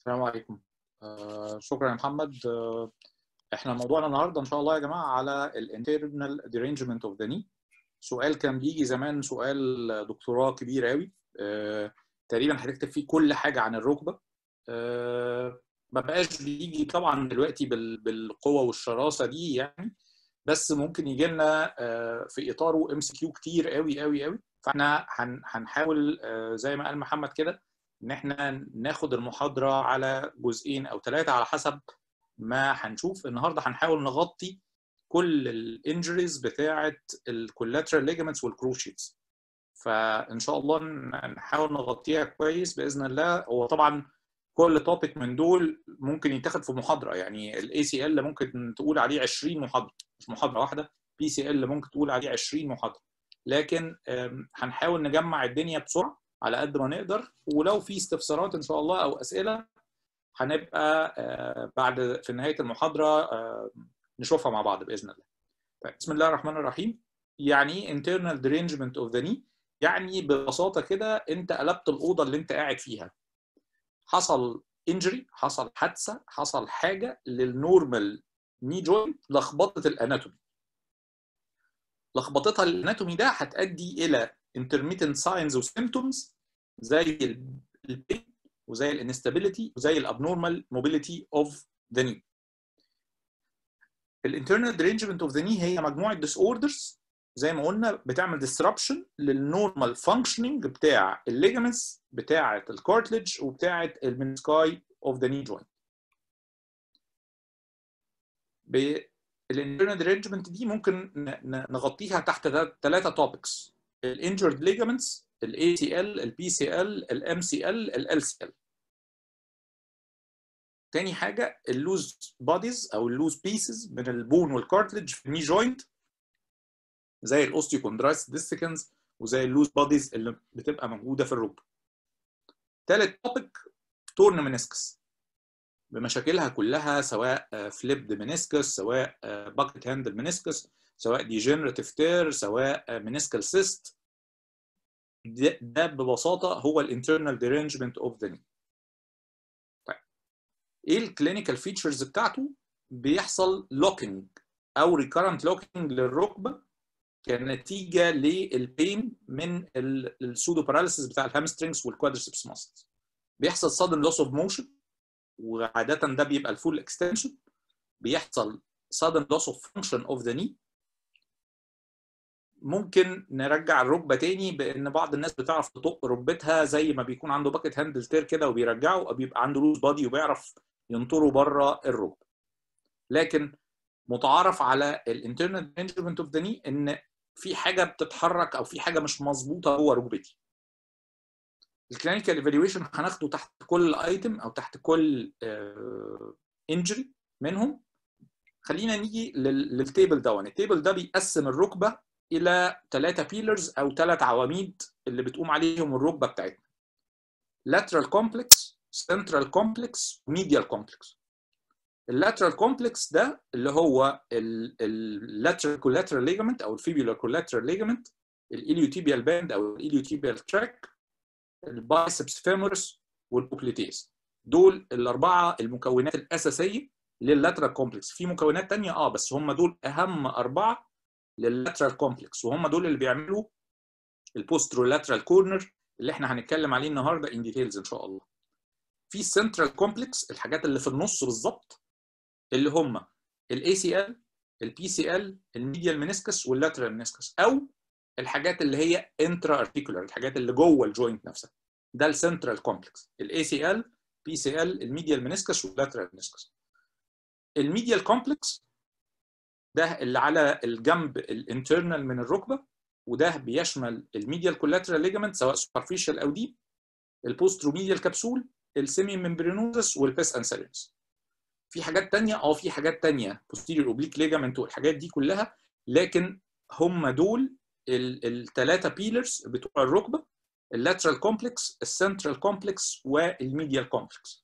السلام عليكم آه شكرا يا محمد آه احنا موضوعنا النهارده ان شاء الله يا جماعه على الانترنال ديرينجمنت اوف ذا ني سؤال كان بيجي زمان سؤال دكتوراه كبير قوي آه تقريبا هتكتب فيه كل حاجه عن الركبه آه ما بقاش بيجي طبعا دلوقتي بالقوه والشراسه دي يعني بس ممكن يجي لنا آه في اطاره ام سي كيو كتير قوي قوي قوي فاحنا هنحاول آه زي ما قال محمد كده ان احنا ناخد المحاضره على جزئين او ثلاثه على حسب ما هنشوف النهارده هنحاول نغطي كل الانجريز بتاعه الكولاترال ليجمنتس والكروشيتس فان شاء الله نحاول نغطيها كويس باذن الله هو طبعا كل توبيك من دول ممكن يتاخد في محاضره يعني الاي سي ال ممكن تقول عليه 20 محاضره مش محاضره واحده بي سي ال ممكن تقول عليه 20 محاضره لكن هنحاول نجمع الدنيا بسرعه على قد ما نقدر ولو في استفسارات ان شاء الله او اسئله هنبقى بعد في نهايه المحاضره نشوفها مع بعض باذن الله. بسم الله الرحمن الرحيم. يعني ايه internal derangement of the knee؟ يعني ببساطه كده انت قلبت الاوضه اللي انت قاعد فيها. حصل انجري، حصل حادثه، حصل حاجه للنورمال ني جوينت لخبطت الاناتومي. لخبطتها الاناتومي ده هتؤدي الى intermittent signs و symptoms زي البين وزي الانستابيليتي وزي الابنورمال موبيليتي اوف ذا ني. الانترنال derangement اوف ذا ني هي مجموعه ديس اوردرز زي ما قلنا بتعمل disruption للنورمال فانكشننج بتاع الليجمنتس بتاعه الكارتلج وبتاعه المنسكاي اوف ذا ني جوينت. الانترنال derangement دي ممكن نغطيها تحت ثلاثه توبكس الانجرد ليجامنتس الاي سي ال البي سي ال الام سي ال ال سي ال تاني حاجه اللوز بوديز او اللوز بيسز من البون والكارتلج في الني جوينت زي الاوستيوكوندرايتس ديستيكنز وزي اللوز بوديز اللي بتبقى موجوده في الركبه تالت توبيك تورن منسكس بمشاكلها كلها سواء فليبد منسكس سواء باكت هاندل منسكس سواء ديجنراتيف تير سواء منسكال سيست ده, ده ببساطه هو الانترنال ديرينجمنت اوف ذا ني طيب ايه الكلينيكال فيتشرز بتاعته بيحصل لوكينج او ريكارنت لوكينج للركبه كنتيجه للبين من السودو باراليسيس بتاع الهامسترينجز والكوادرسبس ماسلز بيحصل sudden loss of motion وعاده ده بيبقى الفول اكستنشن بيحصل sudden loss of function of the knee ممكن نرجع الركبه تاني بان بعض الناس بتعرف تطق ركبتها زي ما بيكون عنده باكت هاندل تير كده وبيرجعه او بيبقى عنده لوز بادي وبيعرف ينطره بره الركبه لكن متعارف على الانترنال انجمنت اوف ذا ني ان في حاجه بتتحرك او في حاجه مش مظبوطه جوه ركبتي الكلينيكال ايفالويشن هناخده تحت كل ايتم او تحت كل انجري منهم خلينا نيجي للتيبل ده التيبل ده بيقسم الركبه الى ثلاثه بيلرز او ثلاث عواميد اللي بتقوم عليهم الركبه بتاعتنا lateral complex central complex medial complex اللاترال كومبلكس ده اللي هو اللاترال كولاترال ليجامنت او الفيبولار كولاترال ليجامنت الاليوتيبيال باند او الاليوتيبيال تراك البايسبس فيمورس والبوكليتيز دول الاربعه المكونات الاساسيه لللاترال كومبلكس في مكونات تانية اه بس هم دول اهم اربعه لللاترال كومبلكس وهم دول اللي بيعملوا البوسترولاترال كورنر اللي احنا هنتكلم عليه النهارده ان ديتيلز ان شاء الله في السنترال كومبلكس الحاجات اللي في النص بالظبط اللي هم الاي سي ال البي سي ال الميديال منسكس واللاترال منسكس او الحاجات اللي هي انترا ارتيكولار الحاجات اللي جوه الجوينت نفسها ده السنترال كومبلكس الاي سي ال بي سي ال الميديال منسكس واللاترال منسكس الميديال كومبلكس ده اللي على الجنب الانترنال من الركبه وده بيشمل الميديال كولاترال ليجامنت سواء سوبرفيشال او ديب البوستروميديال كبسول السيمي ممبرينوزس والبيس انسيرينس في حاجات تانية اه في حاجات تانية posterior oblique ligament والحاجات دي كلها لكن هم دول الثلاثه بيلرز بتوع الركبه اللاترال كومبلكس السنترال كومبلكس والميديال كومبلكس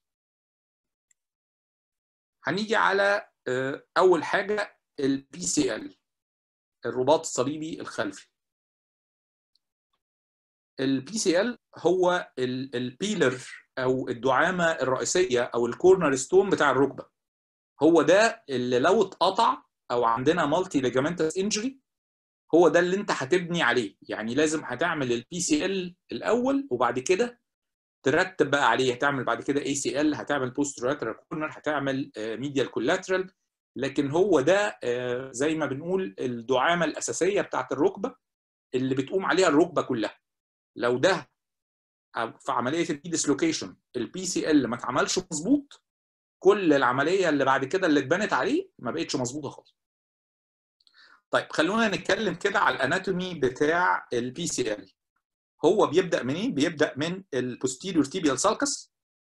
هنيجي على اول حاجه البي سي ال الرباط الصليبي الخلفي البي سي ال هو البيلر او الدعامه الرئيسيه او الكورنر ستون بتاع الركبه هو ده اللي لو اتقطع او عندنا مالتي ليجامنتس انجري هو ده اللي انت هتبني عليه يعني لازم هتعمل البي سي ال الاول وبعد كده ترتب بقى عليه هتعمل بعد كده اي سي ال هتعمل بوست لاترال كورنر هتعمل ميديال كولاترال لكن هو ده زي ما بنقول الدعامه الاساسيه بتاعت الركبه اللي بتقوم عليها الركبه كلها لو ده في عمليه الدي ديسلوكيشن البي سي ال ما اتعملش مظبوط كل العمليه اللي بعد كده اللي اتبنت عليه ما بقتش مظبوطه خالص طيب خلونا نتكلم كده على الاناتومي بتاع البي سي ال هو بيبدا منين بيبدا من البوستيريور تيبيال سالكس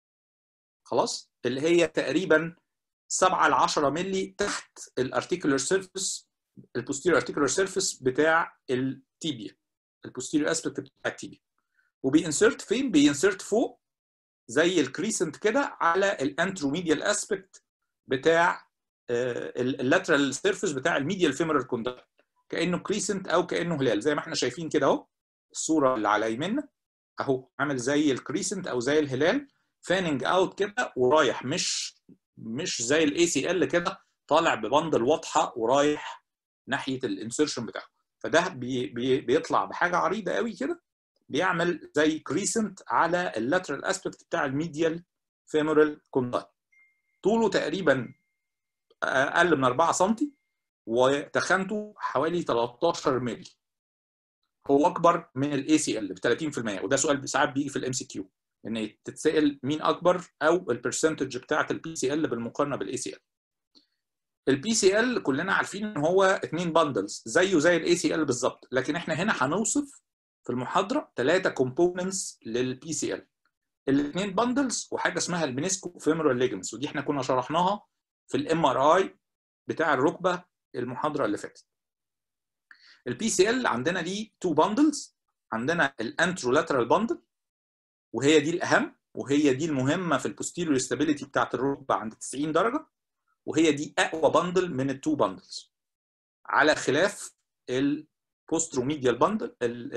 خلاص اللي هي تقريبا 7 ل 10 مللي تحت الارتيكولار سيرفيس البوستيريور ارتيكولار سيرفيس بتاع التيبيا البوستيريور اسبكت بتاع التيبيا وبينسرت فين بينسرت فوق زي الكريسنت كده على الانتروميديال اسبكت بتاع اللاترال سيرفيس بتاع الميديال فيمورال كوندايل كانه كريسنت او كانه هلال زي ما احنا شايفين كده اهو الصوره اللي على يميننا اهو عامل زي الكريسنت او زي الهلال فاننج اوت كده ورايح مش مش زي الاي سي ال كده طالع ببندل واضحه ورايح ناحيه الانسرشن بتاعه فده بي بي بيطلع بحاجه عريضه قوي كده بيعمل زي كريسنت على اللاترال اسبكت بتاع الميديال فيمورال كوندايل طوله تقريبا اقل من 4 سم وتخانته حوالي 13 مللي هو اكبر من الاي سي ال ب 30% وده سؤال ساعات بيجي في الام سي كيو ان تتسال مين اكبر او البرسنتج بتاعه البي سي ال بالمقارنه بالاي سي ال البي سي ال كلنا عارفين ان هو اثنين باندلز زيه زي الاي سي ال بالظبط لكن احنا هنا هنوصف في المحاضره ثلاثه كومبوننتس للبي سي ال الاثنين باندلز وحاجه اسمها المينيسكو فيمورال ليجمنتس ودي احنا كنا شرحناها في الام ار اي بتاع الركبه المحاضره اللي فاتت البي سي ال عندنا ليه تو باندلز عندنا الانترولاترال باندل وهي دي الاهم وهي دي المهمه في البوستيريور ستابيليتي بتاعت الركبه عند 90 درجه وهي دي اقوى باندل من التو باندلز على خلاف البوستروميديال باندل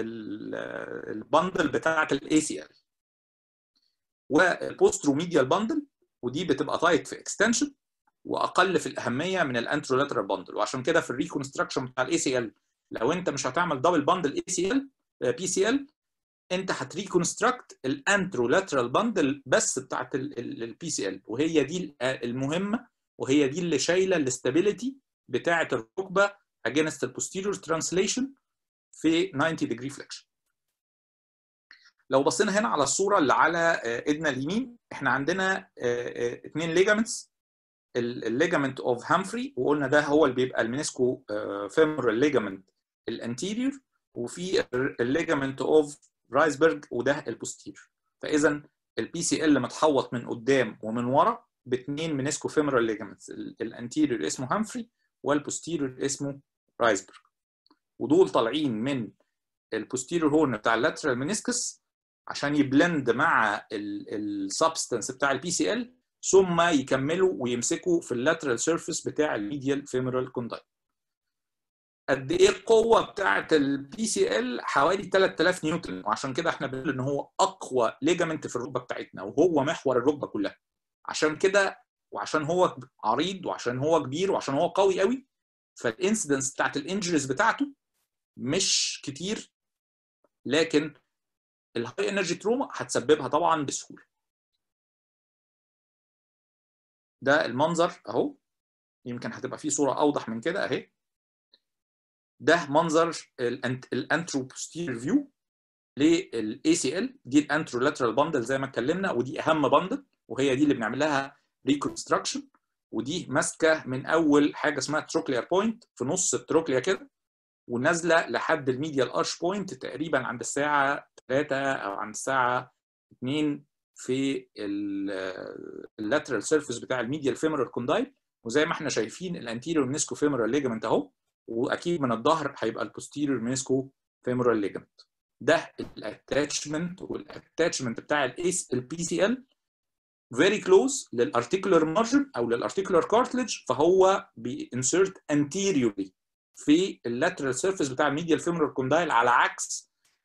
الباندل بتاعت الاي سي ال والبوستروميديال باندل ودي بتبقى تايت في اكستنشن واقل في الاهميه من الانترولاترال باندل وعشان كده في الريكونستراكشن بتاع الاي سي ال لو انت مش هتعمل دبل باندل اي سي ال بي سي ال انت هتريكونستراكت الانترولاترال باندل بس بتاعت البي سي ال وهي دي المهمه وهي دي اللي شايله الاستابيليتي بتاعه الركبه against البوستيريور ترانسليشن في 90 degree flexion لو بصينا هنا على الصوره اللي على ايدنا اليمين احنا عندنا اثنين ليجامنتس الليجامنت اوف هامفري وقلنا ده هو اللي بيبقى المينيسكو فيمورال ليجامنت الانتيريور وفي الليجامنت اوف رايسبرج وده البوستير فاذا البي سي ال متحوط من قدام ومن ورا باثنين مينيسكو فيمورال ليجامنتس الانتيريور اسمه هامفري والبوستيريور اسمه رايسبرج ودول طالعين من البوستيريور هورن بتاع اللاترال مينيسكس عشان يبلند مع السبستنس بتاع البي سي ال ثم يكملوا ويمسكوا في اللاترال سيرفيس بتاع الميديال فيمورال كوندايل قد ايه القوه بتاعه البي سي ال حوالي 3000 نيوتن وعشان كده احنا بنقول ان هو اقوى ليجامنت في الركبه بتاعتنا وهو محور الركبه كلها عشان كده وعشان هو عريض وعشان هو كبير وعشان هو قوي قوي فالانسيدنس بتاعت الانجريز بتاعته مش كتير لكن الهاي انرجي تروما هتسببها طبعا بسهوله ده المنظر اهو يمكن هتبقى فيه صوره اوضح من كده اهي ده منظر الانتروبوستير فيو للاي سي ال دي الانترولاترال باندل زي ما اتكلمنا ودي اهم باندل وهي دي اللي بنعمل لها ريكونستراكشن ودي ماسكه من اول حاجه اسمها تروكليار بوينت في نص التروكليا كده ونازله لحد الميديال ارش بوينت تقريبا عند الساعه 3 او عند الساعه 2 في اللاترال سيرفيس بتاع الميديال فيمورال كوندايل وزي ما احنا شايفين الانتيريور مينيسكو فيمورال ليجمنت اهو واكيد من الظهر هيبقى البوستيريور مينيسكو فيمورال ليجمنت ده الاتاتشمنت والاتاتشمنت بتاع الاس البي سي ال فيري كلوز للارتيكولار مارجن او للارتيكولار كارتلج فهو بينسرت انتيريورلي في اللاترال سيرفيس بتاع الميديال فيمورال كوندايل على عكس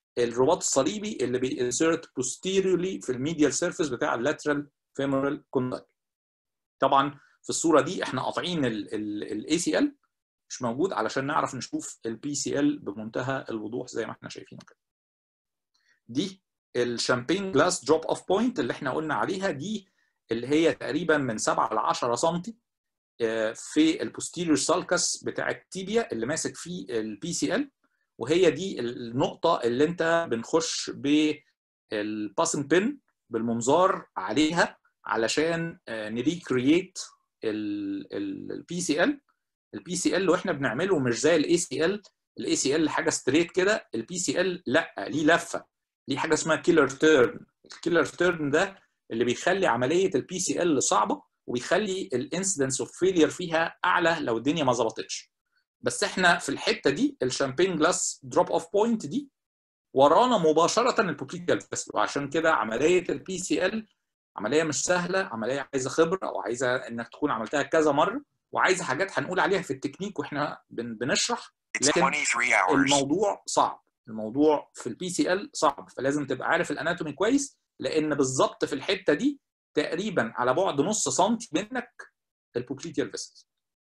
الرباط الصليبي اللي بينسرت posteriorly في الميديال سيرفيس بتاع اللاترال فيمورال كوندايل طبعا في الصوره دي احنا قاطعين الاي سي ال مش موجود علشان نعرف نشوف البي سي ال بمنتهى الوضوح زي ما احنا شايفينه كده دي الشامبين جلاس دروب اوف بوينت اللي احنا قلنا عليها دي اللي هي تقريبا من 7 ل 10 سم في البوستيريور سالكس بتاع التيبيا اللي ماسك فيه البي سي ال وهي دي النقطه اللي انت بنخش بالباسنج بين بالمنظار عليها علشان نريكرييت البي سي ال البي سي ال واحنا بنعمله مش زي الاي سي ال الاي سي ال حاجه ستريت كده البي سي ال لا ليه لفه ليه حاجه اسمها كيلر تيرن الكيلر تيرن ده اللي بيخلي عمليه البي سي ال صعبه وبيخلي الانسيدنس اوف فيلير فيها اعلى لو الدنيا ما ظبطتش بس احنا في الحته دي الشامبين جلاس دروب اوف بوينت دي ورانا مباشره البوبليكال فيستل وعشان كده عمليه البي سي ال عمليه مش سهله عمليه عايزه خبره او عايزه انك تكون عملتها كذا مره وعايزه حاجات هنقول عليها في التكنيك واحنا بنشرح لكن الموضوع صعب الموضوع في البي سي ال صعب فلازم تبقى عارف الاناتومي كويس لان بالظبط في الحته دي تقريبا على بعد نص سنتي منك البوبليتيال فيسل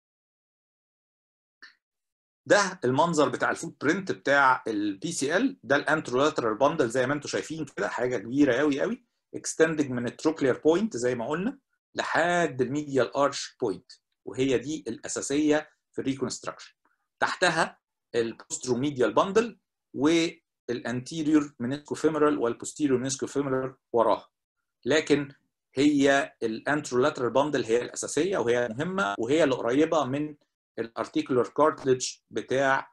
ده المنظر بتاع الفوت برنت بتاع البي سي ال ده الانترولاترال باندل زي ما انتم شايفين كده حاجه كبيره قوي قوي اكستندنج من التروكلير بوينت زي ما قلنا لحد الميديال ارش بوينت وهي دي الاساسيه في الريكونستراكشن تحتها البوستروميديال باندل والانتيريور منسكو فيمورال والبوستيريور منسكو فيمورال وراها لكن هي الانترولاترال باندل هي الاساسيه وهي مهمه وهي اللي قريبه من الارتيكولار كارتلج بتاع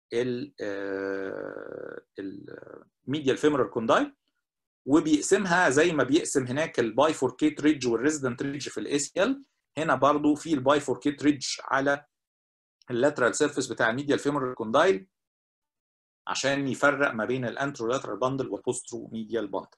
الميديال فيمورال كوندايل وبيقسمها زي ما بيقسم هناك البايفوركيت ريدج والريزيدنت ريدج في الاي سي ال هنا برضو في البايفوركيت ريدج على اللاترال سيرفيس بتاع الميديال فيمورال كوندايل عشان يفرق ما بين الانترولاترال باندل والبوسترو ميديال باندل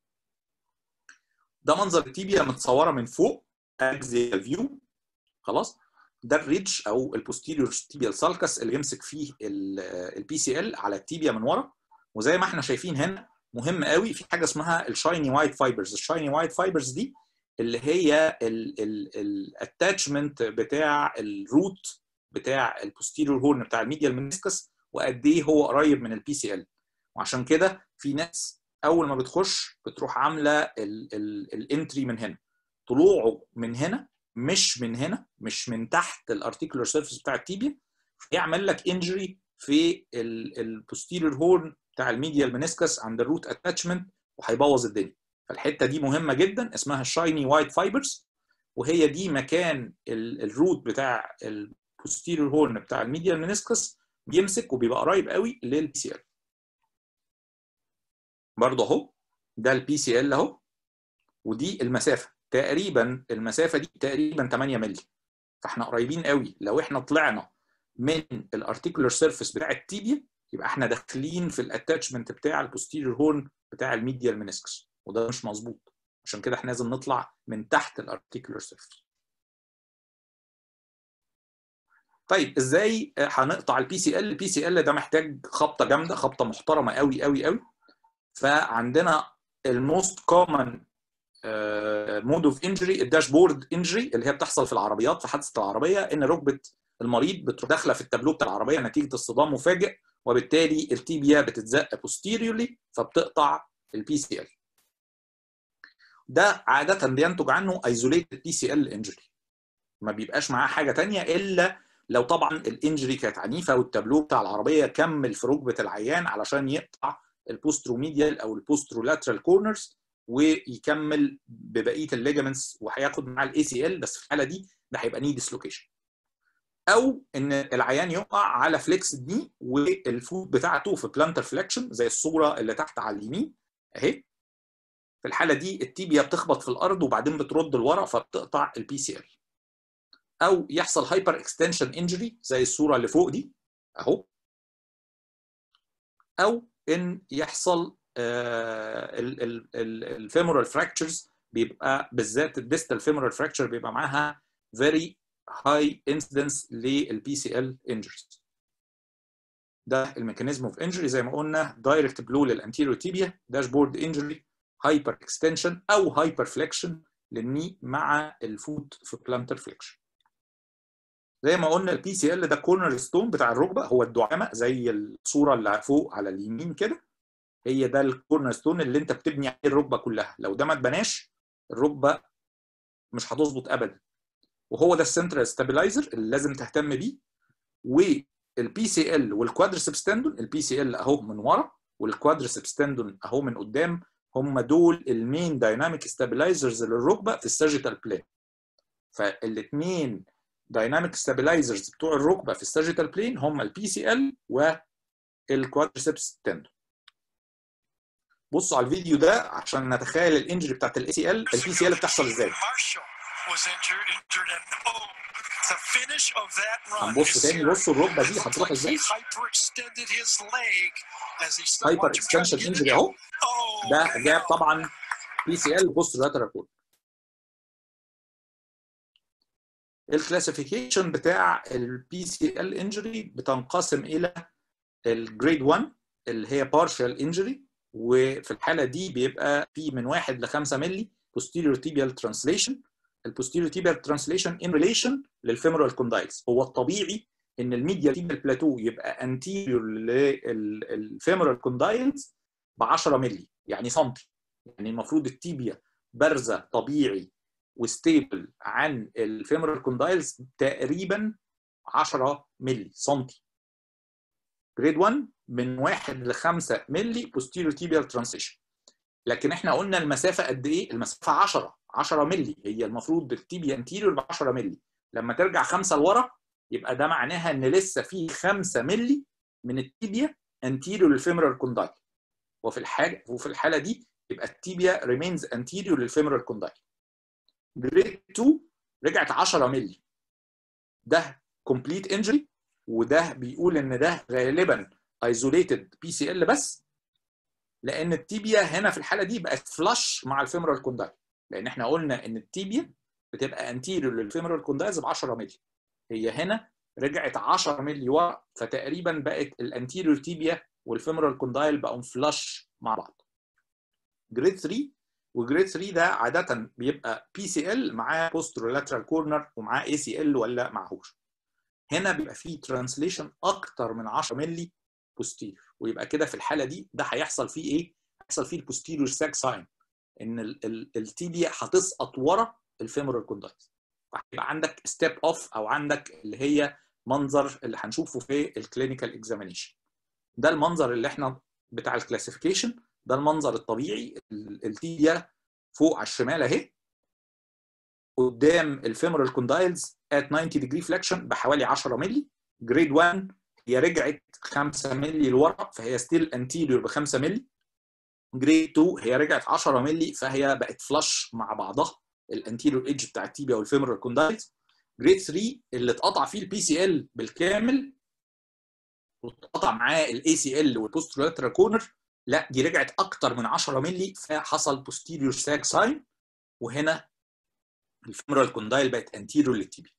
ده منظر التيبيا متصوره من فوق اكزيال فيو خلاص ده الريدج او البوستيريور تيبيال سالكس اللي يمسك فيه البي سي ال على التيبيا من ورا وزي ما احنا شايفين هنا مهم قوي في حاجه اسمها الشايني وايت فايبرز الشايني وايت فايبرز دي اللي هي الاتاتشمنت بتاع الروت بتاع البوستيريور هورن بتاع الميديال منسكس وقد ايه هو قريب من البي سي ال وعشان كده في ناس اول ما بتخش بتروح عامله الانتري من هنا طلوعه من هنا مش من هنا مش من تحت الارتيكولار سيرفيس بتاع التيبيا يعمل لك انجري في البوستيريور هورن بتاع الميديال منسكس عند الروت اتاتشمنت وهيبوظ الدنيا فالحته دي مهمه جدا اسمها الشايني وايت فايبرز وهي دي مكان الروت بتاع البوستيريور هورن بتاع الميديال منسكس بيمسك وبيبقى قريب قوي للبي سي ال برضه اهو ده البي سي ال اهو ودي المسافه تقريبا المسافه دي تقريبا 8 مللي فاحنا قريبين قوي لو احنا طلعنا من الارتيكولار سيرفيس بتاع التيبيا يبقى احنا داخلين في الاتاتشمنت بتاع البوستيريور هورن بتاع الميديال منسكس وده مش مظبوط عشان كده احنا لازم نطلع من تحت الارتيكولار سيرفيس طيب ازاي هنقطع البي سي ال البي سي ال ده محتاج خبطه جامده خبطه محترمه قوي قوي قوي فعندنا الموست كومن مود اوف انجري الداشبورد انجري اللي هي بتحصل في العربيات في حادثه العربيه ان ركبه المريض بتروح داخله في التابلو بتاع العربيه نتيجه اصطدام مفاجئ وبالتالي التيبيا بتتزق بوستيريورلي فبتقطع البي سي ال ده عاده بينتج عنه ايزوليتد بي سي ال انجري ما بيبقاش معاه حاجه ثانيه الا لو طبعا الانجري كانت عنيفه والتابلو بتاع العربيه كمل في ركبه العيان علشان يقطع البوستروميديال او البوسترولاترال كورنرز ويكمل ببقيه الليجمنتس وهياخد معاه الاي سي ال بس في الحاله دي ده هيبقى ني ديسلوكيشن او ان العيان يقع على فليكس دي والفوت بتاعته في بلانتر فليكشن زي الصوره اللي تحت على اليمين اهي في الحاله دي التيبيا بتخبط في الارض وبعدين بترد لورا فبتقطع البي سي ال او يحصل هايبر اكستنشن انجري زي الصوره اللي فوق دي اهو او ان يحصل الفيمورال فراكتشرز بيبقى بالذات الديستال فيمورال فراكتشر بيبقى معاها very high incidence للبي سي ال injuries ده الميكانيزم اوف انجري زي ما قلنا دايركت بلو للانتيريور تيبيا داشبورد انجري هايبر اكستنشن او هايبر فليكشن للني مع الفوت في بلانتر فليكشن زي ما قلنا البي سي ال ده كورنر ستون بتاع الركبه هو الدعامه زي الصوره اللي فوق على اليمين كده هي ده الكورنر ستون اللي انت بتبني عليه الركبه كلها لو ده ما اتبناش الركبه مش هتظبط ابدا وهو ده السنترال ستابلايزر اللي لازم تهتم بيه والبي سي ال والكوادرسبس تندون البي سي ال اهو من ورا والكوادرسبس تندون اهو من قدام هم دول المين دايناميك ستابلايزرز للركبه في السيرجيكال بلين فالاثنين دايناميك ستابلايزرز بتوع الركبه في السيرجيكال بلين هم البي سي ال والكوادرسبس تندون بصوا على الفيديو ده عشان نتخيل الانجري بتاعت الاي سي ال البي سي ال بتحصل ازاي هنبص تاني بصوا الركبه دي هتروح ازاي هايبر اكستنشن انجري اهو ده جاب طبعا بي سي ال بوست لاترال كول الكلاسيفيكيشن بتاع البي سي ال انجري بتنقسم الى الجريد 1 اللي هي بارشال انجري وفي الحاله دي بيبقى في من 1 ل 5 مللي posterior tibial translation البوستيريور تيبيال ترانسليشن ان ريليشن للفيمورال كوندايلز هو الطبيعي ان الميديا تيبيال بلاتو يبقى انتيريور للفيمورال كوندايلز ب 10 مللي يعني سنتي يعني المفروض التيبيا بارزه طبيعي وستيبل عن الفيمورال كوندايلز تقريبا 10 مللي سنتي جريد 1 من 1 ل 5 مللي posterior tibial translation لكن احنا قلنا المسافه قد ايه؟ المسافه 10 10 مللي هي المفروض التيبيا انتيريور ب 10 مللي لما ترجع 5 لورا يبقى ده معناها ان لسه في 5 مللي من التيبيا انتيريور للفيمورال كوندايل وفي الحاجه وفي الحاله دي يبقى التيبيا ريمينز انتيريور للفيمورال كوندايل جريد 2 رجعت 10 مللي ده كومبليت انجري وده بيقول ان ده غالبا ايزوليتد بي سي ال بس لان التيبيا هنا في الحاله دي بقت فلاش مع الفيمورال كوندايل لان احنا قلنا ان التيبيا بتبقى انتيريور للفيمورال كوندايلز ب 10 مللي هي هنا رجعت 10 مللي ورا فتقريبا بقت الانتيريور تيبيا والفيمورال كوندايل بقوا فلاش مع بعض جريد 3 وجريد 3 ده عاده بيبقى بي سي ال معاه بوسترولاترال كورنر ومعاه اي سي ال ولا معهوش هنا بيبقى فيه ترانسليشن اكتر من 10 مللي بوستير ويبقى كده في الحاله دي ده هيحصل فيه ايه؟ هيحصل فيه البوستيريور ساك ساين ان التيبيا هتسقط ورا الفيمورال كوندايلز فهيبقى عندك ستيب اوف او عندك اللي هي منظر اللي هنشوفه في الكلينيكال اكزامينيشن ده المنظر اللي احنا بتاع الكلاسيفيكيشن ده المنظر الطبيعي التيبيا فوق على الشمال اهي قدام الفيمورال كوندايلز ات 90 ديجري فليكشن بحوالي 10 مللي جريد 1 هي رجعت 5 مللي لورا فهي ستيل انتيريور ب 5 مللي جريد 2 هي رجعت 10 مللي فهي بقت فلاش مع بعضها الانتيريور ايدج بتاع التيبيا والفيمورال كوندايلز جريد 3 اللي اتقطع فيه البي سي ال بالكامل واتقطع معاه الاي سي ال والبوسترولاترال كورنر لا دي رجعت اكتر من 10 مللي فحصل بوستيريور ساك ساين وهنا الفيمورال كوندايل بقت انتيريور للتيبيا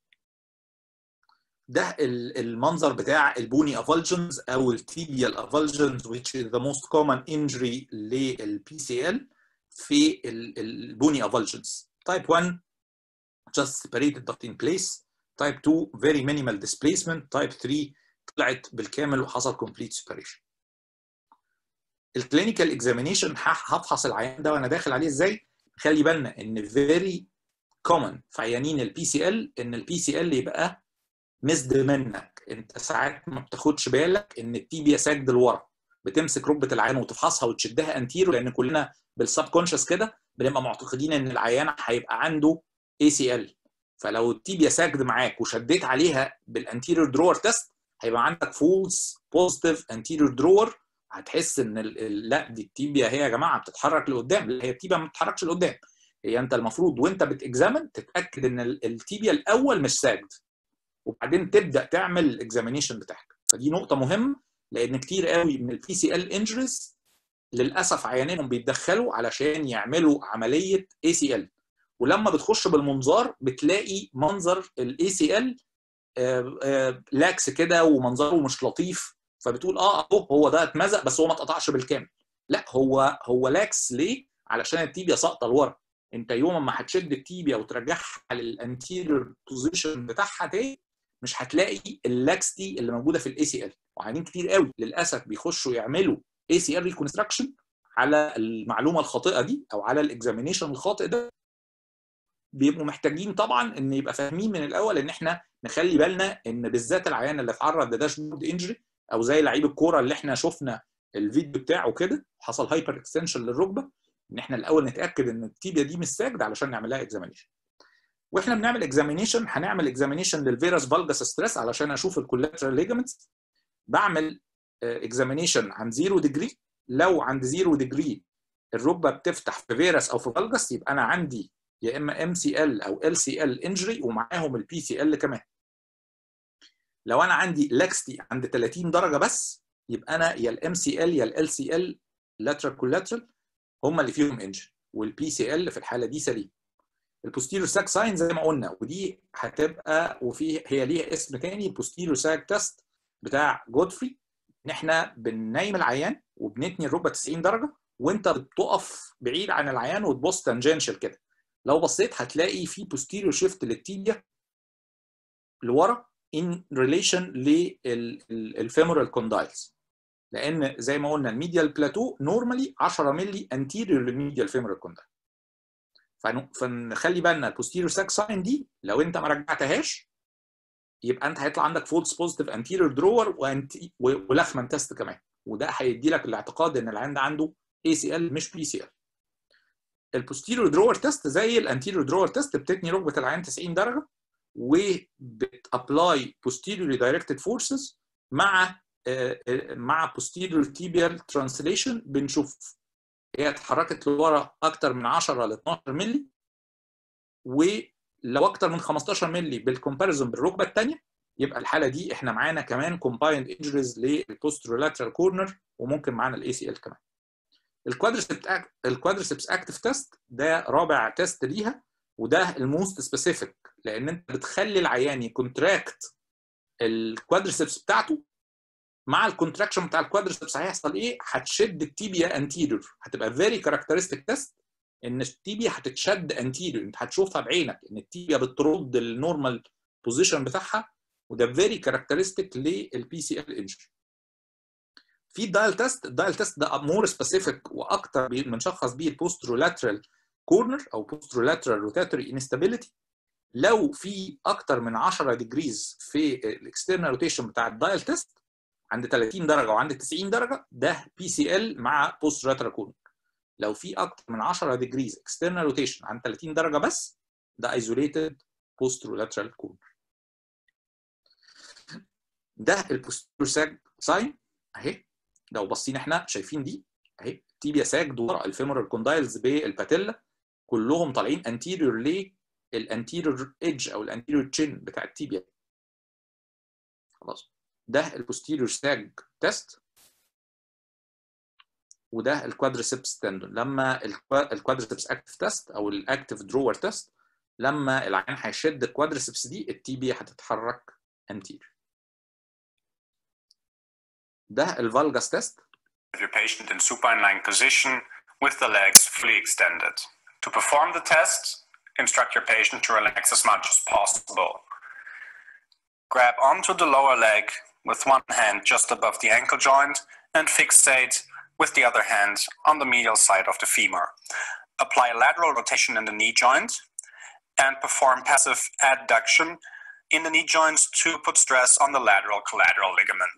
ده المنظر بتاع البوني افولجنز او التيبيال افولجنز which is the most common injury للبي سي ال في البوني افولجنز type 1 just separated but in place type 2 very minimal displacement type 3 طلعت بالكامل وحصل complete separation الكلينيكال اكزامينيشن هفحص العيان ده وانا داخل عليه ازاي خلي بالنا ان very common في عيانين البي سي ال ان البي سي ال يبقى مسد منك انت ساعات ما بتاخدش بالك ان التيبيا ساجد لورا بتمسك ركبه العيان وتفحصها وتشدها انتيرو لان كلنا بالسب كونشس كده بنبقى معتقدين ان العيان هيبقى عنده اي سي ال فلو التيبيا ساجد معاك وشديت عليها بالانتيريور درور تيست هيبقى عندك فولس بوزيتيف انتيريور درور هتحس ان لا دي التيبيا هي يا جماعه بتتحرك لقدام لا هي التيبيا ما بتتحركش لقدام هي انت المفروض وانت بتكزامن تتاكد ان التيبيا الاول مش ساجد وبعدين تبدا تعمل الاكزامينيشن بتاعك فدي نقطه مهمه لان كتير قوي من البي سي ال انجريز للاسف عيانينهم بيتدخلوا علشان يعملوا عمليه اي سي ال ولما بتخش بالمنظار بتلاقي منظر الاي سي ال لاكس كده ومنظره مش لطيف فبتقول اه اهو هو ده اتمزق بس هو ما اتقطعش بالكامل لا هو هو لاكس ليه علشان التيبيا ساقطه لورا انت يوم ما هتشد التيبيا وترجعها للانتيريور بوزيشن بتاعها تاني مش هتلاقي اللاكستي اللي موجوده في الاي سي ال وعيانين كتير قوي للاسف بيخشوا يعملوا اي سي ال ريكونستراكشن على المعلومه الخاطئه دي او على الاكزامينيشن الخاطئ ده بيبقوا محتاجين طبعا ان يبقى فاهمين من الاول ان احنا نخلي بالنا ان بالذات العيان اللي اتعرض لداشبورد انجري او زي لعيب الكوره اللي احنا شفنا الفيديو بتاعه كده حصل هايبر اكستنشن للركبه ان احنا الاول نتاكد ان التيبيا دي مش ساجد علشان نعمل لها اكزامينيشن واحنا بنعمل اكزامينيشن هنعمل اكزامينيشن للفيروس فالجاس ستريس علشان اشوف الكولاترال ليجمنتس بعمل اكزامينيشن عن زيرو ديجري لو عند زيرو ديجري الركبه بتفتح في فيروس او في فالجاس يبقى انا عندي يا اما ام سي ال او ال سي ال انجري ومعاهم البي سي ال كمان لو انا عندي لاكستي عند 30 درجه بس يبقى انا يا الام سي ال يا ال سي ال لاترال كولاترال هم اللي فيهم انجري والبي سي ال في الحاله دي سليم البوستيريور ساك ساين زي ما قلنا ودي هتبقى وفي هي ليها اسم تاني البوستيريور ساك تيست بتاع جودفري ان احنا بننيم العيان وبنتني الركبه 90 درجه وانت بتقف بعيد عن العيان وتبص تانجنشال كده لو بصيت هتلاقي في بوستيريور شيفت للتيبيا لورا ان ريليشن للفيمورال كوندايلز لان زي ما قلنا الميديال بلاتو نورمالي 10 مللي انتيريور للميديال فيمورال كوندايل فنخلي بالنا البوستيريور ساك ساين دي لو انت ما رجعتهاش يبقى انت هيطلع عندك فولس بوزيتيف انتيريور درور ولخمان تيست كمان وده هيدي لك الاعتقاد ان العيان ده عنده اي سي ال مش بي سي ال البوستيريور درور تيست زي الانتيريور درور تيست بتتني ركبه العيان 90 درجه وبتابلاي posteriorly directed forces مع مع posterior tibial translation بنشوف هي اتحركت لورا اكتر من 10 ل 12 مللي ولو اكتر من 15 مللي بالكومباريزون بالركبه الثانيه يبقى الحاله دي احنا معانا كمان combined injuries للبوسترولاترال كورنر وممكن معانا الاي سي ال كمان الكوادرسبس الكوادرسبس اكتف تيست ده رابع تيست ليها وده الموست سبيسيفيك لان انت بتخلي العيان يكونتراكت الكوادرسبس بتاعته مع الكونتراكشن بتاع الكوادرسبس هيحصل ايه؟ هتشد التيبيا انتيريور هتبقى فيري كاركترستيك تيست ان التيبيا هتتشد انتيريور انت هتشوفها بعينك ان التيبيا بترد النورمال بوزيشن بتاعها وده فيري كاركترستيك للبي سي ال انجري في الدايل تيست الدايل تيست ده مور سبيسيفيك واكتر بنشخص بيه البوسترولاترال كورنر او بوسترولاترال روتاتوري انستابيليتي لو في اكتر من 10 ديجريز في الاكسترنال روتيشن بتاع الدايل تيست عند 30 درجه وعند 90 درجه ده بي سي ال مع بوسترولاترال كورنر لو في اكتر من 10 ديجريز اكسترنال روتيشن عند 30 درجه بس ده ايزوليتد بوسترولاترال كورنر ده البوستيرور ساج ساين اهي لو باصين احنا شايفين دي اهي تيبيا ساج ورا الفيمورال كوندايلز بالباتيلا كلهم طالعين انتيريور للانتيريور ايدج او الانتيريور تشين بتاع التيبيا خلاص ده البوستيريور ساج تيست وده الكوادريسبس تندون لما الكوادريسبس اكتف تيست او الاكتف درور تيست لما العين هيشد الكوادريسبس دي التيبيا هتتحرك انتيريور ده الفالجاس تيست your patient in supine lying position with the legs fully extended. To perform the test, instruct your patient to relax as much as possible. Grab onto the lower leg with one hand just above the ankle joint and fixate with the other hand on the medial side of the femur. Apply a lateral rotation in the knee joint and perform passive adduction in the knee joints to put stress on the lateral collateral ligament.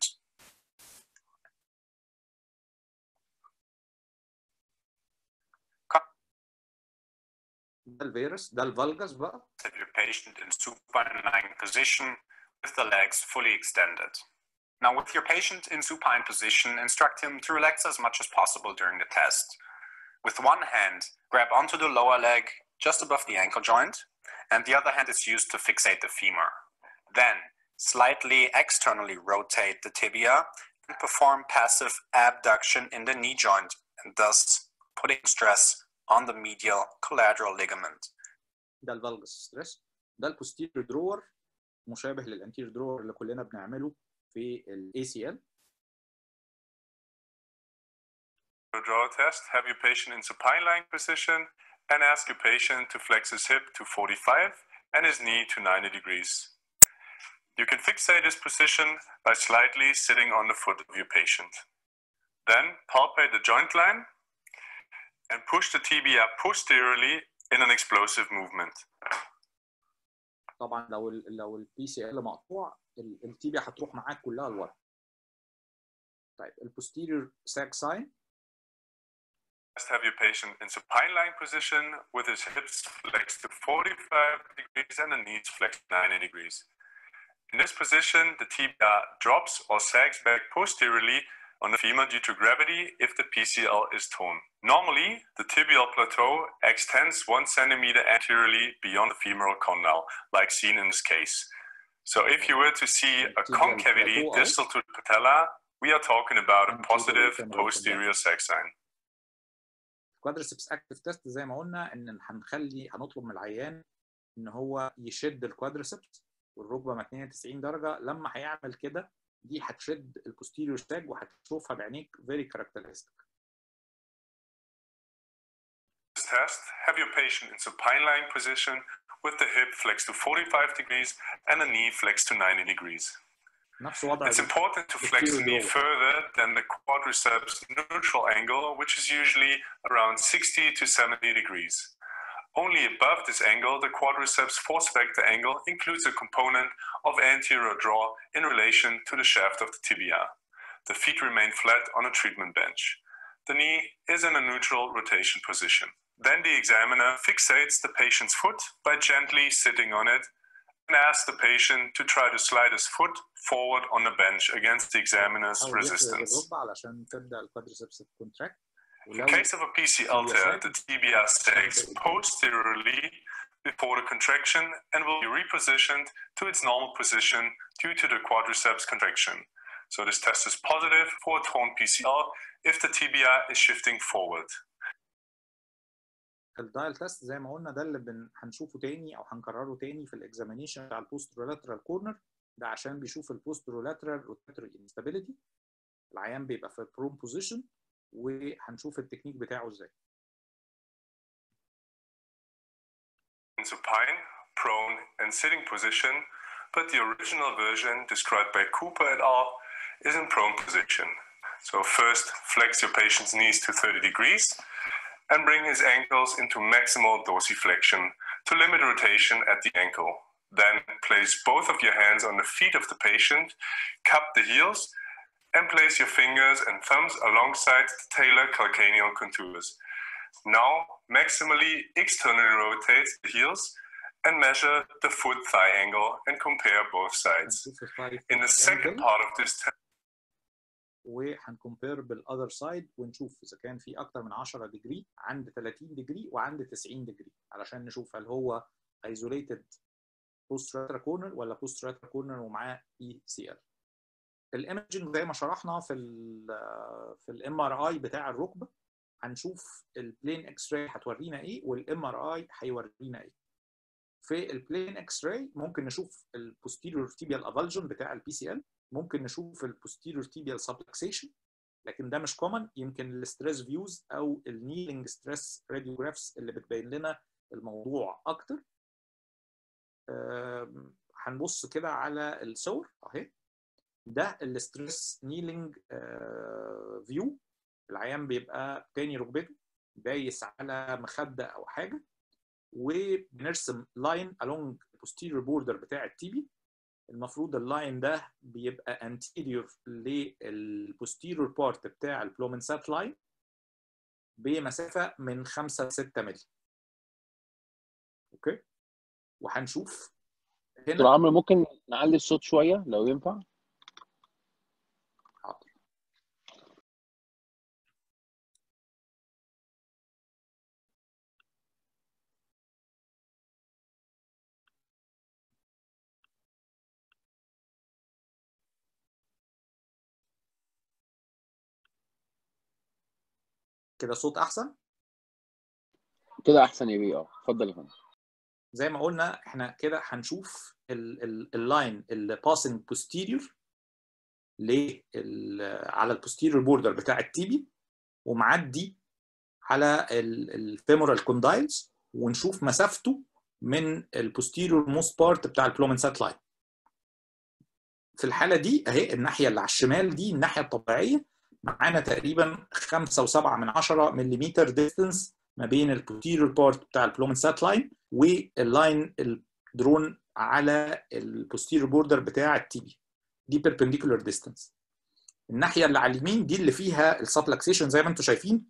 ده الفيروس ده الفالجاس بقى Set your patient in supine lying position with the legs fully extended. Now, with your patient in supine position, instruct him to relax as much as possible during the test. With one hand, grab onto the lower leg just above the ankle joint, and the other hand is used to fixate the femur. Then, slightly externally rotate the tibia and perform passive abduction in the knee joint, and thus putting stress on the medial collateral ligament. ده الفالجاس ستريس ده البوستيريور درور مشابه للانتيريور درور اللي كلنا بنعمله في الاي سي ال draw test, have your patient in supine lying position and ask your patient to flex his hip to 45 and his knee to 90 degrees. You can fixate this position by slightly sitting on the foot of your patient. Then palpate the joint line and push the tibia posteriorly in an explosive movement. طبعا لو ال لو البي سي ال مقطوع ال- التيبيا هتروح معاك كلها لورا طيب البوستيريور ساك ساين Just have your patient in supine lying position with his hips flexed to 45 degrees and the knees flexed 90 degrees. In this position, the tibia drops or sags back posteriorly on the femur due to gravity if the PCL is torn. Normally, the tibial plateau extends one centimeter anteriorly beyond the femoral condyle, like seen in this case. So if you were to see a Tibial concavity plateau, distal to the patella, we are talking about a Anterior positive femoral condyle. posterior sag sign. كوادرسبس اكتف تيست زي ما قلنا ان هنخلي هنطلب من العيان ان هو يشد الكوادرسبس والركبه متنيه 90 درجه لما هيعمل كده دي هتشد البوستيريور ساج وهتشوفها بعينيك فيري كاركترستيك This test, have your patient in supine lying position with the hip flexed to 45 degrees and the knee flexed to 90 degrees. نفس وضع It's ال- important to flex the knee further than the quadriceps neutral angle, which is usually around 60 to 70 degrees. Only above this angle, the quadriceps force vector angle includes a component of anterior draw in relation to the shaft of the tibia. The feet remain flat on a treatment bench. The knee is in a neutral rotation position. Then the examiner fixates the patient's foot by gently sitting on it and asks the patient to try to slide his foot forward on the bench against the examiner's حاول يفرد resistance. الركبه علشان تبدا الكوادرسبس تكونتراكت In case of a PCL tear, the tibia sags posteriorly before the contraction and will be repositioned to its normal position due to the quadriceps contraction. So this test is positive for a torn PCL if the tibia is shifting forward. الدايل تيست زي ما قلنا ده اللي بن... هنشوفه تاني او هنكرره تاني في الاكزامينيشن بتاع البوسترولاترال كورنر ده عشان بيشوف البوسترولاترال روتاتوري انستابيليتي العيان بيبقى في بروم بوزيشن وهنشوف التكنيك بتاعه ازاي in supine, prone, and sitting position, but the original version described by Cooper et al. is in prone position. So first, flex your patient's knees to 30 degrees and bring his ankles into maximal dorsiflexion to limit rotation at the ankle. Then place both of your hands on the feet of the patient, cup the heels, and place your fingers and thumbs alongside the talar calcaneal contours. Now, maximally externally rotate the heels and measure the foot thigh angle and compare both sides. هنشوف الثاي In the second part of this test, وهنكمبير بالاذر سايد ونشوف اذا كان في اكتر من 10 ديجري عند 30 ديجري وعند 90 ديجري علشان نشوف هل هو ايزوليتد بوست راترا كورنر ولا بوست راترا كورنر ومعاه اي سي ال الايمجنج زي ما شرحنا في ال في الام ار اي بتاع الركبه هنشوف البلين اكس راي هتورينا ايه والام ار اي هيورينا ايه في البلين اكس راي ممكن نشوف البوستيريور تيبيال افالجن بتاع البي سي ال ممكن نشوف البوستيريور تيبيال سبلكسيشن لكن ده مش كومن يمكن الستريس فيوز او النيلينج ستريس راديوجرافز اللي بتبين لنا الموضوع اكتر آم، هنبص كده على الصور اهي ده الستريس نيلينج فيو العيان بيبقى تاني ركبته دايس على مخده او حاجه وبنرسم لاين along posterior border بتاع التيبي المفروض اللاين ده بيبقى anterior للبوستيريور بارت بتاع البلومنسات لاين بمسافه من 5 ل 6 مللي اوكي وهنشوف دكتور هنا عمرو ممكن نعلي الصوت شويه لو ينفع حاضر كده صوت احسن كده احسن يا بيه اه اتفضل يا فندم زي ما قلنا احنا كده هنشوف اللاين اللي باسنج بوستيريور ل على البوستيريور بوردر بتاع التيبي ومعدي على الفيمورال كوندايلز ونشوف مسافته من البوستيريور موست بارت بتاع البلومنسات لاين في الحاله دي اهي الناحيه اللي على الشمال دي الناحيه الطبيعيه معانا تقريبا 5.7 من 10 ملم ديستنس ما بين البوستيريور بارت بتاع البلومنسات لاين واللاين الدرون على البوستيريور بوردر بتاع التيبي دي بيربنديكولار ديستانس الناحيه اللي على اليمين دي اللي فيها السبلكسيشن زي ما انتم شايفين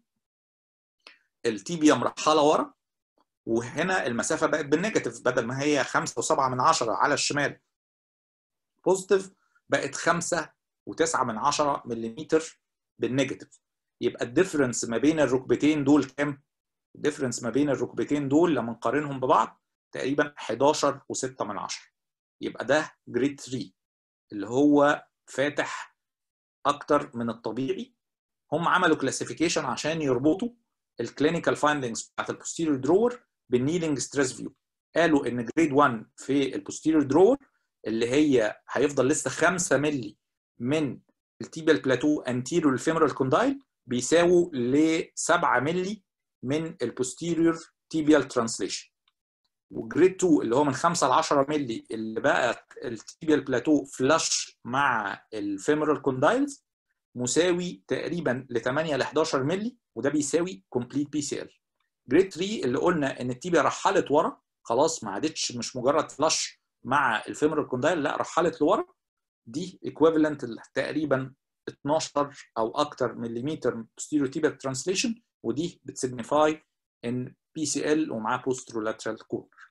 التيبيا مرحله ورا وهنا المسافه بقت بالنيجاتيف بدل ما هي 5.7 من 10 على الشمال بوزيتيف بقت 5 و9 من 10 ملم بالنيجاتيف يبقى الديفرنس ما بين الركبتين دول كام؟ الديفرنس ما بين الركبتين دول لما نقارنهم ببعض تقريبا 11 و6 من 10 يبقى ده جريد 3 اللي هو فاتح اكتر من الطبيعي هم عملوا كلاسيفيكيشن عشان يربطوا الكلينيكال فايندنجز بتاعت البوستيريور درور بالنيلينج ستريس فيو قالوا ان جريد 1 في البوستيريور درور اللي هي هيفضل لسه 5 مللي من التيبيال بلاتو انتيريور الفيمورال كوندايل بيساووا ل 7 مللي من البوستيريور تيبيال ترانسليشن وجريد 2 اللي هو من 5 ل 10 مللي اللي بقى التيبيال بلاتو فلاش مع الفيمورال كوندايلز مساوي تقريبا ل 8 ل 11 مللي وده بيساوي كومبليت بي سي ال جريد 3 اللي قلنا ان التيبيا رحلت ورا خلاص ما عادتش مش مجرد فلاش مع الفيمورال كوندايل لا رحلت لورا دي ايكويفالنت تقريبا 12 او اكتر مليمتر posterior tibial translation ودي بتسيجنيفاي ان بي سي ال ومعاه posterolateral corner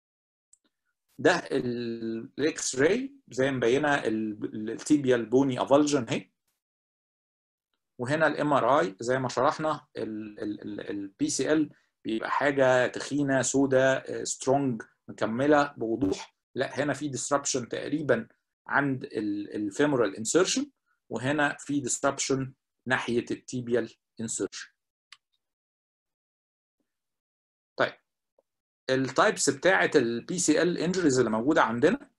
ده الاكس راي زي مبينه التيبيال بوني افالجن اهي وهنا الام ار اي زي ما شرحنا البي سي ال بيبقى حاجه تخينه سوداء سترونج مكمله بوضوح لا هنا في ديسربشن تقريبا عند الفيمورال انسرشن وهنا في ديسربشن ناحيه التيبيال انسرشن طيب التايبس بتاعه البي سي ال انجريز اللي موجوده عندنا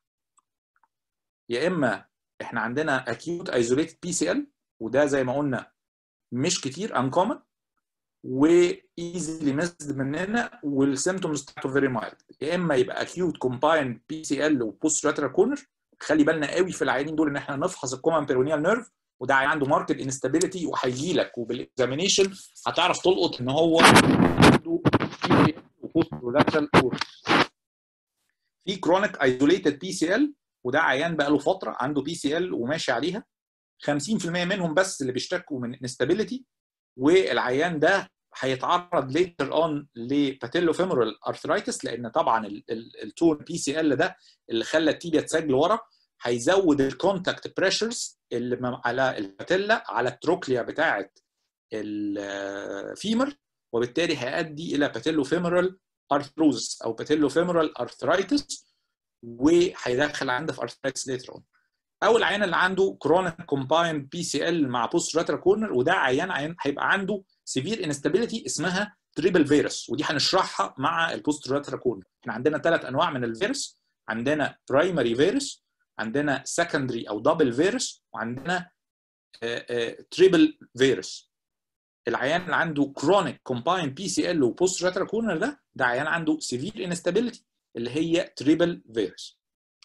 يا اما احنا عندنا acute isolated بي سي ال وده زي ما قلنا مش كتير uncommon وايزلي ميسد مننا والسيمتومز بتاعته فيري مايلد يا اما يبقى اكيوت كومبايند بي سي ال وبوست راترا كورنر خلي بالنا قوي في العيانين دول ان احنا نفحص الكومن بيرونيال نيرف وده عنده ماركت انستابيليتي وهيجي لك وبالاكزامينيشن هتعرف تلقط ان هو عنده وبوست راترال كورنر في كرونيك ايزوليتد بي سي ال وده عيان بقى له فتره عنده بي سي ال وماشي عليها 50% منهم بس اللي بيشتكوا من انستابيليتي والعيان ده هيتعرض ليتر اون لباتيلو فيمورال ارثرايتس لان طبعا التون بي سي ال ده اللي خلى التيبيا تسجل ورا هيزود الكونتاكت بريشرز اللي على الباتيلا على التروكليا بتاعه الفيمر وبالتالي هيؤدي الى باتيلو فيمورال ارثروزس او باتيلو فيمورال ارثرايتس وهيدخل عندها في ارثرايتس ليتر اون او العيان اللي عنده كرونيك كومبايند بي سي ال مع بوست راترا كورنر وده عيان عيان هيبقى عنده سيفير انستابيليتي اسمها تريبل فيروس ودي هنشرحها مع البوست راترا كورنر احنا عندنا ثلاث انواع من الفيروس عندنا برايمري فيروس عندنا سكندري او دبل فيروس وعندنا تريبل فيروس العيان اللي عنده كرونيك كومبايند بي سي ال وبوست راترا كورنر ده ده عيان عنده سيفير انستابيليتي اللي هي تريبل فيروس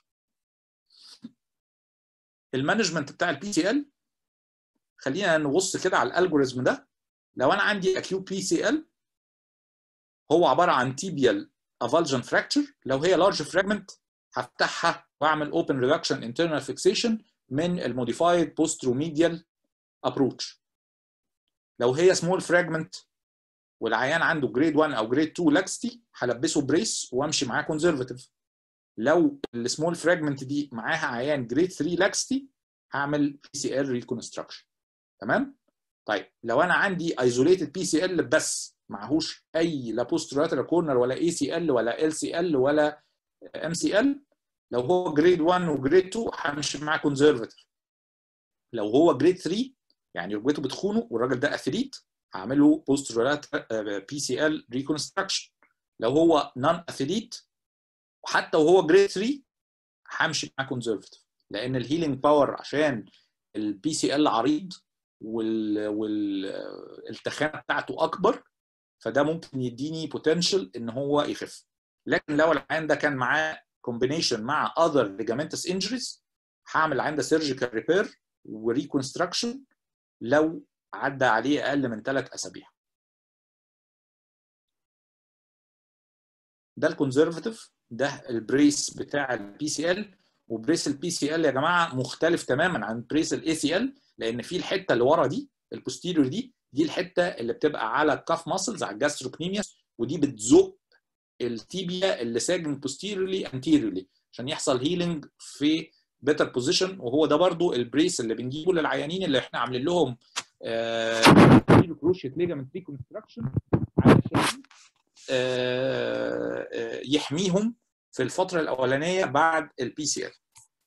المانجمنت بتاع البي سي ال خلينا نبص كده على الالجوريزم ده لو انا عندي اكيوت بي سي ال هو عباره عن تيبيال افالجن فراكتشر لو هي لارج فراجمنت هفتحها واعمل اوبن ريدكشن انترنال فيكسيشن من الموديفايد بوستروميديال ابروتش لو هي سمول فراجمنت والعيان عنده جريد 1 او جريد 2 لاكستي هلبسه بريس وامشي معاه كونزرفاتيف لو السمول فراجمنت دي معاها عيان جريد 3 لاكستي هعمل بي سي ال ريكونستراكشن تمام طيب لو انا عندي ايزوليتد بي سي ال بس معهوش اي لا بوست لاترال كورنر ولا اي سي ال ولا ال سي ال ولا ام سي ال لو هو جريد 1 وجريد 2 همشي معاه كونزرفاتيف لو هو جريد 3 يعني ركبته بتخونه والراجل ده اثليت هعمله بوست بي سي ال ريكونستراكشن لو هو نون اثليت وحتى وهو جريد 3 همشي معاه كونزرفتيف لان الهيلينج باور عشان البي سي ال عريض وال والتخانه بتاعته اكبر فده ممكن يديني بوتنشال ان هو يخف لكن لو العيان ده كان معاه كومبينيشن مع اذر ligamentous injuries هعمل العيان ده سيرجيكال ريبير وريكونستراكشن لو عدى عليه اقل من ثلاث اسابيع ده الكونزرفتيف ده البريس بتاع البي سي ال وبريس البي سي ال يا جماعه مختلف تماما عن بريس الاي سي ال لان في الحته اللي ورا دي البوستيريور دي دي الحته اللي بتبقى على الكاف ماسلز على الجاستروكنيميوس ودي بتزق التيبيا اللي ساجن بوستيريورلي انتيريورلي عشان يحصل هيلينج في بيتر بوزيشن وهو ده برضو البريس اللي بنجيبه للعيانين اللي احنا عاملين لهم كروشيت ليجامنت ريكونستراكشن علشان يحميهم في الفتره الاولانيه بعد البي سي ال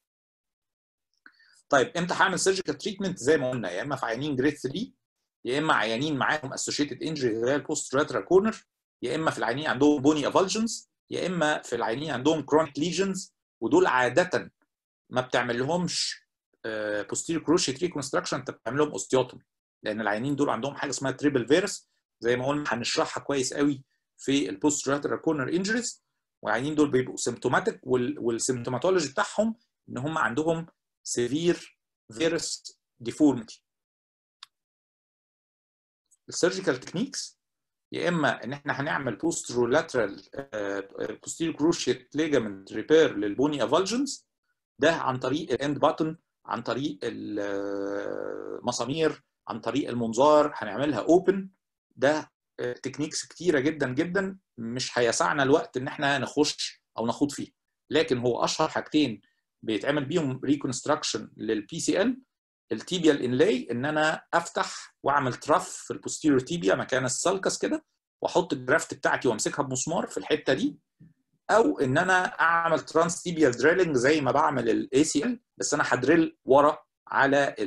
طيب امتى هعمل سيرجيكال تريتمنت زي ما قلنا يا اما في عيانين جريد 3 يا اما عيانين معاهم اسوشيتد انجري زي البوست راترال كورنر يا اما في العيانين عندهم بوني افالجنز يا اما في العيانين عندهم كرونيك ليجنز ودول عاده ما بتعمل لهمش بوستيريور كروشيت ريكونستراكشن انت بتعمل لهم اوستيوتومي لان العيانين دول عندهم حاجه اسمها تريبل فيروس زي ما قلنا هنشرحها كويس قوي في البوست راترال كورنر انجريز والعيانين دول بيبقوا سيمتوماتيك والسيمتوماتولوجي بتاعهم ان هم عندهم سيفير فيروس ديفورميتي السيرجيكال تكنيكس يا اما ان احنا هنعمل بوسترولاترال بوستيريور كروشيت ليجامنت ريبير للبوني افالجنز ده عن طريق الاند باتن عن طريق المسامير عن طريق المنظار هنعملها اوبن ده تكنيكس كتيره جدا جدا مش هيسعنا الوقت ان احنا نخش او نخوض فيه لكن هو اشهر حاجتين بيتعمل بيهم ريكونستراكشن للبي سي ال التيبيال انلاي ان انا افتح واعمل ترف في البوستيريور تيبيا مكان السالكس كده واحط الجرافت بتاعتي وامسكها بمسمار في الحته دي او ان انا اعمل ترانس تيبيال دريلنج زي ما بعمل الاي سي ال بس انا هدريل ورا على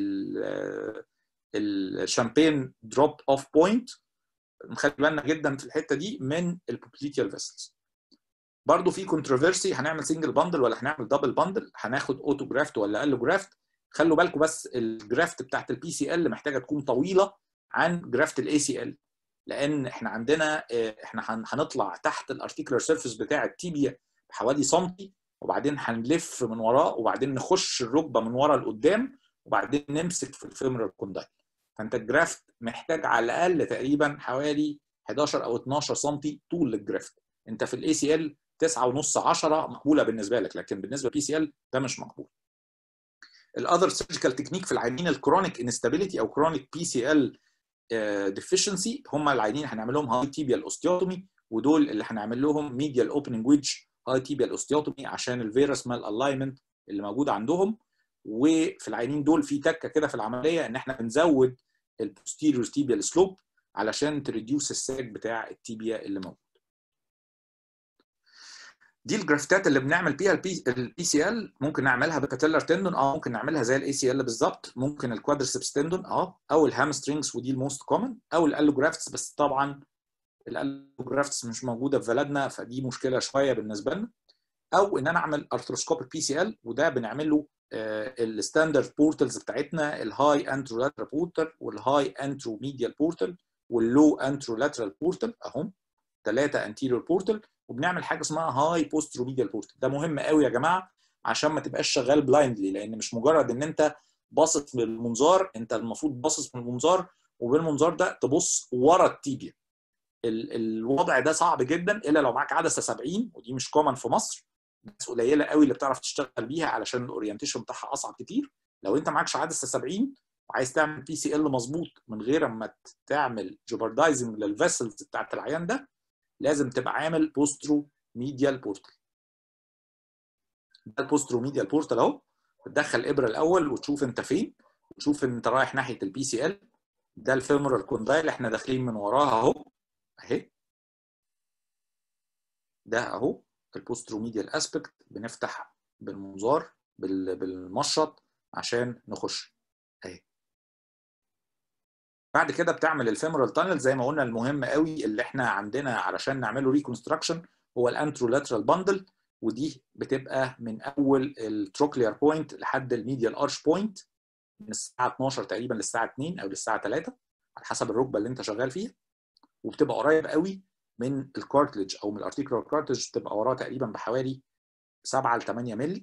الشامبين دروب اوف بوينت نخلي بالنا جدا في الحته دي من البوبليتيال فيسلز برضه في كونتروفيرسي هنعمل سنجل باندل ولا هنعمل دبل باندل هناخد اوتو جرافت ولا الو جرافت خلوا بالكم بس الجرافت بتاعت البي سي ال محتاجه تكون طويله عن جرافت الاي سي ال لان احنا عندنا احنا هنطلع تحت الارتيكولار سيرفيس بتاع التيبيا بحوالي سنتي وبعدين هنلف من وراه وبعدين نخش الركبه من ورا لقدام وبعدين نمسك في الفيمورال كوندايل فانت الجرافت محتاج على الاقل تقريبا حوالي 11 او 12 سم طول الجرافت انت في الاي سي ال 9 ونص 10 مقبوله بالنسبه لك لكن بالنسبه للبي سي ال ده مش مقبول الاذر سيرجيكال تكنيك في العيانين الكرونيك انستابيليتي او كرونيك بي سي ال ديفيشنسي هم العيانين هنعمل لهم هاي تيبيال اوستيوتومي ودول اللي هنعمل لهم ميديال اوبننج ويدج هاي تيبيال اوستيوتومي عشان الفيروس مال الاينمنت اللي موجود عندهم وفي العيانين دول في تكه كده في العمليه ان احنا بنزود البوستيريور تيبيال سلوب علشان تريديوس الساج بتاع التيبيا اللي موجود دي الجرافتات اللي بنعمل بيها البي سي ال ممكن نعملها بكاتيلر تندون اه ممكن نعملها زي الاي سي ال بالظبط ممكن الكوادرسبس تندون اه او الهامسترينجز ودي الموست كومن او الالوجرافتس بس طبعا الالوجرافتس مش موجوده في بلدنا فدي مشكله شويه بالنسبه لنا او ان انا اعمل ارثروسكوبيك بي سي ال وده بنعمل له الستاندرد بورتلز بتاعتنا الهاي انترولاترال بورتل والهاي انترو ميديال بورتل واللو انترولاترال بورتل اهم ثلاثه انتيريور بورتل وبنعمل حاجه اسمها هاي بوسترو ميديال بورتل ده مهم قوي يا جماعه عشان ما تبقاش شغال بلايندلي لان مش مجرد ان انت باصص بالمنظار انت المفروض باصص بالمنظار وبالمنظار ده تبص ورا التيبيا الوضع ده صعب جدا الا لو معاك عدسه 70 ودي مش كومن في مصر ناس قليله قوي اللي بتعرف تشتغل بيها علشان الاورينتيشن بتاعها اصعب كتير لو انت معكش عدسه 70 وعايز تعمل بي سي ال مظبوط من غير ما تعمل جوبردايزنج للفيسلز بتاعت العيان ده لازم تبقى عامل بوسترو ميديال بورتال ده البوسترو ميديال بورتال اهو بتدخل الابره الاول وتشوف انت فين وتشوف ان انت رايح ناحيه البي سي ال ده الفيمورال كوندايل احنا داخلين من وراها اهو اهي ده اهو البوسترو ميديال اسبكت بنفتح بالمنظار بالمشط عشان نخش اهي بعد كده بتعمل الفيمورال تانل زي ما قلنا المهم قوي اللي احنا عندنا علشان نعمله ريكونستراكشن هو الانترولاترال باندل ودي بتبقى من اول التروكليار بوينت لحد الميديال ارش بوينت من الساعه 12 تقريبا للساعه 2 او للساعه 3 على حسب الركبه اللي انت شغال فيها وبتبقى قريب قوي من الكارتلج او من الارتيكولار كارتلج بتبقى وراه تقريبا بحوالي 7 ل 8 مللي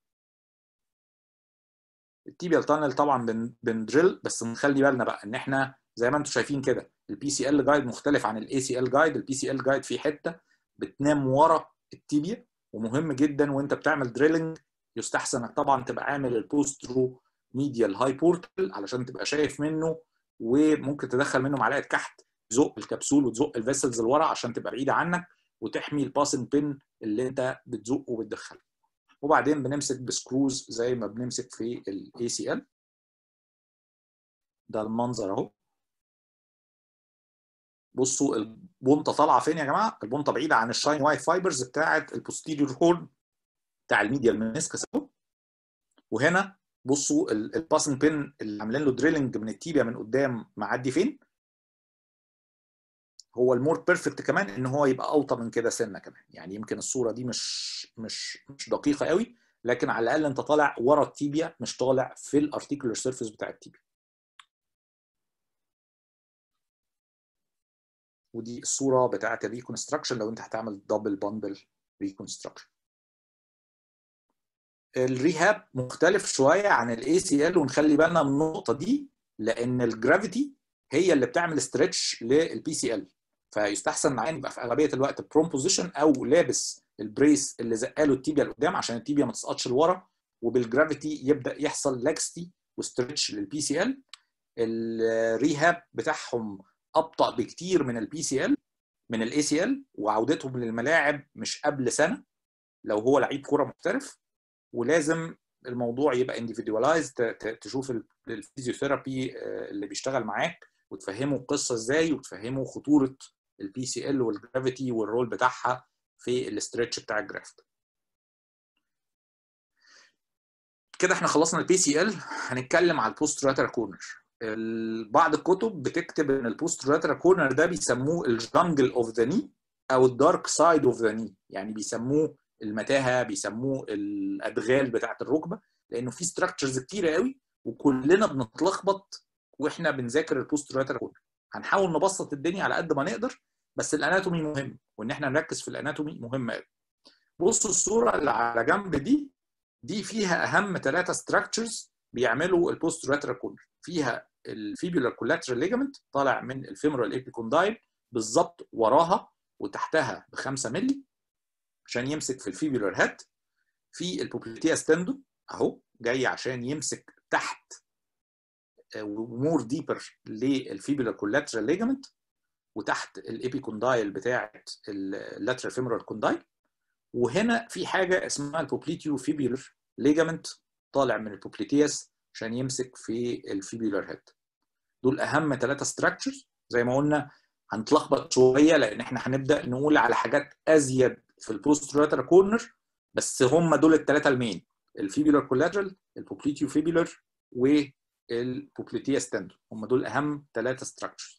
التيبيال تانل طبعا بن بندريل بس نخلي بالنا بقى ان احنا زي ما انتم شايفين كده البي سي ال جايد مختلف عن الاي سي ال جايد البي سي ال جايد في حته بتنام ورا التيبيا ومهم جدا وانت بتعمل دريلنج يستحسن انك طبعا تبقى عامل البوسترو ميديال هاي بورتال علشان تبقى شايف منه وممكن تدخل منه معلقه كحت تزق الكبسول وتزق الفيسلز لورا عشان تبقى بعيده عنك وتحمي الباسنج بين اللي انت بتزقه وبتدخله وبعدين بنمسك بسكروز زي ما بنمسك في الاي سي ال ده المنظر اهو بصوا البونطه طالعه فين يا جماعه البونطه بعيده عن الشاين وايت فايبرز بتاعه البوستيريور هورن بتاع الميديال منسكس اهو وهنا بصوا الباسنج بين اللي عاملين له دريلنج من التيبيا من قدام معدي فين هو المور بيرفكت كمان ان هو يبقى اوطى من كده سنه كمان يعني يمكن الصوره دي مش مش مش دقيقه قوي لكن على الاقل انت طالع ورا التيبيا مش طالع في الارتيكولار سيرفيس بتاع التيبيا ودي الصوره بتاعه الريكونستراكشن لو انت هتعمل دبل باندل ريكونستراكشن الريهاب مختلف شويه عن الاي سي ال ونخلي بالنا من النقطه دي لان الجرافيتي هي اللي بتعمل ستريتش للبي سي ال فيستحسن العين يبقى في اغلبيه الوقت بروم بوزيشن او لابس البريس اللي زقاله التيبيا لقدام عشان التيبيا ما تسقطش لورا وبالجرافيتي يبدا يحصل لاكستي وستريتش للبي سي ال الريهاب بتاعهم ابطا بكتير من البي سي ال من الاي سي ال وعودتهم للملاعب مش قبل سنه لو هو لعيب كوره محترف ولازم الموضوع يبقى انديفيدواليزد تشوف الفيزيوثيرابي اللي بيشتغل معاك وتفهمه القصه ازاي وتفهمه خطوره البي سي ال والجرافيتي والرول بتاعها في الاسترتش بتاع الجرافت كده احنا خلصنا البي سي ال هنتكلم على البوست راتر كورنر بعض الكتب بتكتب ان البوست راتر كورنر ده بيسموه الجنجل اوف ذا ني او الدارك سايد اوف ذا ني يعني بيسموه المتاهه بيسموه الادغال بتاعه الركبه لانه في ستراكشرز كتيره قوي وكلنا بنتلخبط واحنا بنذاكر البوست راتر كورنر هنحاول نبسط الدنيا على قد ما نقدر بس الاناتومي مهم وان احنا نركز في الاناتومي مهم قوي بصوا الصوره اللي على جنب دي دي فيها اهم ثلاثه ستراكشرز بيعملوا البوست راتر كورنر فيها الفيبولار كولاترال ليجامنت طالع من الفيمورال ايبيكوندايل بالظبط وراها وتحتها ب 5 مللي عشان يمسك في الفيبولار هيد في البوبليتيا ستندون اهو جاي عشان يمسك تحت ومور ديبر للفيبولار كولاترال ليجامنت وتحت الابيكوندايل بتاعه اللاترال فيمورال كوندايل وهنا في حاجه اسمها البوبليتيو فيبولار ليجامنت طالع من البوبليتياس عشان يمسك في الفيبولار هيد دول اهم ثلاثه ستراكشرز زي ما قلنا هنتلخبط شويه لان احنا هنبدا نقول على حاجات ازيد في البوست راتر كورنر بس هم دول الثلاثه المين الفيبولار كولاترال البوبليتيو فيبولار والبوبليتيا ستاندون هم دول اهم ثلاثه ستراكشرز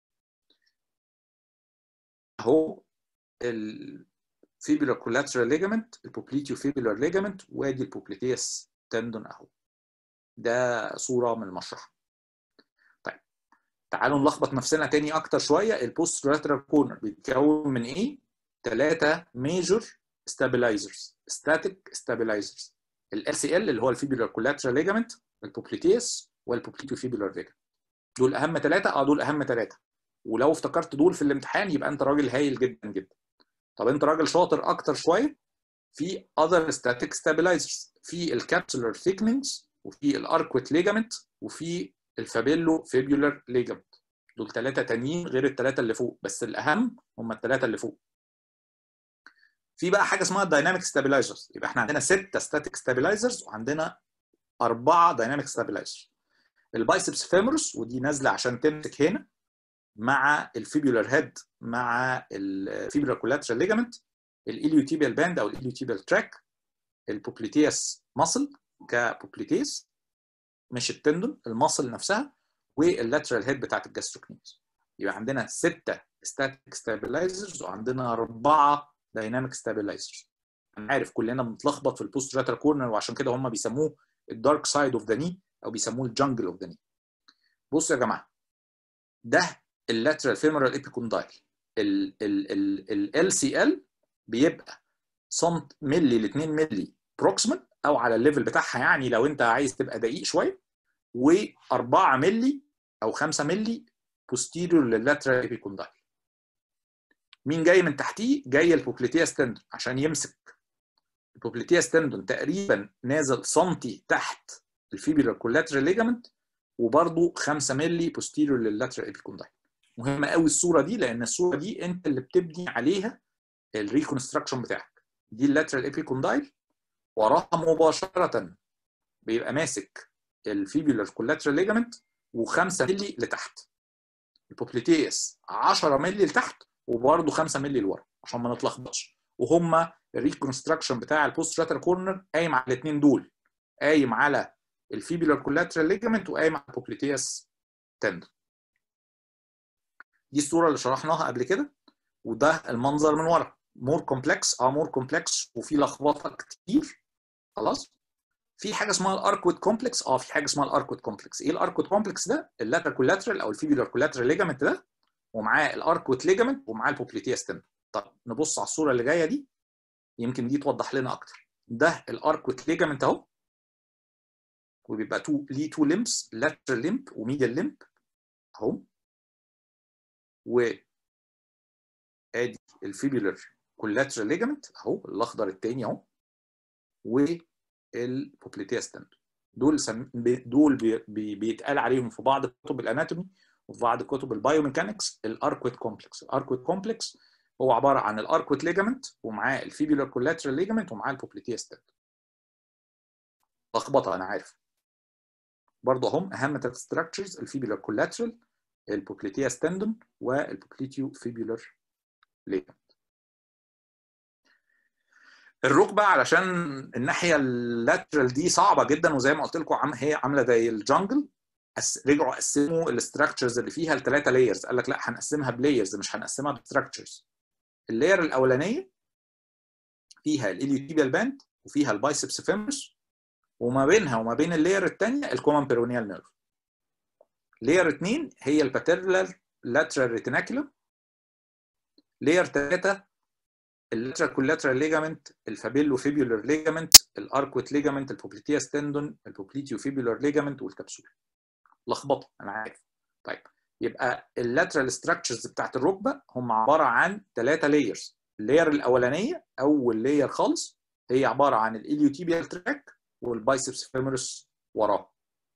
اهو الفيبولار كولاترال ليجامنت البوبليتيو فيبولار ليجامنت وادي البوبليتيا ستاندون اهو ده صوره من المشرحه طيب تعالوا نلخبط نفسنا تاني اكتر شويه البوست راترال كورنر بيتكون من ايه ثلاثه ميجور ستابلايزرز ستاتيك ستابلايزرز الاس سي ال اللي هو الفيبولار كولاترال ليجامنت البوبليتيس والبوبليتيو فيبولار ليجامنت دول اهم ثلاثه اه دول اهم ثلاثه ولو افتكرت دول في الامتحان يبقى انت راجل هايل جدا جدا طب انت راجل شاطر اكتر شويه في other static stabilizers في الكابسولار thickenings وفي الاركويت ليجامنت وفي الفابيلو فيبولار ليجامنت دول ثلاثه تانيين غير الثلاثه اللي فوق بس الاهم هم الثلاثه اللي فوق في بقى حاجه اسمها دايناميك ستابلايزرز يبقى احنا عندنا سته ستاتيك ستابلايزرز وعندنا اربعه دايناميك ستابلايزرز البايسبس فيمورس ودي نازله عشان تمسك هنا مع الفيبولار هيد مع الفيبولار كولاترال ليجامنت الاليوتيبيال باند او الاليوتيبيال تراك البوبليتياس ماسل كبوبليتيس مش التندون الماسل نفسها واللاترال هيد بتاعت الجاستروكنيز يبقى عندنا سته ستاتيك ستابلايزرز وعندنا اربعه دايناميك ستابلايزرز انا عارف كلنا بنتلخبط في البوست راتر كورنر وعشان كده هم بيسموه الدارك سايد اوف ذا ني او بيسموه الجنجل اوف ذا ني بصوا يا جماعه ده اللاترال فيمورال ايبيكوندايل ال سي ال بيبقى سنت ملي ل 2 ملي بروكسيمال او على الليفل بتاعها يعني لو انت عايز تبقى دقيق شويه و4 ملي او 5 ملي بوستيريور لللاترال ايبيكوندايل مين جاي من تحتيه جاي البوبليتيا ستندون عشان يمسك البوبليتيا ستندون تقريبا نازل سنتي تحت الفيبيولار كولاترال ليجامنت وبرده 5 ملي بوستيريور لللاترال ايبيكوندايل مهمه قوي الصوره دي لان الصوره دي انت اللي بتبني عليها الريكونستراكشن بتاعك دي اللاترال ايبيكوندايل وراها مباشره بيبقى ماسك الفيبيولار كولاترال ليجامنت و5 ملي لتحت البوبليتيس 10 ملي لتحت وبرده 5 ملي لورا عشان ما نتلخبطش وهم الريكونستراكشن بتاع البوست راتر كورنر قايم على الاثنين دول قايم على الفيبيولار كولاترال ليجامنت وقايم على البوبليتيس تندون دي الصوره اللي شرحناها قبل كده وده المنظر من ورا مور كومبلكس اه مور كومبلكس وفي لخبطه كتير خلاص في حاجه اسمها الاركويد كومبلكس اه في حاجه اسمها الاركويد كومبلكس ايه الاركويد كومبلكس ده اللاتر كولاترال او الفيبيولار كولاترال ليجامنت ده ومعاه الاركويد ليجامنت ومعاه البوبليتيا ستندون طب نبص على الصوره اللي جايه دي يمكن دي توضح لنا اكتر ده الاركويد ليجامنت اهو وبيبقى تو ليه تو ليمبس لاترال ليمب وميديال ليمب اهو و ادي الفيبيولار كولاترال ليجامنت اهو الاخضر الثاني اهو والبوبليتيا ستندون دول سم... دول بي... بي... بيتقال عليهم في بعض كتب الاناتومي وفي بعض كتب البايوميكانكس الاركويد كومبلكس الاركويد كومبلكس هو عباره عن الاركويد ليجامنت ومعاه الفيبيولار كولاترال ليجامنت ومعاه البوبليتيا ستندون لخبطه انا عارف برضه هم اهم ثلاث ستراكشرز الفيبيولار كولاترال البوبليتيا ستندون والبوبليتيو فيبيولار ليجامنت الركبه علشان الناحيه اللاترال دي صعبه جدا وزي ما قلت لكم عم هي عامله زي الجنجل أس... رجعوا قسموا الاستراكشرز اللي فيها لثلاثه لايرز قال لك لا هنقسمها بلايرز مش هنقسمها بستراكشرز اللاير الاولانيه فيها الاليوتيبيال باند وفيها البايسبس فيمرس وما بينها وما بين اللاير الثانيه الكومن بيرونيال نيرف لاير 2 هي الباترلال لاترال ريتيناكولم لاير 3 اللاترال كولاترال ليجامنت الفابيلو فيبيولار ليجامنت الاركويت ليجامنت البوبليتيا ستندون البوبليتيو فيبيولار ليجامنت والكبسول لخبطه انا عارف طيب يبقى اللاترال ستراكشرز بتاعت الركبه هم عباره عن ثلاثه لايرز اللاير الاولانيه اول لاير خالص هي عباره عن الاليوتيبيال تراك والبايسبس فيمورس وراه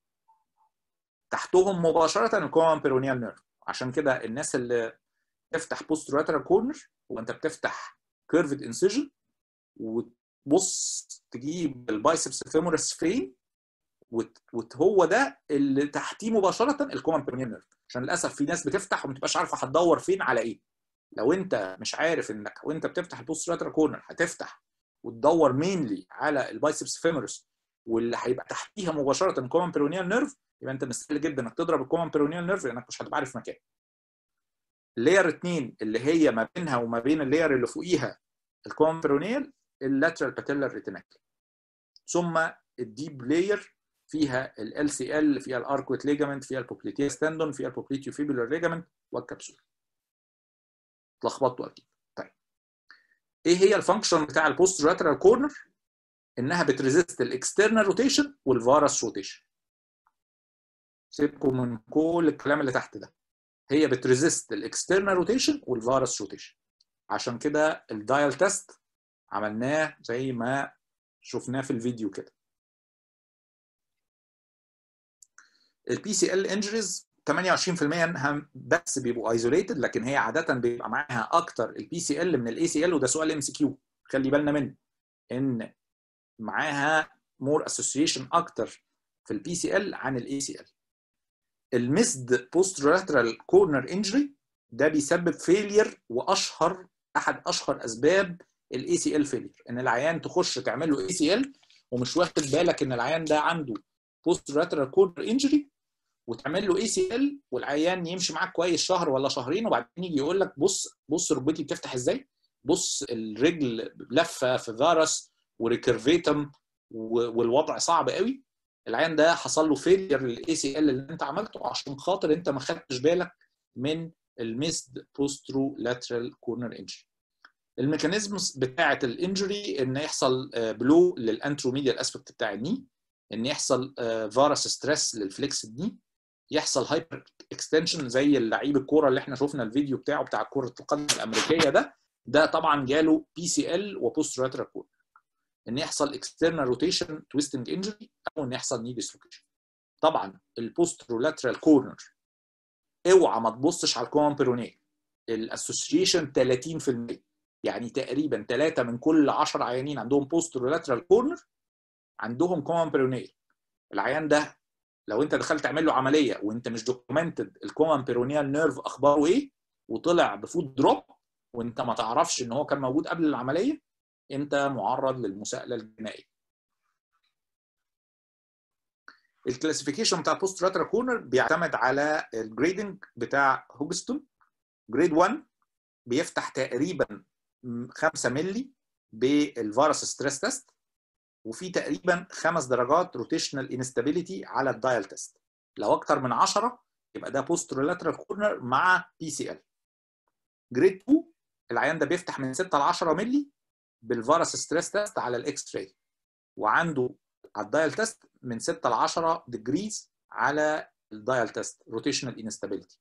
تحتهم مباشره الكومن بيرونيال نيرف عشان كده الناس اللي تفتح بوست لاترال كورنر وانت بتفتح كيرفد انسيجن وتبص تجيب البايسبس فيمورس فين وهو ده اللي تحتيه مباشره الكومن بيرونيال نيرف عشان للاسف في ناس بتفتح وما تبقاش عارفه هتدور فين على ايه لو انت مش عارف انك وانت بتفتح البوست لاترال كورنر هتفتح وتدور مينلي على البايسبس فيمورس واللي هيبقى تحتيها مباشره الكومن بيرونيال نيرف يبقى انت مستحيل جدا انك تضرب الكومن بيرونيال نيرف لانك مش هتبقى عارف مكان لاير 2 اللي هي ما بينها وما بين اللاير اللي فوقيها الكومن بيرونيال اللاترال باتيلر ريتيناكل ثم الديب لاير فيها ال سي ال فيها الاركويت ليجامنت فيها البوبليتيا ستاندون فيها البوبليتيو فيبولار ليجامنت والكبسول اتلخبطتوا اكيد طيب ايه هي الفانكشن بتاع البوست لاترال كورنر انها بتريزيست الاكسترنال روتيشن والفارس روتيشن سيبكم من كل الكلام اللي تحت ده هي بتريزيست الاكسترنال روتيشن والفارس روتيشن عشان كده الدايل تيست عملناه زي ما شفناه في الفيديو كده البي سي ال انجريز 28% منها بس بيبقوا ايزوليتد لكن هي عاده بيبقى معاها اكتر البي سي ال من الاي سي ال وده سؤال ام سي كيو خلي بالنا منه ان معاها مور اسوسيشن اكتر في البي سي ال عن الاي سي ال المسد بوستراترال كورنر انجري ده بيسبب فيلير واشهر احد اشهر اسباب الاي سي ال فيلير ان العيان تخش تعمل له اي سي ال ومش واخد بالك ان العيان ده عنده بوستراترال كورنر انجري وتعمل له اي سي ال والعيان يمشي معاك كويس شهر ولا شهرين وبعدين يجي يقول لك بص بص ركبتي بتفتح ازاي بص الرجل لفه في فارس وريكيرفيتم والوضع صعب قوي العيان ده حصل له فيلير للاي سي ال اللي انت عملته عشان خاطر انت ما خدتش بالك من الميسد بوسترو لاترال كورنر انجري الميكانيزمز بتاعه الانجري ان يحصل بلو للانتروميديال اسبكت بتاع الني ان يحصل فارس ستريس للفليكس ني يحصل هايبر اكستنشن زي اللعيب الكوره اللي احنا شفنا الفيديو بتاعه بتاع كره القدم الامريكيه ده ده طبعا جاله بي سي ال وبوست لاترال كورنر ان يحصل اكسترنال روتيشن تويستنج انجري او ان يحصل ني ديسلوكيشن طبعا البوست لاترال كورنر اوعى ما تبصش على الكومن بيرونيل الاسوسيشن 30% يعني تقريبا 3 من كل 10 عيانين عندهم بوست لاترال كورنر عندهم كومن بيرونيل العيان ده لو انت دخلت تعمل له عمليه وانت مش دوكيومنتد الكومن بيرونيال نيرف اخباره ايه وطلع بفود دروب وانت ما تعرفش ان هو كان موجود قبل العمليه انت معرض للمساءله الجنائيه الكلاسيفيكيشن بتاع بوست لاترال كورنر بيعتمد على الجريدنج بتاع هوجستون جريد 1 بيفتح تقريبا 5 مللي بالفيروس ستريس تيست وفي تقريبا خمس درجات روتيشنال انستابيليتي على الدايل تيست لو اكتر من 10 يبقى ده بوست لاترال كورنر مع بي سي ال جريد 2 العيان ده بيفتح من 6 ل 10 مللي بالفيروس ستريس تيست على الاكس راي وعنده على الدايل تيست من 6 ل 10 ديجريز على الدايل تيست روتيشنال انستابيليتي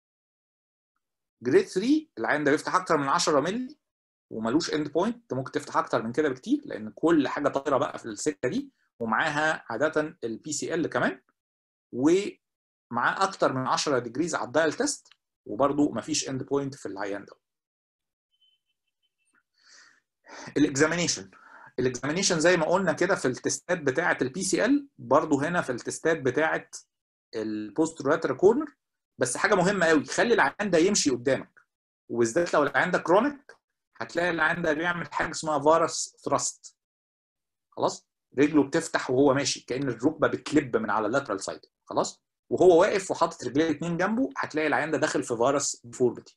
جريد 3 العيان ده بيفتح اكتر من 10 مللي وملوش اند بوينت انت ممكن تفتح اكتر من كده بكتير لان كل حاجه طايره بقى في السكه دي ومعاها عاده البي سي ال كمان ومعاه اكتر من 10 ديجريز على الدايل تيست وبرده مفيش اند بوينت في العيان ده الاكزامينيشن الاكزامينيشن زي ما قلنا كده في التستات بتاعه البي سي ال برضه هنا في التستات بتاعه البوست لاترال كورنر بس حاجه مهمه قوي خلي العيان ده يمشي قدامك وبالذات لو العيان ده كرونيك هتلاقي العيان ده بيعمل حاجه اسمها فارس ثراست خلاص رجله بتفتح وهو ماشي كان الركبه بتلب من على اللاترال سايد خلاص وهو واقف وحاطط رجليه الاثنين جنبه هتلاقي العيان ده داخل في فارس ديفورميتي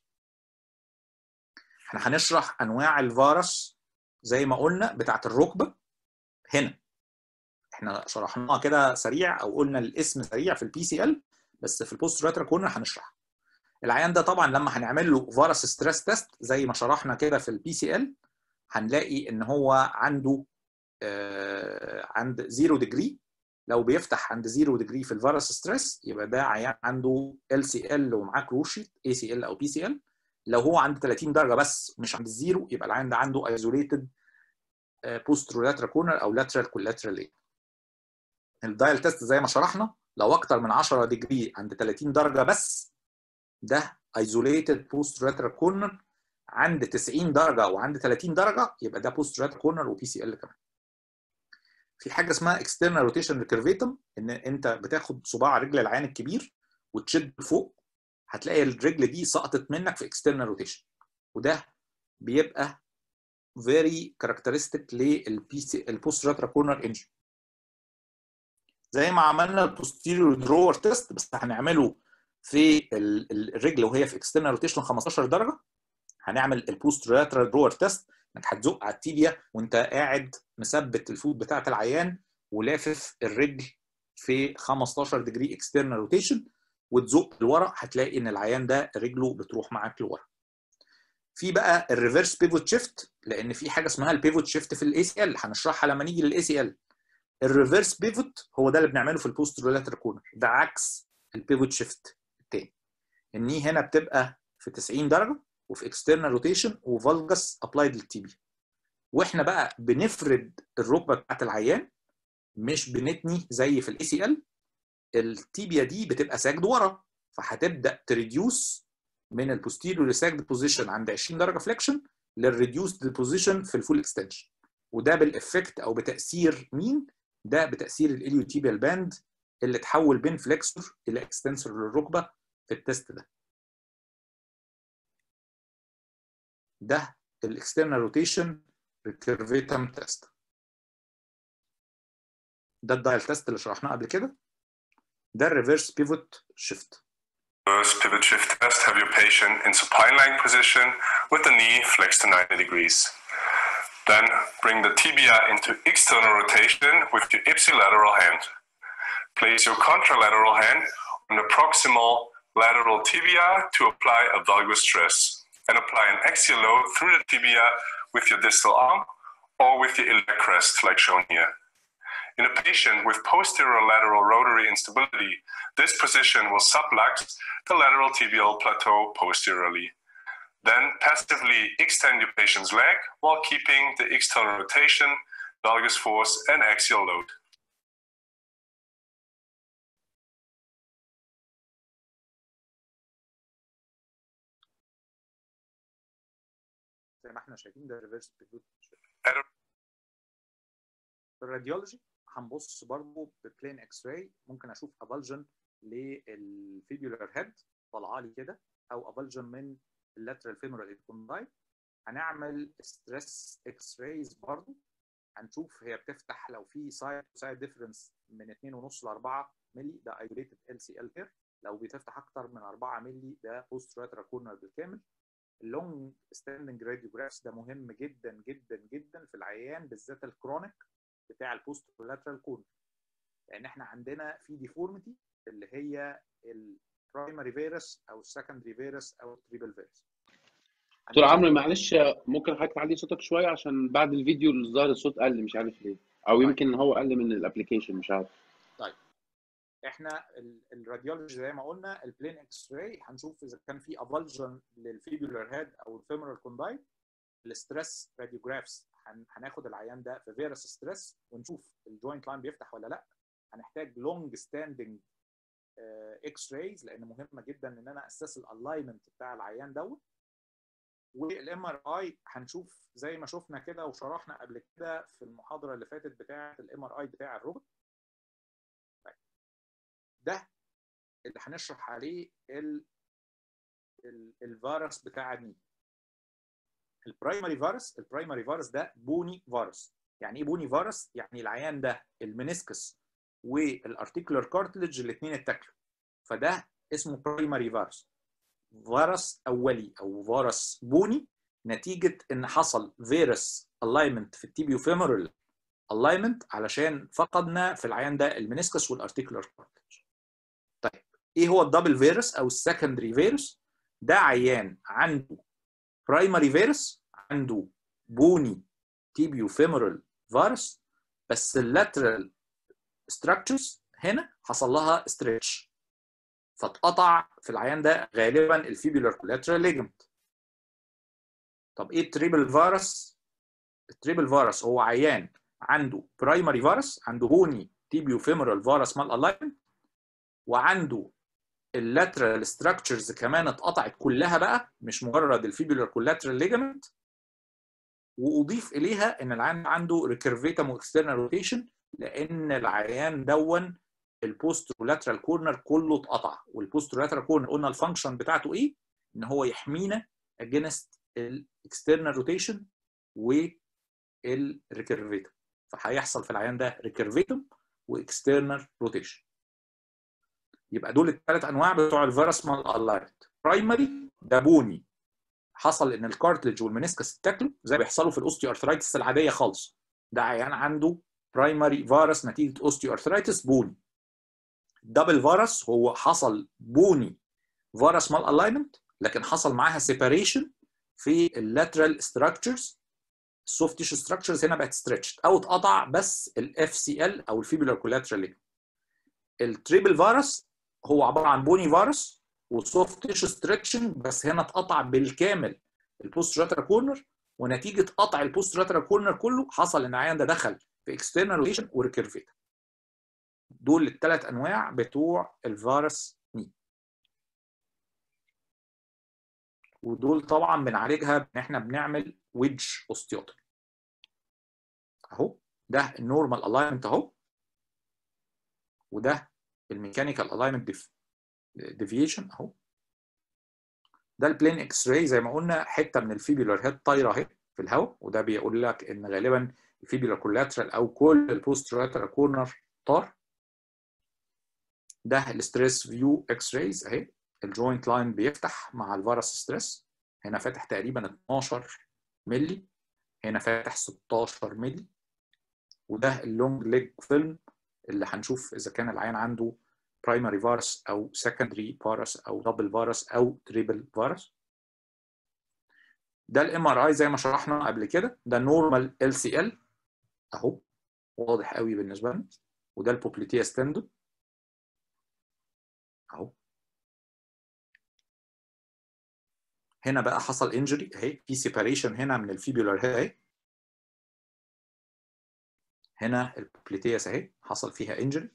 احنا هنشرح انواع الفارس زي ما قلنا بتاعت الركبه هنا احنا شرحناها كده سريع او قلنا الاسم سريع في البي سي ال بس في البوست لاترال كورنر هنشرح العيان ده طبعا لما هنعمل له فيروس ستريس تيست زي ما شرحنا كده في البي سي ال هنلاقي ان هو عنده آه عند 0 ديجري لو بيفتح عند 0 ديجري في الفيروس ستريس يبقى ده عيان عنده ال سي ال ومعاه كروشيت اي سي ال او بي سي ال لو هو عند 30 درجه بس مش عند الزيرو يبقى العيان ده عنده ايزوليتد بوسترولاترال كورنر او لاترال كولاترال ايه الدايل تيست زي ما شرحنا لو اكتر من 10 ديجري عند 30 درجه بس ده ايزوليتد بوست لاترال كورنر عند 90 درجه وعند 30 درجه يبقى ده بوست لاترال كورنر وبي سي ال كمان في حاجه اسمها اكسترنال روتيشن ريكيرفيتم ان انت بتاخد صباع رجل العين الكبير وتشد لفوق هتلاقي الرجل دي سقطت منك في اكسترنال روتيشن وده بيبقى فيري كاركترستيك للبي سي البوست لاترال كورنر انجري زي ما عملنا البوستيريور درور تيست بس هنعمله في الرجل وهي في اكسترنال روتيشن 15 درجه هنعمل البوست لاترال درور تيست انك هتزق على التيبيا وانت قاعد مثبت الفوت بتاعه العيان ولافف الرجل في 15 ديجري اكسترنال روتيشن وتزق لورا هتلاقي ان العيان ده رجله بتروح معاك لورا في بقى الريفرس بيفوت شيفت لان في حاجه اسمها البيفوت شيفت في الاي سي ال هنشرحها لما نيجي للاي سي ال الريفرس بيفوت هو ده اللي بنعمله في البوست لاترال كورنر ده عكس البيفوت شيفت التاني الني هنا بتبقى في 90 درجه وفي اكسترنال روتيشن وفالجس ابلايد للتيبيا واحنا بقى بنفرد الركبه بتاعت العيان مش بنتني زي في الاي سي ال التيبيا دي بتبقى ساجد ورا فهتبدا تريديوس من البوستيريور ساجد بوزيشن عند 20 درجه فليكشن للريديوسد بوزيشن في الفول اكستنشن وده بالافكت او بتاثير مين؟ ده بتاثير الاليوتيبيال باند اللي اتحول بين فليكسور الى اكستنسور للركبه في التست ده. ده الاكسترنال روتيشن ريكيرفيتم تيست. ده الدايل تيست اللي شرحناه قبل كده. ده الريفرس بيفوت شيفت. Reverse pivot shift test. Have your patient in supine-lying position with the knee flexed to 90 degrees. Then bring the tibia into external rotation with your ipsilateral hand. Place your contralateral hand on the proximal lateral tibia to apply a valgus stress and apply an axial load through the tibia with your distal arm or with your iliac crest like shown here. In a patient with posterior lateral rotary instability, this position will sublux the lateral tibial plateau posteriorly. Then passively extend your patient's leg while keeping the external rotation, valgus force, and axial load. زي ما احنا شايفين ده ريفرس بيفوت Error. في الراديولوجي هنبص برضه ببلين اكس راي ممكن اشوف افالجن للفيبيولار هيد طالعه لي كده او افالجن من اللاترال فيمورال ايكونداي هنعمل ستريس اكس رايز برضه هنشوف هي بتفتح لو في سايد سايد ديفرنس من 2.5 ل 4 مللي ده ايزوليتد ال سي ال كير لو بتفتح اكتر من 4 مللي ده بوست راترا كورنر بالكامل اللونج ستاندنج راديوجرافز ده مهم جدا جدا جدا في العيان بالذات الكرونيك بتاع البوست لاترال كورنر لان احنا عندنا في ديفورميتي اللي هي البرايمري فيروس او السكندري فيروس او التريبل فيروس دكتور عمرو معلش ممكن حضرتك تعلي صوتك شويه عشان بعد الفيديو الظاهر الصوت قل مش عارف ليه او يمكن هو قل من الابلكيشن مش عارف احنا الراديولوجي زي ما قلنا البلين اكس راي هنشوف اذا كان في افالجن للفيبولار هيد او الفيمورال كوندايل الستريس راديوجرافز هناخد العيان ده في فيروس ستريس ونشوف الجوينت لاين بيفتح ولا لا هنحتاج لونج ستاندنج اكس رايز لان مهمه جدا ان انا اسس الالاينمنت بتاع العيان دوت والام ار اي هنشوف زي ما شفنا كده وشرحنا قبل كده في المحاضره اللي فاتت بتاعه الام ار اي بتاع الروبوت ده اللي هنشرح عليه ال ال الفيروس بتاع الني البرايمري فيروس البرايمري فيروس ده بوني فيروس يعني ايه بوني فيروس يعني العيان ده المنسكس والارتيكولار كارتلج الاثنين اتاكلوا فده اسمه برايمري فيروس فيروس اولي او فيروس بوني نتيجه ان حصل فيروس الاينمنت في التيبيو فيمورال الاينمنت علشان فقدنا في العيان ده المنسكس والارتيكولار كارتلج طيب ايه هو الدبل فيروس او السكندري فيروس ده عيان عنده برايمري فيروس عنده بوني تيبيو فيمورال فيروس بس اللاترال ستراكشرز هنا حصل لها ستريتش فاتقطع في العيان ده غالبا الفيبولار كولاترال ليجمنت طب ايه التريبل فيروس التريبل فيروس هو عيان عنده برايمري فيروس عنده بوني تيبيو فيمورال فيروس مال الاينمنت وعنده اللاترال ستراكشرز كمان اتقطعت كلها بقى مش مجرد الفيبولار كولاترال ليجمنت واضيف اليها ان العيان عنده ريكيرفيتم واكسترنال روتيشن لان العيان دون البوست لاترال كورنر كله اتقطع والبوست لاترال كورنر قلنا الفانكشن بتاعته ايه؟ ان هو يحمينا اجينست الاكسترنال روتيشن والريكيرفيتم فهيحصل في العيان ده ريكيرفيتم واكسترنال روتيشن يبقى دول الثلاث انواع بتوع الفيروس مال الايرت برايمري ده بوني حصل ان الكارتلج والمنسكس اتاكلوا زي بيحصلوا في الاوستيو ارثرايتس العاديه خالص ده عيان عنده برايمري فيروس نتيجه اوستيو ارثرايتس بوني دبل فيروس هو حصل بوني فيروس مال الاينمنت لكن حصل معاها سيباريشن في اللاترال ستراكشرز السوفت تيشو ستراكشرز هنا بقت ستريتشد او اتقطع بس الاف سي ال او الفيبولار كولاترال ليجمنت التريبل فيروس هو عباره عن بوني فيروس وسوفت تيشو ستريتشنج بس هنا اتقطع بالكامل البوست راترا كورنر ونتيجه قطع البوست راترا كورنر كله حصل ان العيان ده دخل في اكسترنال روتيشن وريكيرفيتا دول الثلاث انواع بتوع الفيروس ني ودول طبعا بنعالجها ان احنا بنعمل ويدج اوستيوتومي اهو ده النورمال الاينمنت اهو وده الميكانيكال الاينمنت ديفيشن اهو ده البلين اكس راي زي ما قلنا حته من الفيبولار هيد طايره اهي في الهواء وده بيقول لك ان غالبا الفيبولار كولاترال او كل البوست لاترال كورنر طار ده الستريس فيو اكس رايز اهي الجوينت لاين بيفتح مع الفيروس ستريس هنا فاتح تقريبا 12 مللي هنا فاتح 16 مللي وده اللونج ليج فيلم اللي هنشوف اذا كان العيان عنده برايمري فارس او سكندري فارس او دبل فارس او تريبل فارس ده الام ار اي زي ما شرحنا قبل كده ده نورمال ال سي ال اهو واضح قوي بالنسبه لنا وده البوبليتيا ستاندو اهو هنا بقى حصل انجري اهي في سيباريشن هنا من الفيبولار هيد اهي هنا البوبليتياس اهي حصل فيها انجري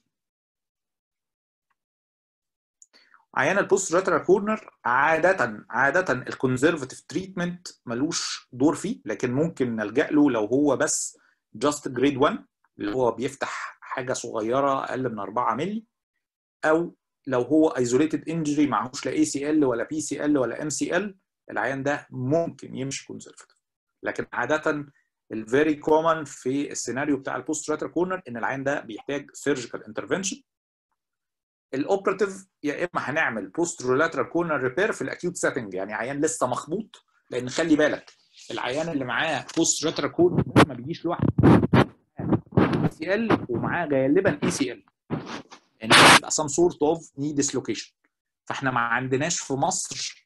عيان البوست ريترال كورنر عادة عادة الكونزرفتيف تريتمنت ملوش دور فيه لكن ممكن نلجأ له لو هو بس جاست جريد 1 اللي هو بيفتح حاجة صغيرة أقل من 4 مللي أو لو هو ايزوليتد انجري معهوش لا اي سي ال ولا بي سي ال ولا ام سي ال العيان ده ممكن يمشي كونزرفتيف لكن عادة الفيري كومن في السيناريو بتاع البوست ريترال كورنر ان العيان ده بيحتاج سيرجيكال انترفنشن الاوبراتيف يا اما هنعمل بوست رولاترال كورنر ريبير في الاكيوت سيتنج يعني عيان لسه مخبوط لان خلي بالك العيان اللي معاه بوست ريترال كورنر ده ما بيجيش لوحده اي سي ال ومعاه غالبا اي سي ال يعني بيبقى سام سورت اوف ني ديسلوكيشن فاحنا ما عندناش في مصر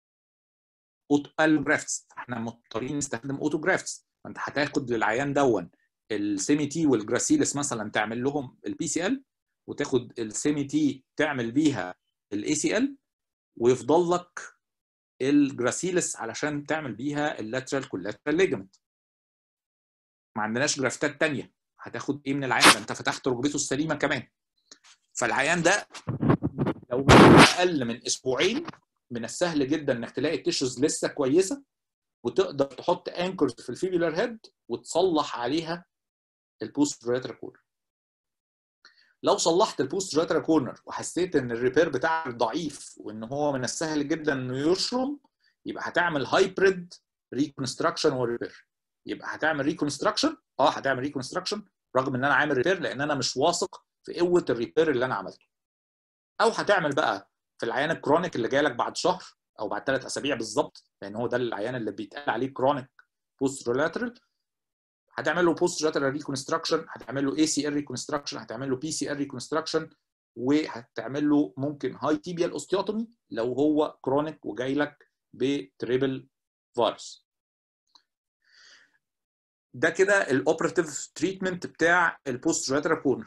اوتوجرافتس احنا مضطرين نستخدم اوتوجرافتس فانت هتاخد للعيان دون السيمي تي والجراسيلس مثلا تعمل لهم البي سي ال وتاخد السيمي تي تعمل بيها الاي سي ال ويفضل لك الجراسيلس علشان تعمل بيها اللاترال كولاترال ليجمنت ما عندناش جرافتات تانية هتاخد ايه من العيان ده انت فتحت ركبته السليمه كمان فالعيان ده لو اقل من اسبوعين من السهل جدا انك تلاقي التيشوز لسه كويسه وتقدر تحط انكرز في الفيبولار هيد وتصلح عليها البوست ريترا كورنر لو صلحت البوست ريترا كورنر وحسيت ان الريبير بتاعك ضعيف وان هو من السهل جدا انه يشرم يبقى هتعمل هايبريد ريكونستراكشن وريبير يبقى هتعمل ريكونستراكشن اه هتعمل ريكونستراكشن رغم ان انا عامل ريبير لان انا مش واثق في قوه الريبير اللي انا عملته او هتعمل بقى في العيان الكرونيك اللي جاي لك بعد شهر او بعد ثلاث اسابيع بالظبط لان هو ده العيان اللي بيتقال عليه كرونيك بوست رولاترال هتعمل له بوست رولاترال ريكونستراكشن هتعمل له اي سي ار ريكونستراكشن هتعمل له بي سي ار ريكونستراكشن وهتعمل له ممكن هاي تيبيال اوستيوتومي لو هو كرونيك وجاي لك بتريبل فارس ده كده الاوبراتيف تريتمنت بتاع البوست رولاترال كورنر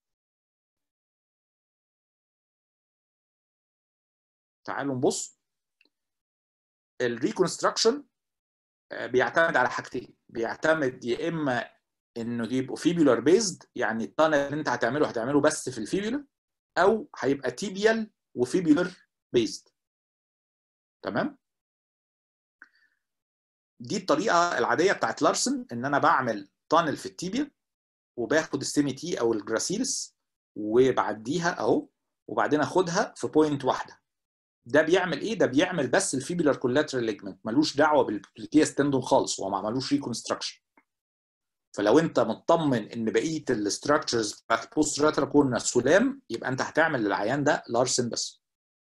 تعالوا نبص الريكونستراكشن بيعتمد على حاجتين بيعتمد يا اما انه يبقوا فيبولار بيزد يعني الطن اللي انت هتعمله هتعمله بس في الفيبولار او هيبقى تيبيال وفيبولار بيزد تمام دي الطريقه العاديه بتاعت لارسن ان انا بعمل تانل في التيبيا وباخد السيمي تي او الجراسيلس وبعديها اهو وبعدين اخدها في بوينت واحده ده بيعمل ايه؟ ده بيعمل بس الفيبولار كولاترال ليجمنت ملوش دعوه بالبليتياس تندون خالص هو ما عملوش ريكونستراكشن فلو انت مطمن ان بقيه الاستراكشرز بتاعت بوست راترا كورنر سلام يبقى انت هتعمل للعيان ده لارسن بس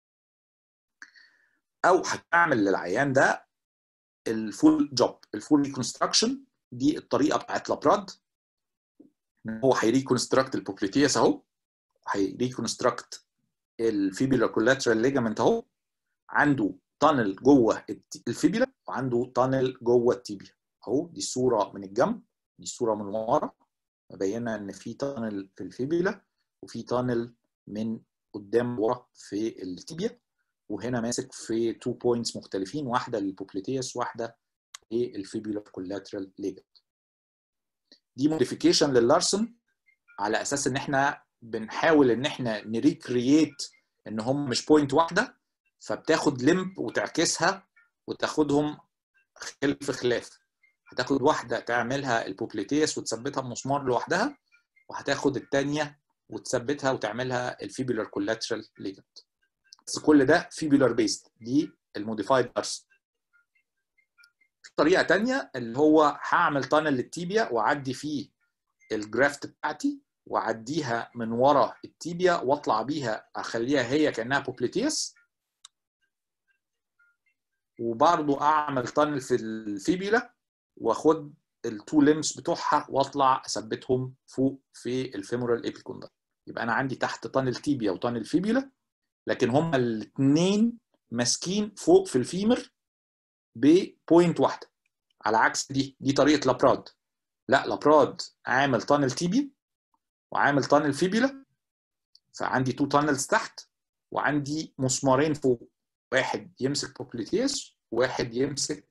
او هتعمل للعيان ده الفول جوب الفول ريكونستراكشن دي الطريقه بتاعت لابراد هو هيريكونستراكت البوبليتياس اهو هيريكونستراكت الفيبيلا كولاترال ليجامنت اهو عنده تانل جوه الفيبيلا وعنده تانل جوه التيبيا اهو دي الصوره من الجنب دي الصوره من ورا مبينه ان في تانل في الفيبيلا وفي تانل من قدام ورا في التيبيا وهنا ماسك في تو بوينتس مختلفين واحده للبوبليتياس واحده للفيبيلا كولاترال ليجامنت دي موديفيكيشن لللارسن على اساس ان احنا بنحاول ان احنا نريكرييت ان هم مش بوينت واحده فبتاخد لمب وتعكسها وتاخدهم خلف خلاف هتاخد واحده تعملها البوبليتيس وتثبتها بمسمار لوحدها وهتاخد الثانيه وتثبتها وتعملها الفيبولار كولاترال ليجمنت بس كل ده فيبولار بيست دي الموديفايد ارس في طريقه ثانيه اللي هو هعمل تانل للتيبيا واعدي فيه الجرافت بتاعتي واعديها من ورا التيبيا واطلع بيها اخليها هي كانها بوبليتيس وبرضو اعمل تانل في الفيبيلا واخد التو ليمز بتوعها واطلع اثبتهم فوق في الفيمورال ايبيكوندايل يبقى انا عندي تحت تانل تيبيا وتانل فيبيولا لكن هما الاثنين ماسكين فوق في الفيمر ببوينت واحده على عكس دي دي طريقه لابراد لا لابراد عامل تانل تيبيا وعامل تانل فيبيولا فعندي تو تانلز تحت وعندي مسمارين فوق واحد يمسك بوبليتيس وواحد يمسك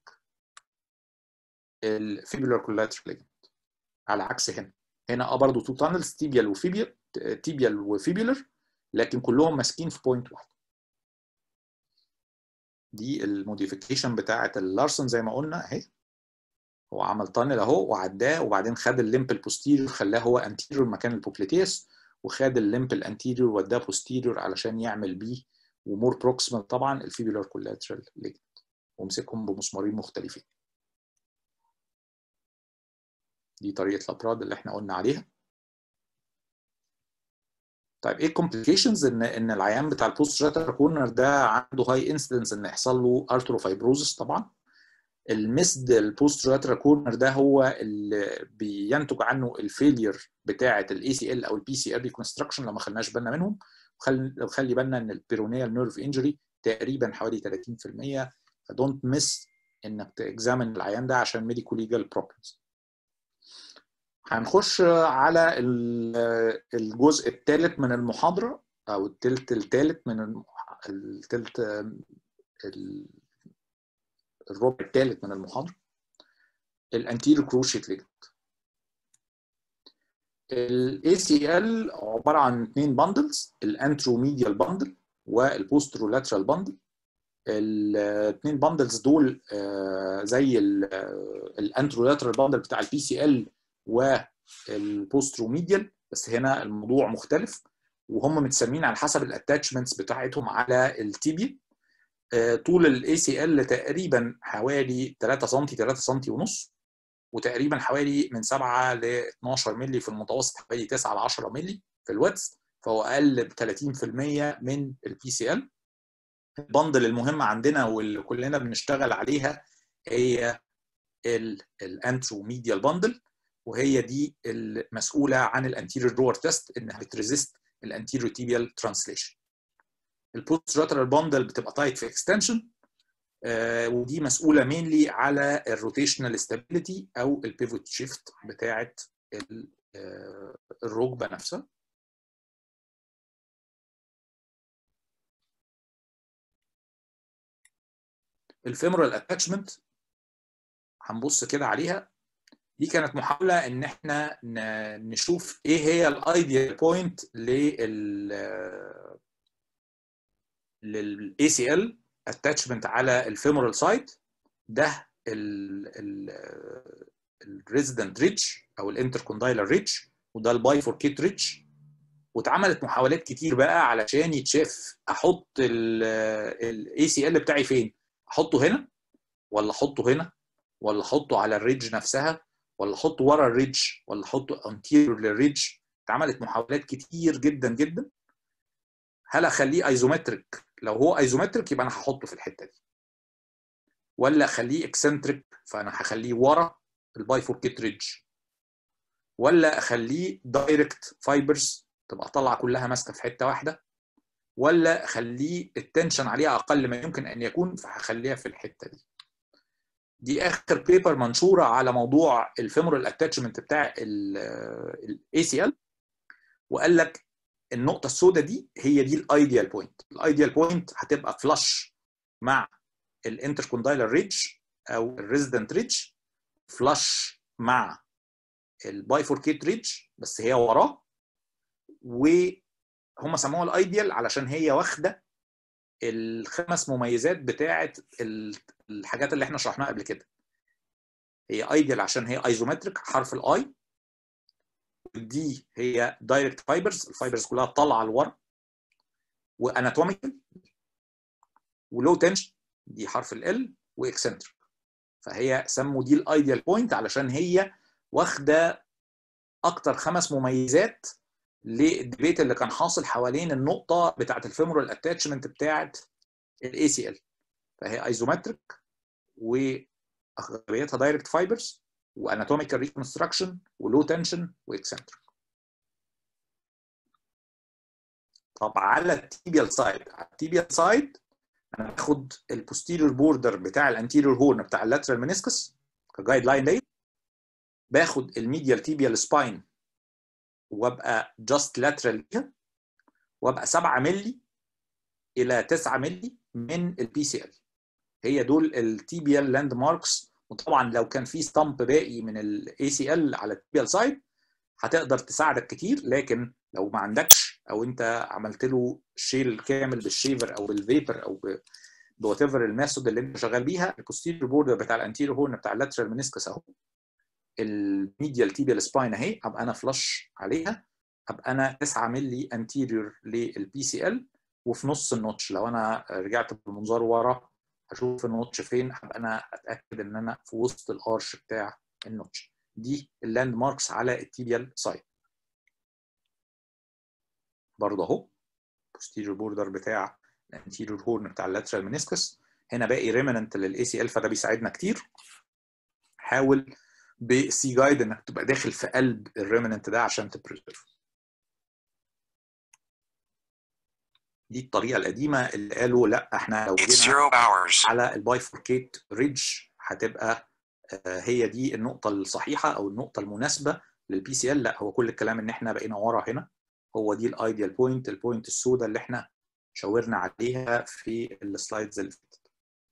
الفيبولار كولاترال ليجمنت على عكس هنا هنا اه برضه تو تانلز تيبيال وفيبيال تيبيال وفيبيولر لكن كلهم ماسكين في بوينت واحد دي الموديفيكيشن بتاعه اللارسون زي ما قلنا اهي هو عمل تانل اهو وعداه وبعدين خد الليمب البوستيريور خلاه هو انتيريور مكان البوبليتيس وخد الليمب الانتيريور وداه بوستيريور علشان يعمل بيه ومور بروكسيمال طبعا الفيبولار كولاترال ليجمنت ومسكهم بمسمارين مختلفين دي طريقه لابراد اللي احنا قلنا عليها طيب ايه الكومبليكيشنز ان ان العيان بتاع البوست شاتر كورنر ده عنده هاي انسيدنس ان يحصل له ارتروفايبروزس طبعا المسد البوست شاتر كورنر ده هو اللي بينتج عنه الفيلير بتاعه الاي سي ال او البي سي ال ريكونستراكشن لو ما خدناش بالنا منهم وخلي خلي بالنا ان البيرونيال نيرف انجري تقريبا حوالي 30% فدونت مس انك تاكزامن العيان ده عشان ميديكو ليجال بروبلمز هنخش على الجزء الثالث من المحاضرة أو التلت الثالث من التلت الربع الثالث من المحاضرة الانتيريو كروشيت ليجمنت الاي سي ال عبارة عن اثنين باندلز الانتروميديال باندل والبوسترولاترال باندل الاثنين باندلز دول زي الانترولاترال باندل بتاع البي سي ال والبوستروميديال بس هنا الموضوع مختلف وهم متسمين على حسب الاتاتشمنتس بتاعتهم على التيبي طول الاي سي ال تقريبا حوالي 3 سم 3 سم ونص وتقريبا حوالي من 7 ل 12 مللي في المتوسط حوالي 9 ل 10 مللي في الويدث فهو اقل ب 30% من البي سي ال البندل المهمه عندنا واللي كلنا بنشتغل عليها هي الانتروميديال باندل وهي دي المسؤوله عن الانتيريور دور تيست انها بتريزيست الانتيريور تيبيال ترانسليشن البوست لاترال باندل بتبقى تايت في اكستنشن آه ودي مسؤوله مينلي على الروتيشنال ستابيليتي او البيفوت شيفت بتاعه آه الركبه نفسها الفيمورال اتاتشمنت هنبص كده عليها دي كانت محاوله ان احنا نشوف ايه هي الايديال بوينت لل للاي سي ال اتاتشمنت على الفيمورال سايت ده الريزيدنت ريتش او الانتركوندايلر ريتش وده البايفوركيت ريتش واتعملت محاولات كتير بقى علشان يتشاف احط الاي سي ال بتاعي فين احطه هنا ولا احطه هنا ولا احطه على الريدج نفسها ولا احطه ورا الريدج ولا احطه انتيريور للريدج اتعملت محاولات كتير جدا جدا هل اخليه ايزومتريك لو هو ايزومتريك يبقى انا هحطه في الحته دي ولا اخليه اكسنتريك فانا هخليه ورا البايفوركيت ريدج ولا اخليه دايركت فايبرز تبقى طالعه كلها ماسكه في حته واحده ولا اخليه التنشن عليها اقل ما يمكن ان يكون فهخليها في الحته دي دي اخر بيبر منشوره على موضوع الفيمورال اتاتشمنت بتاع الاي سي ال وقال لك النقطه السوداء دي هي دي الايديال بوينت الايديال بوينت هتبقى فلاش مع الانتركوندايلر ريدج او الريزيدنت ريدج فلاش مع البايفوركيت ريدج بس هي وراه وهم سموها الايديال علشان هي واخده الخمس مميزات بتاعه الحاجات اللي احنا شرحناها قبل كده هي ايديال عشان هي ايزومتريك حرف الاي دي هي دايركت فايبرز الفايبرز كلها طالعه لورا واناتوميكال ولو تنشن دي حرف ال واكسنتريك فهي سموا دي الايديال بوينت علشان هي واخده اكتر خمس مميزات للديبيت اللي كان حاصل حوالين النقطه بتاعه الفيمورال اتاتشمنت بتاعه الاي سي ال فهي ايزومتريك واغلبيتها دايركت فايبرز واناتوميكال ريكونستراكشن ولو تنشن واكسنتريك طب على التيبيال سايد على التيبيال سايد انا باخد البوستيريور بوردر بتاع الانتيريور هورن بتاع اللاترال منسكس كجايد لاين ليه باخد الميديال تيبيال سباين وابقى جاست لاترال ليها وابقى 7 مللي الى 9 مللي من البي سي ال هي دول التيبيال لاند ماركس وطبعا لو كان في ستامب باقي من الاي سي ال على التيبيال سايد هتقدر تساعدك كتير لكن لو ما عندكش او انت عملت له شيل كامل بالشيفر او بالفيبر او بوات ايفر الميثود اللي انت شغال بيها البوستيريور بوردر بتاع الانتيريور هورن بتاع اللاترال منسكس اهو الميديال تيبيال سباين اهي ابقى انا فلاش عليها ابقى انا 9 مللي انتيريور للبي سي ال وفي نص النوتش لو انا رجعت بالمنظار ورا هشوف النوتش فين هبقى انا اتاكد ان انا في وسط الارش بتاع النوتش دي اللاند ماركس على التيبيال سايد برضه اهو posterior بوردر بتاع الانتيريور هورن بتاع اللاترال منسكس هنا باقي ريمننت للاي سي ال فده بيساعدنا كتير حاول بسي جايد انك تبقى داخل في قلب الريمننت ده عشان تبريزيرف دي الطريقه القديمه اللي قالوا لا احنا لو It's جينا zero hours. على البايفوركيت ريدج هتبقى آه، هي دي النقطه الصحيحه او النقطه المناسبه للبي سي ال لا هو كل الكلام ان احنا بقينا ورا هنا هو دي الايديال بوينت البوينت السوداء اللي احنا شاورنا عليها في السلايدز اللي فاتت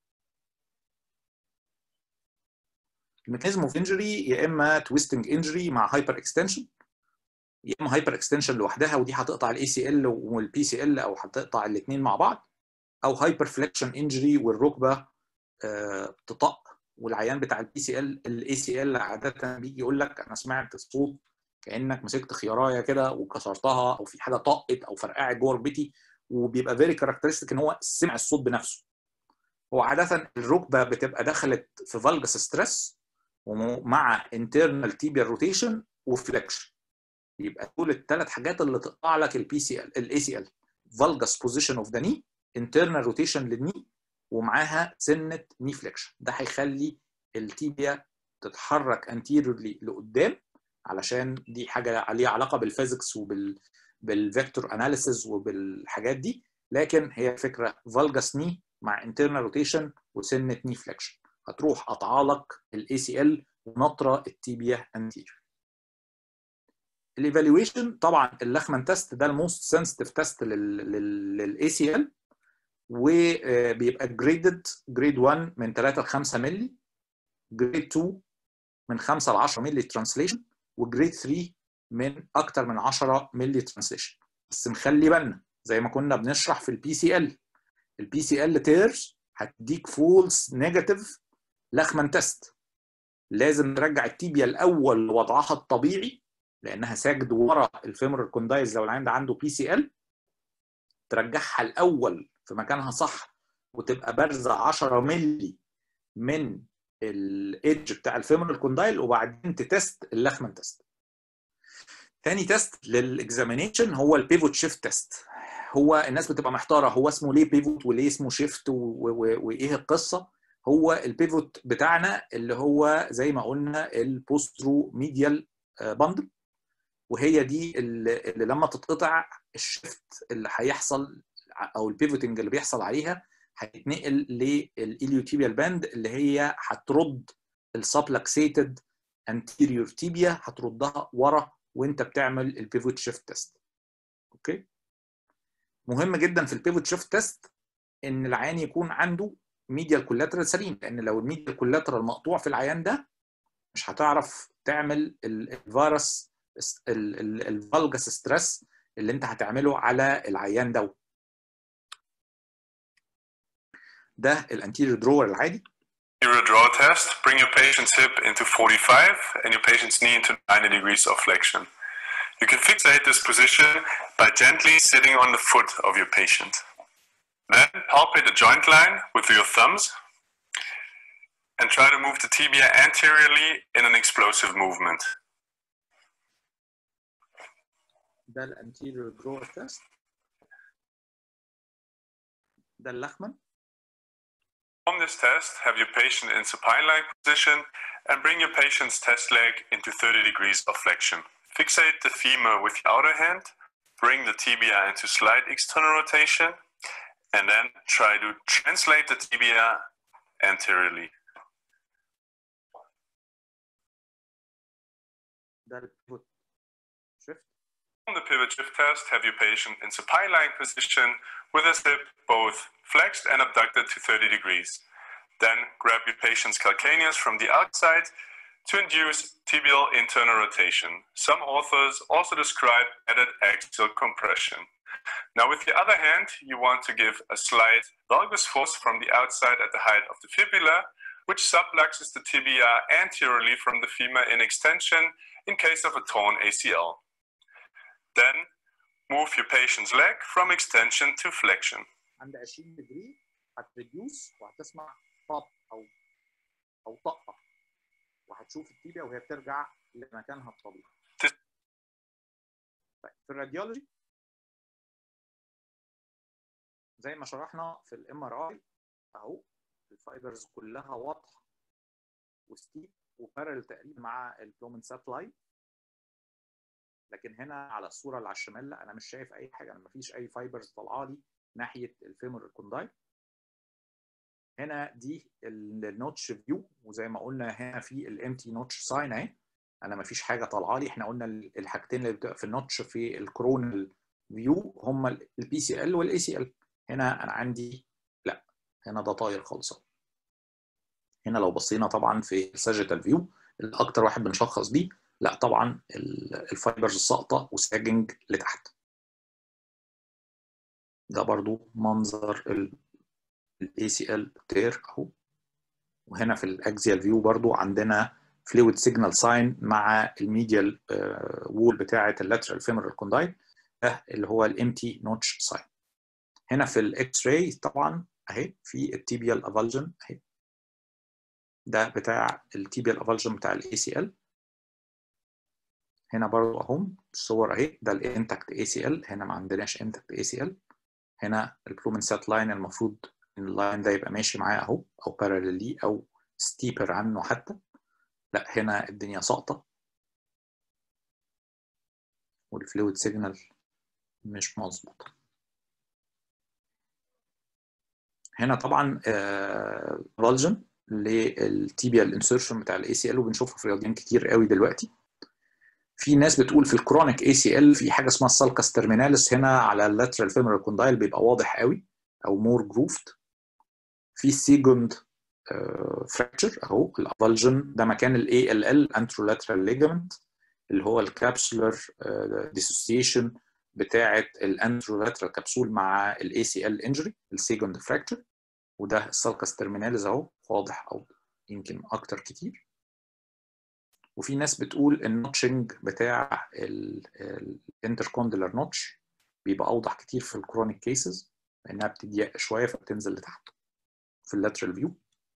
الميكانيزم اوف انجري يا اما تويستنج انجري مع هايبر اكستنشن يا اما هايبر اكستنشن لوحدها ودي هتقطع الاي سي ال والبي سي ال او هتقطع الاثنين مع بعض او هايبر فليكشن انجري والركبه آه، تطق والعيان بتاع البي سي ال الاي سي ال عاده بيجي يقول لك انا سمعت صوت كانك مسكت خيارايه كده وكسرتها او في حاجه طقت او فرقعت جوه ركبتي وبيبقى فيري كاركترستيك ان هو سمع الصوت بنفسه هو عاده الركبه بتبقى دخلت في فالجس ستريس ومع انترنال تيبيال روتيشن وفليكشن يبقى دول الثلاث حاجات اللي تقطع لك البي سي ال الاي سي ال فالجس بوزيشن اوف ذا ني انترنال روتيشن للني ومعاها سنه ني فليكشن ده هيخلي التيبيا تتحرك انتيريورلي لقدام علشان دي حاجه عليها علاقه بالفيزيكس وبال بالفيكتور اناليسيز وبالحاجات دي لكن هي فكره فالجاس ني مع انترنال روتيشن وسنه ني فليكشن هتروح قطعالك الاي سي ال ونطره التيبيا انتيريور الايفالويشن طبعا اللخمان تيست ده الموست سنسيتيف تيست للاي سي ال وبيبقى جريدد جريد 1 من 3 ل 5 مللي جريد 2 من 5 ل 10 مللي ترانسليشن وجريد 3 من اكتر من 10 مللي ترانسليشن بس نخلي بالنا زي ما كنا بنشرح في البي سي ال البي سي ال تيرز هتديك فولس نيجاتيف لخمان تيست لازم نرجع التيبيا الاول لوضعها الطبيعي لانها ساجد ورا الفيمورال كوندايز لو العين ده عنده بي سي ال ترجعها الاول في مكانها صح وتبقى بارزه 10 مللي من الايدج بتاع الفيمورال كوندايل وبعدين تتست اللخمان تيست تاني تيست للاكزامينيشن هو البيفوت شيفت تيست هو الناس بتبقى محتاره هو اسمه ليه بيفوت وليه اسمه شيفت وايه القصه هو البيفوت بتاعنا اللي هو زي ما قلنا البوسترو ميديال باندل وهي دي اللي اللي لما تتقطع الشيفت اللي هيحصل او البيفوتنج اللي بيحصل عليها هيتنقل للإليوتيبيال باند اللي هي هترد السبلكسيتد انتيريور تيبيا هتردها ورا وانت بتعمل البيفوت شيفت تيست اوكي مهم جدا في البيفوت شيفت تيست ان العيان يكون عنده ميديال كولاترال سليم لان لو الميديال كولاترال مقطوع في العيان ده مش هتعرف تعمل الفيروس الفالجس ستريس اللي انت هتعمله على العيان ده ده الانتيريور درور العادي Anterior draw test. Bring your patient's hip into 45 and your patient's knee into 90 degrees of flexion. You can fixate this position by gently sitting on the foot of your patient. Then palpate the joint line with your thumbs and try to move the tibia anteriorly in an explosive movement. ده الانتيريور درور تيست ده اللخمن From this test, have your patient in supine-like position and bring your patient's test leg into 30 degrees of flexion. Fixate the femur with your outer hand, bring the tibia into slight external rotation, and then try to translate the tibia anteriorly. ده البيفوت شيفت On the pivot shift test, have your patient in supine lying position with his hip both flexed and abducted to 30 degrees. Then grab your patient's calcaneus from the outside to induce tibial internal rotation. Some authors also describe added axial compression. Now, with the other hand, you want to give a slight valgus force from the outside at the height of the fibula, which subluxes the tibia anteriorly from the femur in extension in case of a torn ACL. Then move your patient's leg from extension to flexion. عند 20 دجري هتريديوس وهتسمع باب او او طقه وهتشوف التيبيا وهي بترجع لمكانها الطبيعي. طيب في الراديولوجي زي ما شرحنا في الام ار اي اهو الفايبرز كلها واضحه وستيب وبارل تقريبا مع البلومن ساتلايت لكن هنا على الصوره اللي على الشمال لا انا مش شايف اي حاجه انا مفيش اي فايبرز طالعه لي ناحيه الفيمور كونداي هنا دي النوتش فيو وزي ما قلنا هنا في الامتي نوتش ساين اهي انا مفيش حاجه طالعه لي احنا قلنا الحاجتين اللي بتبقى في النوتش في الكرونال فيو هما البي سي ال والاي سي ال هنا انا عندي لا هنا ده طاير خالص أهو. هنا لو بصينا طبعا في الساجيتال فيو الاكتر واحد بنشخص بيه لا طبعا ال- الفايبرز الساقطه وساجنج لتحت ده برضو منظر الاي سي ال تير اهو وهنا في الاكزيال فيو برضو عندنا فلويد سيجنال ساين مع الميديال وول بتاعه اللاترال فيمورال كوندايل ده اللي هو الامتي نوتش ساين هنا في الاكس راي طبعا اهي في التيبيال افالجن اهي ده بتاع التيبيال افالجن بتاع الاي سي ال هنا برضو اهو الصور اهي ده الانتكت اي سي ال هنا ما عندناش انتكت اي سي ال هنا البرومن سات لاين المفروض ان اللاين ده يبقى ماشي معاه اهو او باراليل ليه او ستيبر عنه حتى لا هنا الدنيا ساقطه والفلويد سيجنال مش مظبوط هنا طبعا فالجن للتيبيال انسيرشن بتاع الاي سي ال وبنشوفها في رياضيين كتير قوي دلوقتي في ناس بتقول في الكرونيك اي سي ال في حاجه اسمها السالكاس ترميناليس هنا على اللاترال فيمورال كوندايل بيبقى واضح قوي او مور جروفد في السيجوند فراكتشر اهو الافالجن ده مكان الاي ال ال انترولاترال ليجامنت اللي هو الكابسولر ديسوسيشن بتاعه الانترولاترال كبسول مع الاي سي ال انجري السيجوند فراكتشر وده السالكاس ترميناليز اهو واضح او يمكن اكتر كتير وفي ناس بتقول النوتشنج بتاع الانتركونديلر نوتش بيبقى اوضح كتير في الكرونيك كيسز لانها بتضيق شويه فبتنزل لتحت في اللاترال فيو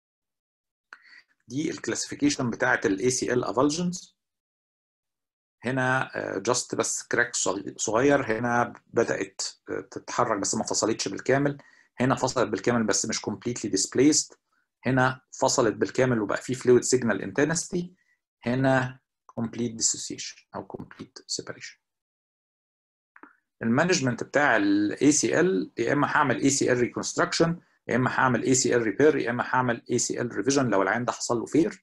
دي الكلاسيفيكيشن بتاعه الاي سي ال افالجنز هنا جاست بس كراك صغير هنا بدات تتحرك بس ما فصلتش بالكامل هنا فصلت بالكامل بس مش completely displaced هنا فصلت بالكامل وبقى في fluid signal intensity هنا complete dissociation او complete separation المانجمنت بتاع الاي سي ال يا اما هعمل اي سي ال ريكونستراكشن يا اما هعمل اي سي ال ريبير يا اما هعمل اي سي ال ريفيجن لو العيان ده حصل له فير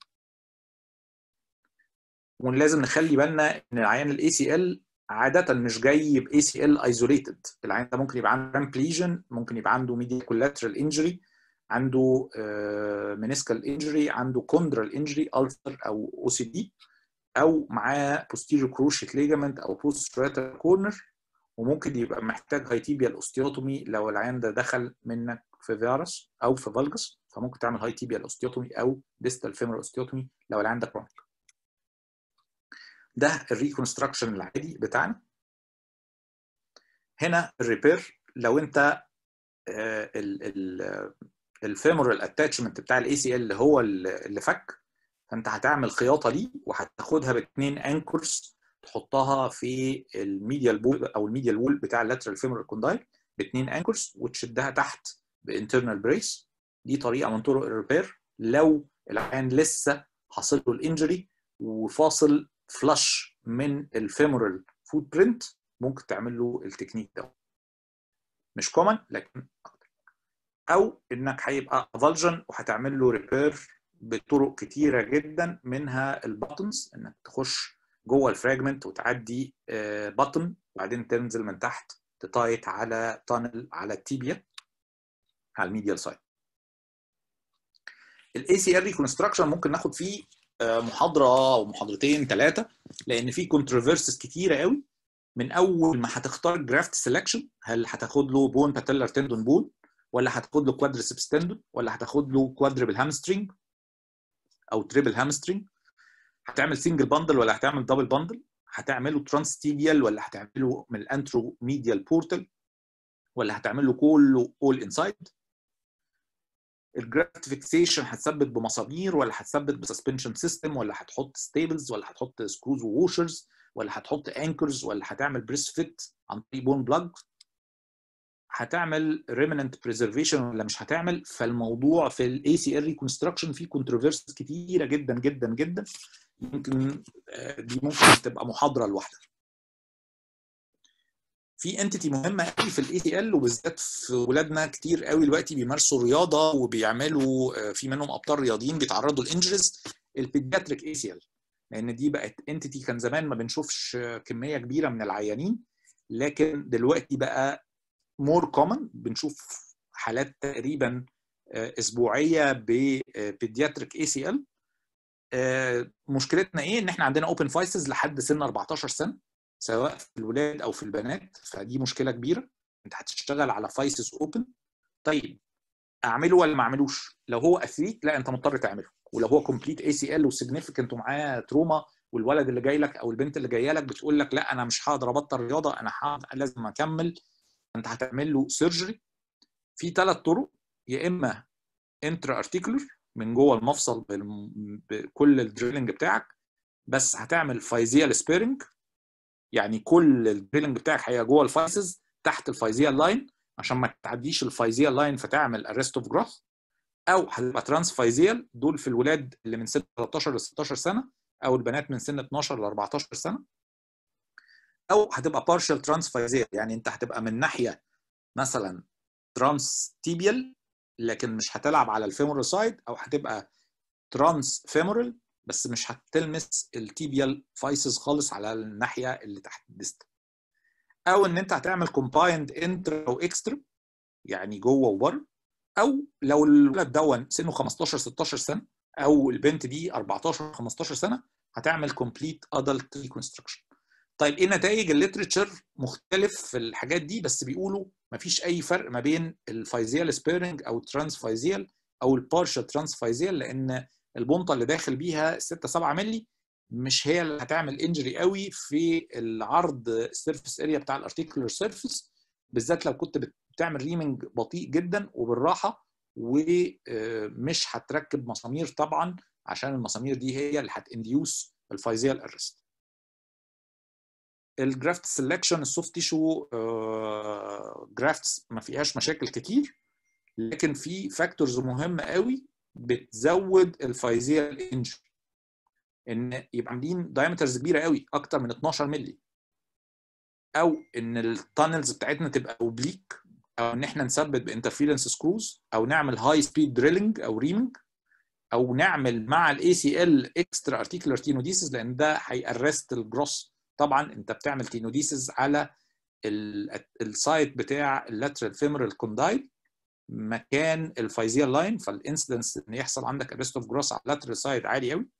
ولازم نخلي بالنا ان العيان الاي سي ال عاده مش جاي باي سي ال ايزوليتد العيان ده ممكن يبقى عنده رامب ليجن ممكن يبقى عنده ميديا كولاترال انجري عنده منسكال انجري عنده كوندرال انجري الفر او او سي دي او معاه posterior cruciate ligament او post striatal corner وممكن يبقى محتاج هايتيبيال اوستيوتومي لو العيان ده دخل منك في فيروس او في فالجس فممكن تعمل هايتيبيال اوستيوتومي او ديستال فيمر اوستيوتومي لو العيان ده كرونيك ده الريكونستراكشن العادي بتاعنا هنا الريبير لو انت الفيمورال اتاتشمنت بتاع الاي سي ال اللي هو اللي فك فانت هتعمل خياطه ليه وهتاخدها باثنين انكرز تحطها في الميديال بول او الميديال وول بتاع اللاترال فيمورال كوندايل باثنين انكرز وتشدها تحت بانترنال بريس دي طريقه من طرق الريبير لو العيان لسه حاصل له الانجري وفاصل فلاش من الفيمورال فوت برنت ممكن تعمل له التكنيك ده مش كومن لكن اكتر او انك هيبقى فالجن وهتعمل له ريبير بطرق كتيره جدا منها الباتنز انك تخش جوه الفراجمنت وتعدي بطن وبعدين تنزل من تحت تتايت على تانل على التيبيا على الميديال سايد الاي سي ار ريكونستراكشن ممكن ناخد فيه محاضره او محاضرتين ثلاثه لان في كونتروفيرسز كتيره قوي من اول ما هتختار جرافت سelection هل هتاخد له بون باتيلر تندون بون ولا هتاخد له كوادريسبس تندون ولا هتاخد له كوادريبل هامسترينج او تريبل هامسترينج هتعمل سنجل باندل ولا هتعمل دبل باندل هتعمله ترانس تيبيال ولا هتعمله من الانترو ميديال بورتال ولا هتعمله كله اول انسايد الجرافت فيكسيشن هتثبت بمسامير ولا هتثبت بسسبنشن سيستم ولا هتحط ستيبلز ولا هتحط سكروز ووشرز ولا هتحط انكرز ولا هتعمل بريس فيت عن طريق بون بلاج هتعمل ريمننت بريزرفيشن ولا مش هتعمل فالموضوع في الاي سي ار ريكونستراكشن فيه كونتروفيرس كتيره جدا جدا جدا يمكن دي ممكن تبقى محاضره لوحدها في انتيتي مهمه قوي في الاي سي ال وبالذات في ولادنا كتير قوي دلوقتي بيمارسوا رياضه وبيعملوا في منهم ابطال رياضيين بيتعرضوا لانجريز البيدياتريك اي سي ال لان دي بقت انتيتي كان زمان ما بنشوفش كميه كبيره من العيانين لكن دلوقتي بقى مور كومن بنشوف حالات تقريبا اسبوعيه ببيدياتريك اي سي ال مشكلتنا ايه ان احنا عندنا اوبن فايسز لحد سن 14 سنه سواء في الولاد او في البنات فدي مشكله كبيره انت هتشتغل على فايسز اوبن طيب اعمله ولا ما اعملوش لو هو اثليت لا انت مضطر تعمله ولو هو كومبليت اي سي ال وسيجنيفيكانت ومعاه تروما والولد اللي جاي لك او البنت اللي جايه لك بتقول لك لا انا مش هقدر ابطل رياضه انا لازم اكمل انت هتعمل له سيرجري في ثلاث طرق يا اما انترا ارتيكولر من جوه المفصل بكل الدريلنج بتاعك بس هتعمل فايزيال سبيرنج يعني كل الدريلنج بتاعك هيبقى جوه الفايسز تحت الفايزيال لاين عشان ما تعديش الفايزيال لاين فتعمل ارست اوف جروث او هتبقى ترانس فايزيال دول في الولاد اللي من سن 13 ل 16 سنه او البنات من سن 12 ل 14 سنه او هتبقى بارشال ترانس فايزيال يعني انت هتبقى من ناحيه مثلا ترانس تيبيال لكن مش هتلعب على الفيمورال سايد او هتبقى ترانس فيمورال بس مش هتلمس التيبيال فايسز خالص على الناحيه اللي تحت الديست او ان انت هتعمل كومبايند انترا او اكسترا يعني جوه وبره او لو الولد دون سنه 15 16 سنه او البنت دي 14 15 سنه هتعمل كومبليت ادلت ريكونستراكشن طيب ايه نتائج الليترشر مختلف في الحاجات دي بس بيقولوا مفيش اي فرق ما بين الفايزيال سبيرنج او الترانس فايزيال او البارشال ترانس فايزيال لان البنطه اللي داخل بيها 6 7 مللي مش هي اللي هتعمل انجري قوي في العرض السيرفيس اريا بتاع الارتيكولر سيرفيس بالذات لو كنت بتعمل ريمنج بطيء جدا وبالراحه ومش هتركب مسامير طبعا عشان المسامير دي هي اللي هتنديوس الفايزيال ارست الجرافت سelection السوفت تيشو جرافتس ما فيهاش مشاكل كتير لكن في فاكتورز مهمه قوي بتزود الفايزيال انجري ان يبقى عاملين دايمترز كبيره قوي اكتر من 12 مللي او ان التانلز بتاعتنا تبقى اوبليك او ان احنا نثبت بانترفيرنس سكروز او نعمل هاي سبيد دريلنج او ريمنج او نعمل مع الاي سي ال اكسترا ارتيكولار تينوديسيس لان ده هيأرست الجروس طبعا انت بتعمل تينوديسيس على السايت بتاع اللاترال فيمورال كوندايل مكان الفايزيال لاين فالانسيدنس ان يحصل عندك ارست اوف جروس على اللاترال سايد عالي قوي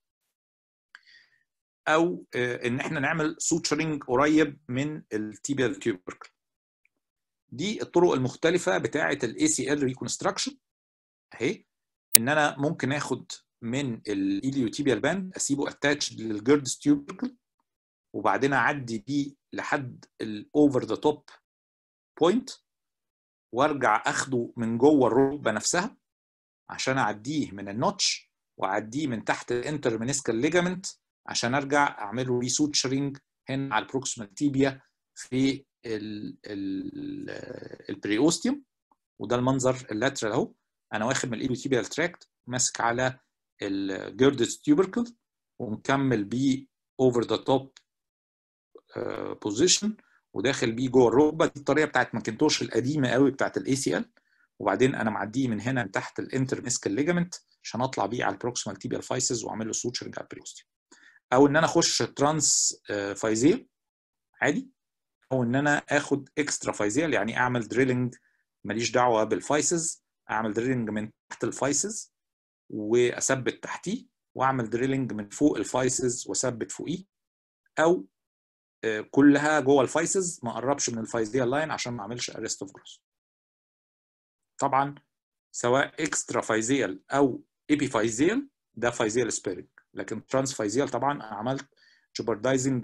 او ان احنا نعمل سوتشرنج قريب من التيبيال تيوبركل دي الطرق المختلفه بتاعه الاي سي ال ريكونستراكشن اهي ان انا ممكن اخد من الايليوتيبيال باند اسيبه اتاتش للجيردز تيوبركل وبعدين اعدي بيه لحد الاوفر ذا توب بوينت وارجع اخده من جوه الركبه نفسها عشان اعديه من النوتش واعديه من تحت الانترمينيسكال ليجامنت عشان ارجع اعمله ريسوتشرنج هنا على البروكسيمال تيبيا في البريوستيوم وده المنظر اللاترال اهو انا واخد من الايلوتيبيال تراكت ماسك على الجيردس تيوبركل ومكمل بيه اوفر ذا توب بوزيشن وداخل بيه جوه الركبه دي الطريقه بتاعت ماكنتوش القديمه قوي بتاعت الاي سي ال وبعدين انا معديه من هنا من تحت الانترميسكال ليجامنت عشان اطلع بيه على البروكسيمال تيبيال فايسز واعمل له سوتشرنج على البريوستيوم او ان انا اخش ترانس فايزيل عادي او ان انا اخد اكسترا فايزيل يعني اعمل دريلنج ماليش دعوه بالفايسز اعمل دريلنج من تحت الفايسز واثبت تحتيه واعمل دريلنج من فوق الفايسز واثبت فوقيه او كلها جوه الفايسز ما اقربش من الفايزيال لاين عشان ما اعملش ارست اوف جروث طبعا سواء اكسترا فايزيال او ايبي فايزيال ده فايزيال سبيرنج لكن ترانس فايزيال طبعا عملت جبردايزنج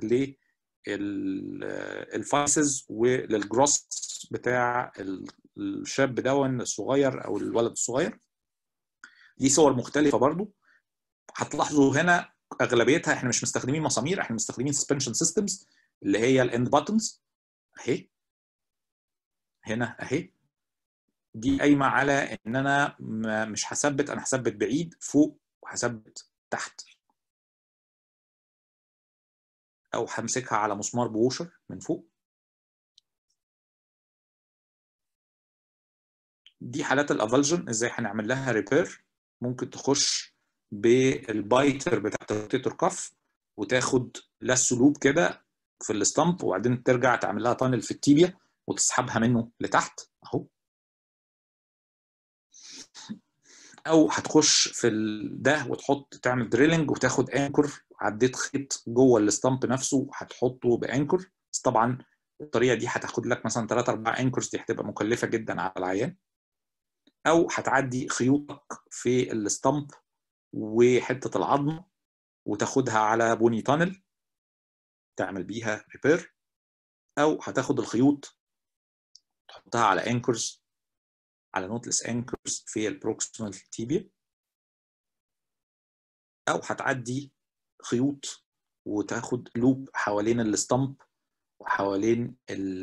للفايسز وللجروس بتاع الشاب دون الصغير او الولد الصغير دي صور مختلفه برضو هتلاحظوا هنا اغلبيتها احنا مش مستخدمين مسامير احنا مستخدمين سسبنشن سيستمز اللي هي الاند باتنز اهي هنا اهي دي قايمه على ان انا مش هثبت انا هثبت بعيد فوق وهثبت تحت او همسكها على مسمار بوشر من فوق دي حالات الافالجن ازاي هنعمل لها ريبير ممكن تخش بالبايتر بتاعت الروتيتور كف وتاخد لاسو لوب كده في الستامب وبعدين ترجع تعمل لها تانل في التيبيا وتسحبها منه لتحت اهو او هتخش في ده وتحط تعمل دريلنج وتاخد انكر عديت خيط جوه الستامب نفسه هتحطه بانكر بس طبعا الطريقه دي هتاخد لك مثلا 3 4 انكرز دي هتبقى مكلفه جدا على العيان او هتعدي خيوطك في الستامب وحته العظم وتاخدها على بوني تانل تعمل بيها ريبير او هتاخد الخيوط تحطها على انكرز على نوتلس انكرز في البروكسيمال تيبيا او هتعدي خيوط وتاخد لوب حوالين الستامب وحوالين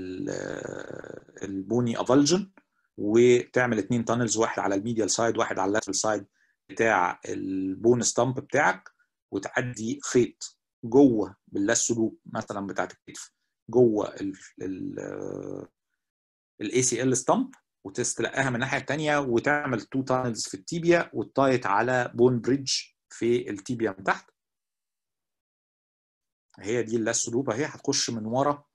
البوني افالجن وتعمل اتنين تانلز واحد على الميديال سايد واحد على اللاترال سايد بتاع البون ستامب بتاعك وتعدي خيط جوه باللاسو لوب مثلا بتاعت الكتف جوه الاي سي ال ستامب وتستلقاها من الناحيه الثانيه وتعمل تو تانلز في التيبيا وتطايت على بون بريدج في التيبيا من تحت هي دي اللاسو لوب اهي هتخش من ورا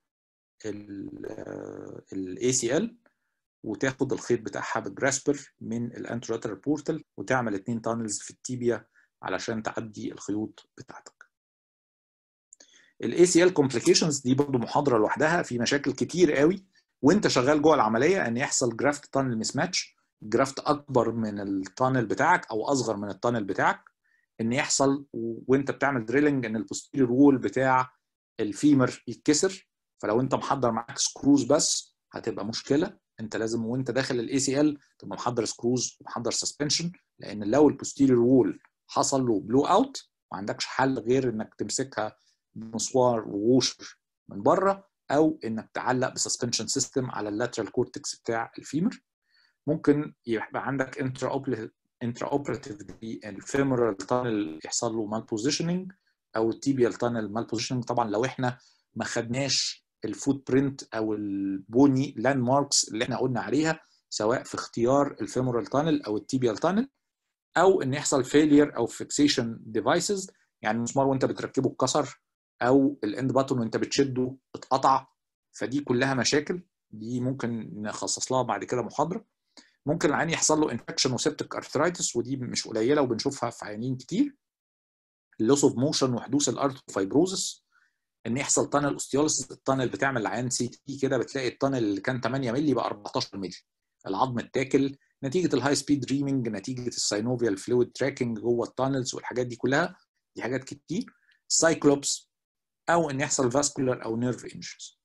الاي سي ال وتاخد الخيط بتاعها بالجراسبر من الانتراتر بورتال وتعمل اتنين تانلز في التيبيا علشان تعدي الخيوط بتاعتك الاي سي ال كومبليكيشنز دي برضو محاضره لوحدها في مشاكل كتير قوي وانت شغال جوه العمليه ان يحصل جرافت تانل مس ماتش جرافت اكبر من التانل بتاعك او اصغر من التانل بتاعك ان يحصل وانت بتعمل دريلنج ان البوستيريور وول بتاع الفيمر يتكسر فلو انت محضر معاك سكروز بس هتبقى مشكله انت لازم وانت داخل الاي سي ال تبقى محضر سكروز ومحضر سسبنشن لان لو البوستيريور وول حصل له بلو اوت ما عندكش حل غير انك تمسكها بمسوار ووشر من بره او انك تعلق بسسبنشن سيستم على اللاترال كورتكس بتاع الفيمر ممكن يبقى عندك انترا انترا اوبراتيف الفيمورال تانل يحصل له مال بوزيشننج او التيبيال تانل مال بوزيشننج طبعا لو احنا ما خدناش الفوت برنت او البوني لاند ماركس اللي احنا قلنا عليها سواء في اختيار الفيمورال تانل او التيبيال تانل او ان يحصل فيلير او فيكسيشن ديفايسز يعني المسمار وانت بتركبه اتكسر او الاند باتون وانت بتشده اتقطع فدي كلها مشاكل دي ممكن نخصص لها بعد كده محاضره ممكن العين يحصل له انفكشن وسيبتك ارثرايتس ودي مش قليله وبنشوفها في عيانين كتير اللوس اوف موشن وحدوث الارثروفايبروزس ان يحصل تانل اوستيوليسيس التانل بتعمل العيان سي تي كده بتلاقي التانل اللي كان 8 مللي بقى 14 مللي العظم اتاكل نتيجه الهاي سبيد دريمنج نتيجه الساينوفيال فلويد تراكنج جوه التانلز والحاجات دي كلها دي حاجات كتير سايكلوبس او ان يحصل فاسكولار او نيرف انجرز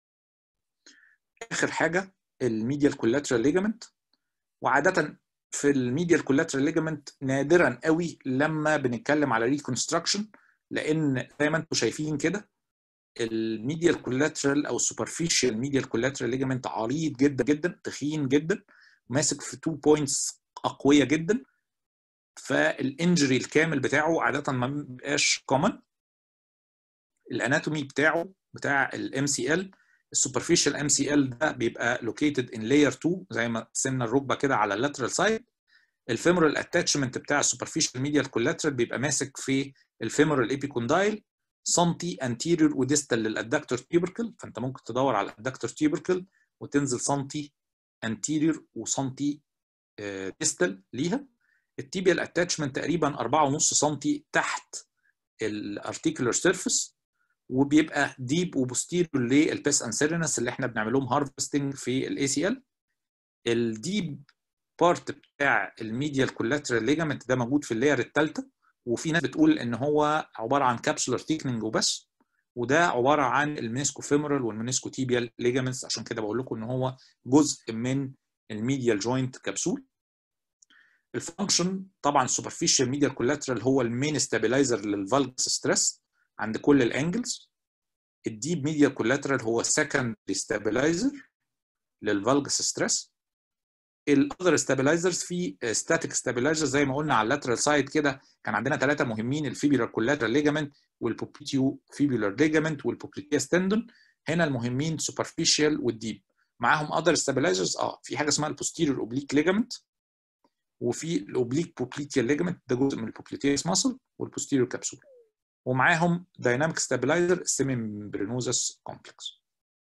اخر حاجه الميديال كولاترال ليجامنت وعاده في الميديال كولاترال ليجامنت نادرا قوي لما بنتكلم على ريكونستراكشن لان زي ما انتم شايفين كده الميديال كولاترال او السوبرفيشال ميديال كولاترال ليجامنت عريض جدا جدا تخين جدا ماسك في تو بوينتس اقويه جدا فالانجري الكامل بتاعه عاده ما بيبقاش كومن الاناتومي بتاعه بتاع الام سي ال السوبرفيشال ام سي ال ده بيبقى لوكيتد ان لاير 2 زي ما قسمنا الركبه كده على اللاترال سايد الفيمورال اتاتشمنت بتاع السوبرفيشال ميديال كولاترال بيبقى ماسك في الفيمورال ايبيكوندايل سنتي انتيريور وديستال للادكتور تيوبركل فانت ممكن تدور على الادكتور تيوبركل وتنزل سنتي انتيريور وسنتي ديستال ليها التيبيال اتاتشمنت تقريبا 4.5 سم تحت الارتيكولار سيرفيس وبيبقى ديب وبوستيريور للبيس انسيرينس اللي احنا بنعمل لهم هارفستنج في الاي سي ال الديب بارت بتاع الميديال كولاترال ليجامنت ده موجود في اللاير الثالثه وفي ناس بتقول ان هو عباره عن كابسولار تيكنينج وبس وده عباره عن المينيسكو فيمورال والمينيسكو تيبيال ليجامنتس عشان كده بقول لكم ان هو جزء من الميديال جوينت كبسول الفانكشن طبعا السوبرفيشال ميديال كولاترال هو المين ستابلايزر للفالجس ستريس عند كل الانجلز الديب ميديال كولاترال هو سكندري ستابلايزر للفالجس ستريس الاذر ستابلايزرز في ستاتيك ستابلايزر زي ما قلنا على اللاترال سايد كده كان عندنا ثلاثه مهمين الفيبولار كولاترال ليجامنت والبوبيتيو فيبولار ليجامنت والبوبيتياس تندون هنا المهمين سوبرفيشال والديب معاهم اذر ستابلايزرز اه في حاجه اسمها البوستيريور اوبليك ليجامنت وفي الاوبليك بوبليتيال ليجامنت ده جزء من البوبليتياس ماسل والبوستيريور كابسول ومعاهم دايناميك ستابلايزر السيمي ممبرينوزس كومبلكس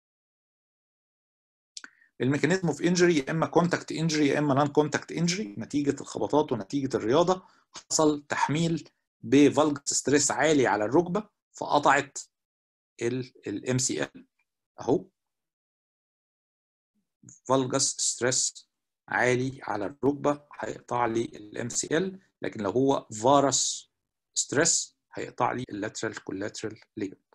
الميكانيزم اوف انجري يا اما كونتاكت انجري يا اما نون كونتاكت انجري نتيجه الخبطات ونتيجه الرياضه حصل تحميل بفالجس ستريس عالي على الركبه فقطعت الام سي ال اهو فالجس ستريس عالي على الركبه هيقطع لي الام سي ال لكن لو هو فارس ستريس هيقطع لي اللاترال كولاترال ليجمنت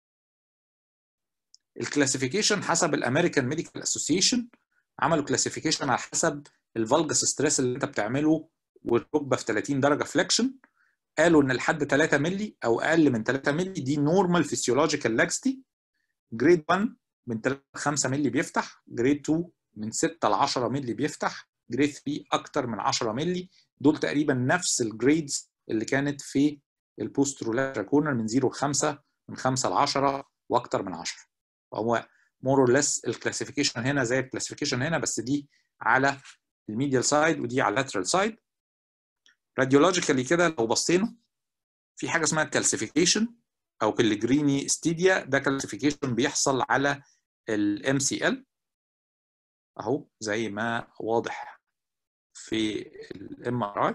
الكلاسيفيكيشن حسب الامريكان ميديكال اسوسيشن عملوا كلاسيفيكيشن على حسب الفالجس ستريس اللي انت بتعمله والركبه في 30 درجه فليكشن قالوا ان لحد 3 مللي او اقل من 3 مللي دي نورمال فيسيولوجيكال لاكستي جريد 1 من 3 ل 5 مللي بيفتح جريد 2 من 6 ل 10 مللي بيفتح جريد 3 اكتر من 10 مللي دول تقريبا نفس الجريدز اللي كانت في البوسترولاترال كورنر من 0 ل 5 من 5 ل 10 واكتر من 10 فهو مور اور ليس الكلاسيفيكيشن هنا زي الكلاسيفيكيشن هنا بس دي على الميديال سايد ودي على اللاترال سايد راديولوجيكالي كده لو بصينا في حاجه اسمها كالسيفيكيشن او بيلجريني ستيديا ده كالسيفيكيشن بيحصل على الام سي ال اهو زي ما واضح في الام ار اي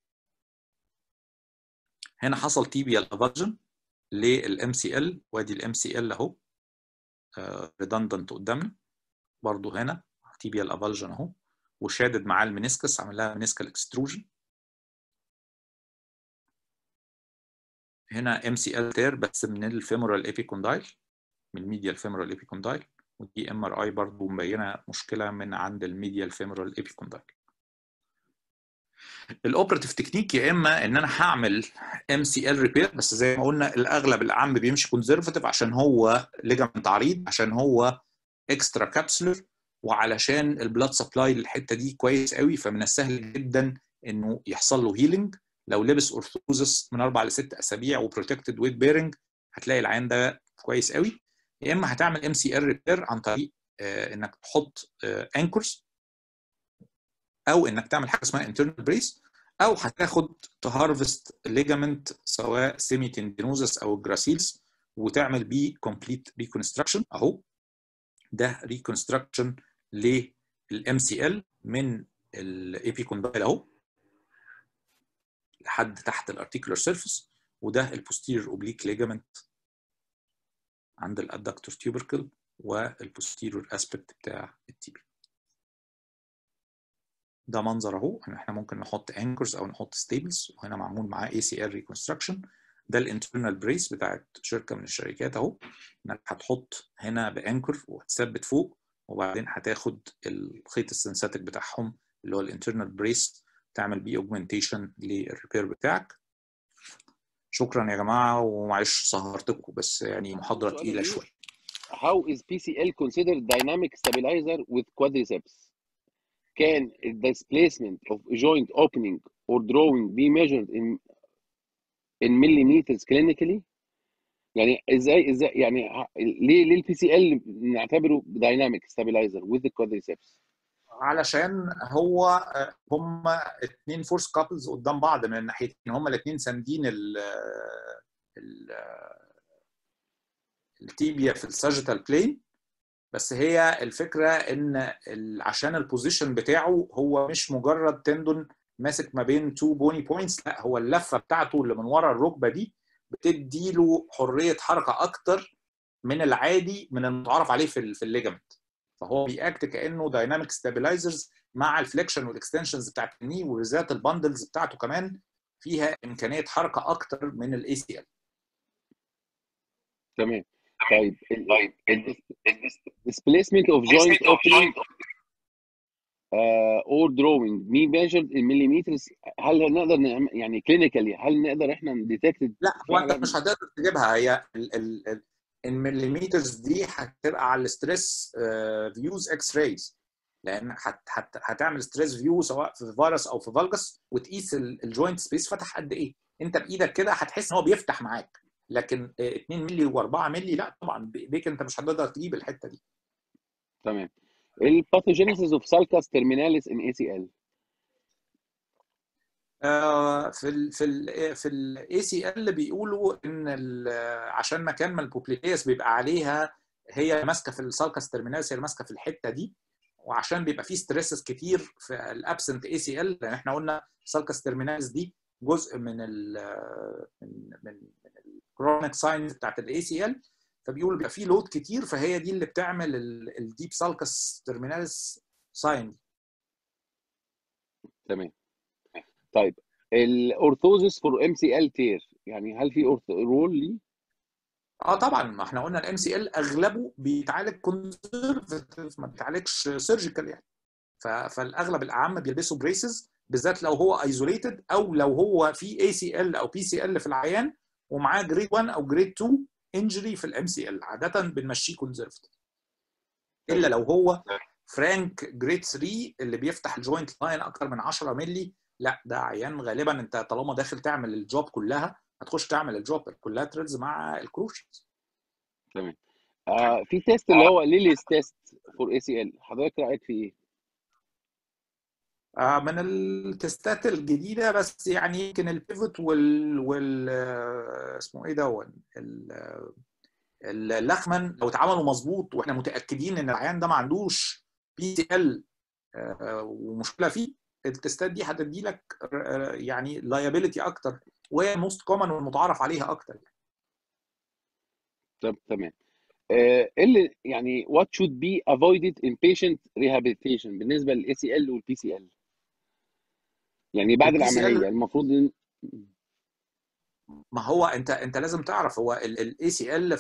هنا حصل تيبيال افرجن للام سي ال وادي الام سي ال اهو ريدندنت قدامنا برضو هنا تيبيال افالجن اهو وشادد معاه المنسكس عمل لها منسكال اكستروجن هنا ام سي ال تير بس من الفيمورال ايبيكوندايل من الميديال فيمورال ايبيكوندايل ودي ام ار اي برضه مبينه مشكله من عند الميديال فيمورال ايبيكوندايل الاوبراتيف تكنيك يا اما ان انا هعمل ام سي ال ريبير بس زي ما قلنا الاغلب العام بيمشي كونزرفتيف عشان هو ليجامنت عريض عشان هو اكسترا كابسولر وعلشان البلاد سبلاي للحته دي كويس قوي فمن السهل جدا انه يحصل له هيلينج لو لبس اورثوزس من اربع لست اسابيع وبروتكتد ويت بيرنج هتلاقي العين ده كويس قوي يا اما هتعمل ام سي ال ريبير عن طريق آه انك تحط انكرز آه او انك تعمل حاجه اسمها انترنال بريس او هتاخد تهارفست ليجامنت سواء سيمي تندينوزس او جراسيلز وتعمل بيه كومبليت ريكونستراكشن اهو ده ريكونستراكشن للام سي ال من الايبيكوندايل اهو لحد تحت الارتيكولار سيرفيس وده البوستيريور اوبليك ليجامنت عند الادكتور تيوبركل والبوستيريور اسبكت بتاع التيبي ده منظر اهو احنا ممكن نحط انكرز او نحط ستيبلز وهنا معمول معاه اي سي ار ريكونستراكشن ده الانترنال بريس بتاعت شركه من الشركات اهو انك هتحط هنا بانكر وهتثبت فوق وبعدين هتاخد الخيط السنساتيك بتاعهم اللي هو الانترنال بريس تعمل بيه اوجمنتيشن للريبير بتاعك شكرا يا جماعه ومعلش سهرتكم بس يعني محاضره تقيله شويه How is PCL considered dynamic stabilizer with quadriceps? Can the displacement of joint opening or drawing be measured in in millimeters clinically يعني ازاي ازاي يعني ه- ليه ليه البي سي ال نعتبره دايناميك ستابلايزر with the quadriceps علشان هو آه، هم اتنين فورس كابلز قدام بعض من الناحيتين هم الاثنين ساندين ال ال التيبيا في الساجيتال بلين بس هي الفكره ان ال- عشان البوزيشن بتاعه هو مش مجرد تندون ماسك ما بين تو بوني بوينتس لا هو اللفه بتاعته اللي من ورا الركبه دي بتدي له حريه حركه اكتر من العادي من المتعارف عليه في ال- في الليجمنت فهو بيأكت كانه دايناميك ستابلايزرز مع الفليكشن والاكستنشنز بتاعت الني وبالذات البندلز بتاعته كمان فيها امكانيه حركه اكتر من الاي سي ال تمام طيب ال- ال- displacement of joint opening uh, or drawing be measured in millimeters هل نقدر نعم- يعني clinically هل نقدر احنا نديتكت لا هو انت فعلاً. مش هتقدر تجيبها هي ال- ال- ال- المليمترز دي هتبقى على الستريس فيوز اكس رايز لان هت هت هتعمل ستريس فيو سواء في فيروس او في فالجس وتقيس الجوينت سبيس فتح قد ايه انت بايدك كده هتحس ان هو بيفتح معاك لكن آه، 2 مللي و4 مللي لا طبعا بايديك انت مش هتقدر تجيب الحته دي تمام الباثوجينيسيس اوف سالكاس ترميناليس ان اي سي ال آه، في ال في ال في الاي سي ال بيقولوا ان ال- عشان مكان ما البوبليتيس بيبقى عليها هي ماسكه في السالكاس ترميناليس هي ماسكه في الحته دي وعشان بيبقى فيه ستريسز كتير في الابسنت اي سي ال لان احنا قلنا السالكاس ترميناليس دي جزء من ال من من من الكرونيك ساينز بتاعت الاي سي ال فبيقول بيبقى فيه لود كتير فهي دي اللي بتعمل الديب سالكاس ترميناليس ساين تمام طيب الاورثوزيس فور ام سي ال تير يعني هل في رول ليه اه طبعا ما احنا قلنا الام سي ال اغلبه بيتعالج كونسرفتيف ما بيتعالجش سيرجيكال يعني ف- فالاغلب الاعم بيلبسوا بريسز بالذات لو هو ايزوليتد او لو هو في اي سي ال او بي سي ال في العيان ومعاه جريد 1 او جريد 2 انجري في الام سي ال عاده بنمشيه كونسرفتيف الا لو هو فرانك جريد 3 اللي بيفتح الجوينت لاين اكتر من 10 مللي لا ده عيان غالبا انت طالما داخل تعمل الجوب كلها هتخش تعمل الجوب الكولاترالز مع الكروشنز تمام آه في تيست اللي هو ليليز تيست فور اي سي ال حضرتك رايك في ايه آه، من التستات الجديده بس يعني يمكن البيفوت وال وال آه، اسمه ايه ده اللخمن لو اتعملوا مظبوط واحنا متاكدين ان العيان ده ما عندوش بي سي ال ومشكله فيه التستات دي هتدي لك آه، يعني لايبيليتي اكتر وهي موست كومن والمتعارف عليها اكتر طب تمام آه، ايه اللي يعني what should be avoided in patient rehabilitation بالنسبه للاي سي ال والبي سي ال يعني بعد ال PCL العمليه المفروض إن... ما هو انت انت لازم تعرف هو الاي سي ال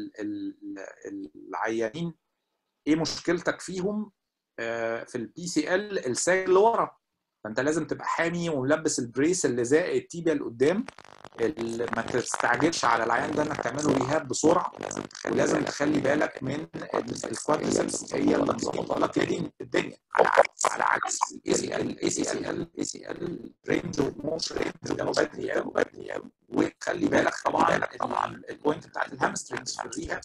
فالعيانين ايه مشكلتك فيهم آه، في البي سي ال الساج اللي ورا فانت لازم تبقى حامي وملبس البريس اللي زائق التيبيا لقدام ال- ما تستعجلش على العيان ده انك تعمله ريهاب بسرعه لازم تخلي بالك من الكوادريسبس هي اللي مظبطه لك الدنيا- الدنيا على عكس على عكس الاي سي ال الاي سي ال الاي سي ال رينج وموش رينج ده بدري قوي بدري قوي وخلي بالك طبعا طبعا البوينت بتاعت الهامسترينجز في الريهاب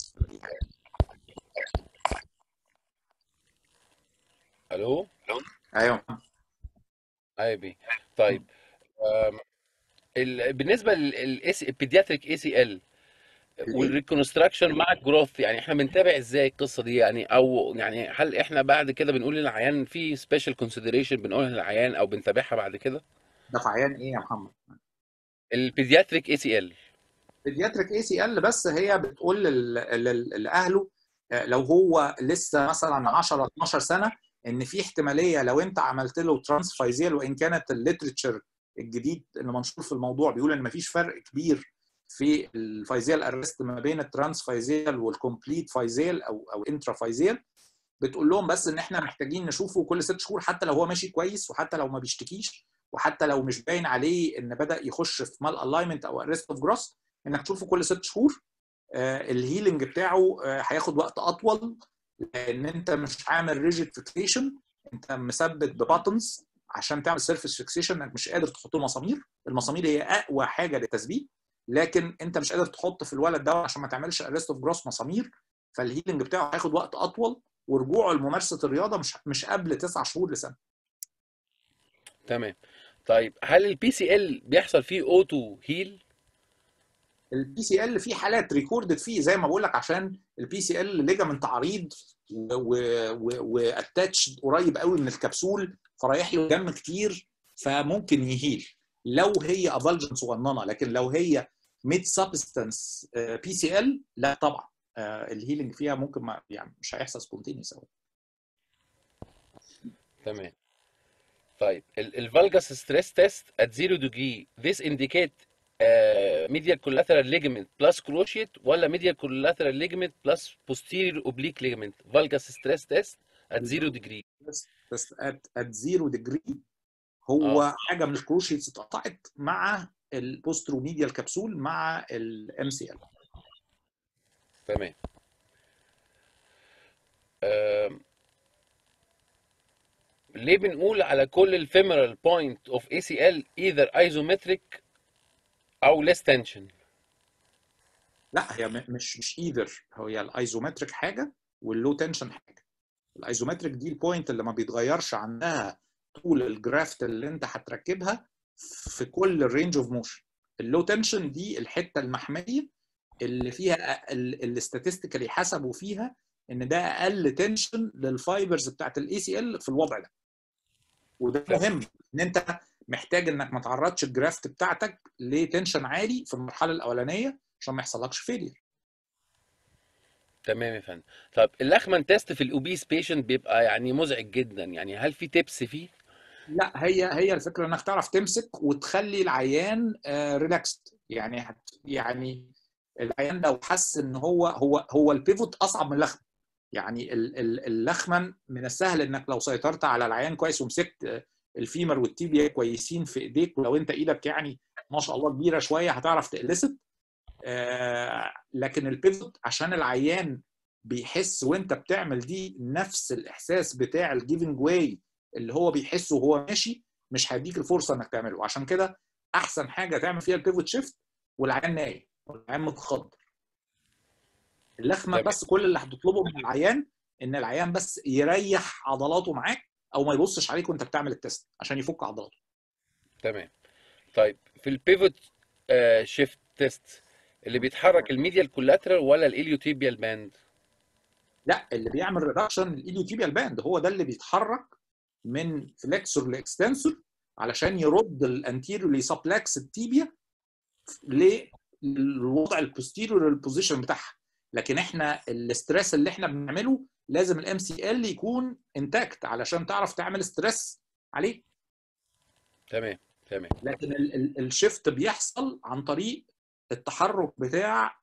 الو ايوه اي بي طيب أم، ال- بالنسبه للاس البيدياتريك اي سي ال والريكونستراكشن مع الجروث يعني احنا بنتابع ازاي القصه دي يعني او يعني هل احنا بعد كده بنقول للعيان في سبيشال كونسيدريشن بنقولها للعيان او بنتابعها بعد كده ده في عيان ايه يا محمد؟ البيدياتريك اي سي ال بيدياتريك اي سي ال بس هي بتقول لل- لل- لاهله آه، لو هو لسه مثلا 10 12 سنه ان في احتماليه لو انت عملت له ترانسفايزيال وان كانت الليترشر الجديد اللي منشور في الموضوع بيقول ان مفيش فرق كبير في الفايزيال ارست ما بين الترانسفايزيال والكومبليت فايزيال او او انترا فايزيال بتقول لهم بس ان احنا محتاجين نشوفه كل ست شهور حتى لو هو ماشي كويس وحتى لو ما بيشتكيش وحتى لو مش باين عليه ان بدا يخش في مال الاينمنت او ارست اوف جروس انك تشوفه كل ست شهور آه، الهيلينج بتاعه آه، هياخد وقت اطول لان انت مش عامل ريجيد فيكسيشن انت مثبت بباتنز عشان تعمل سيرفيس فيكسيشن انك مش قادر تحط له مسامير المسامير هي اقوى حاجه للتثبيت لكن انت مش قادر تحط في الولد ده عشان ما تعملش ارست اوف جروس مسامير فالهيلينج بتاعه هياخد وقت اطول ورجوعه لممارسه الرياضه مش مش قبل تسع شهور لسنه تمام طيب هل البي سي ال بيحصل فيه اوتو هيل البي سي ال في حالات ريكوردد فيه زي ما بقول لك عشان البي سي ال ليجامنت عريض واتاتش قريب قوي من الكبسول فرايح له دم كتير فممكن يهيل لو هي افالجن صغننه لكن لو هي ميد سبستانس بي سي ال لا طبعا آه، الهيلينج فيها ممكن ما يعني مش هيحصل سبونتينيوس قوي تمام طيب الفالجاس ستريس تيست at 0 degree this indicate uh, medial collateral ligament plus cruciate ولا medial collateral ligament plus posterior oblique ligament valgus stress test at 0 degree بس بس ات ات زيرو ديجري هو اه حاجه من الكروشيتس اتقطعت مع البوستروميديال كبسول مع الام سي ال تمام آم، ليه بنقول على كل الفيمورال بوينت اوف اي سي ال either isometric او less tension لا هي م- مش مش ايذر هي الايزومتريك حاجه واللو تنشن حاجه الايزومتريك دي البوينت اللي ما بيتغيرش عندها طول الجرافت اللي انت هتركبها في كل الرينج اوف موشن اللو تنشن دي الحته المحميه اللي فيها الاستاتستيكالي حسبوا فيها ان ده اقل تنشن للفايبرز بتاعت الاي سي ال في الوضع ده وده تمام مهم ان انت محتاج انك ما تعرضش الجرافت بتاعتك لتنشن عالي في المرحله الاولانيه عشان ما يحصلكش فيلير تمام يا فندم طب اللخمان تيست في الاوبيس بيشنت بيبقى يعني مزعج جدا يعني هل في تيبس فيه لا هي هي الفكره انك تعرف تمسك وتخلي العيان ريلاكست يعني هت يعني العيان لو حس ان هو هو هو البيفوت اصعب من اللخم يعني ال- ال- اللخمن من السهل انك لو سيطرت على العيان كويس ومسكت آه، الفيمر والتيبيا كويسين في ايديك ولو انت ايدك يعني ما شاء الله كبيره شويه هتعرف تقلست آه، لكن البيفوت عشان العيان بيحس وانت بتعمل دي نفس الاحساس بتاع الجيفنج واي اللي هو بيحسه وهو ماشي مش هيديك الفرصه انك تعمله عشان كده احسن حاجه تعمل فيها البيفوت شيفت والعيان نايم والعيان متخدر اللخمه تمام بس كل اللي هتطلبه من العيان ان العيان بس يريح عضلاته معاك او ما يبصش عليك وانت بتعمل التست عشان يفك عضلاته تمام طيب في البيفوت شيفت تيست اللي بيتحرك الميديال كولاترال ولا الاليوتيبيال باند لا اللي بيعمل ريدكشن الايديوتيبيال باند هو ده اللي بيتحرك من فليكسور لاكستنسور علشان يرد الانتيريور سبلكس التيبيا للوضع البوستيريور البوزيشن بتاعها لكن احنا الاستريس اللي احنا بنعمله لازم الام سي ال يكون انتاكت علشان تعرف تعمل ستريس عليه تمام تمام لكن ال- ال- الشيفت بيحصل عن طريق التحرك بتاع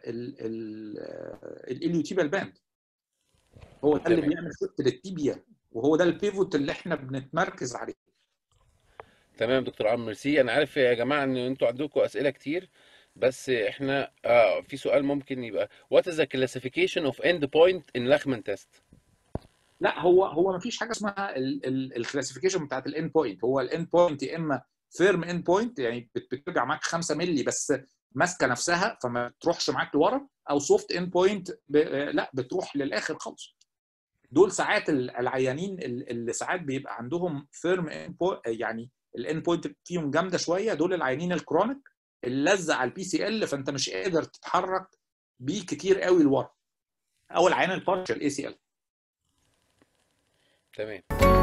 الاليوتيبال باند هو ده اللي تمام بيعمل شيفت للتيبيا وهو ده البيفوت اللي احنا بنتمركز عليه تمام دكتور عمرو ميرسي انا عارف يا جماعه ان انتوا عندكم اسئله كتير بس احنا اه في سؤال ممكن يبقى what is the classification of end point in Lachman test لا هو هو ما فيش حاجه اسمها الكلاسيفيكيشن بتاعت الان بوينت هو الان بوينت يا اما فيرم ان بوينت يعني بت- بترجع معاك 5 مللي بس ماسكه نفسها فما تروحش معاك لورا او سوفت ان بوينت لا بتروح للاخر خالص دول ساعات ال- العيانين ال- اللي ساعات بيبقى عندهم فيرم ان يعني الان بوينت فيهم جامده شويه دول العيانين الكرونيك اللي لزق على البي سي ال فانت مش قادر تتحرك بيه كتير قوي لورا او العيان البارشال اي سي ال تمام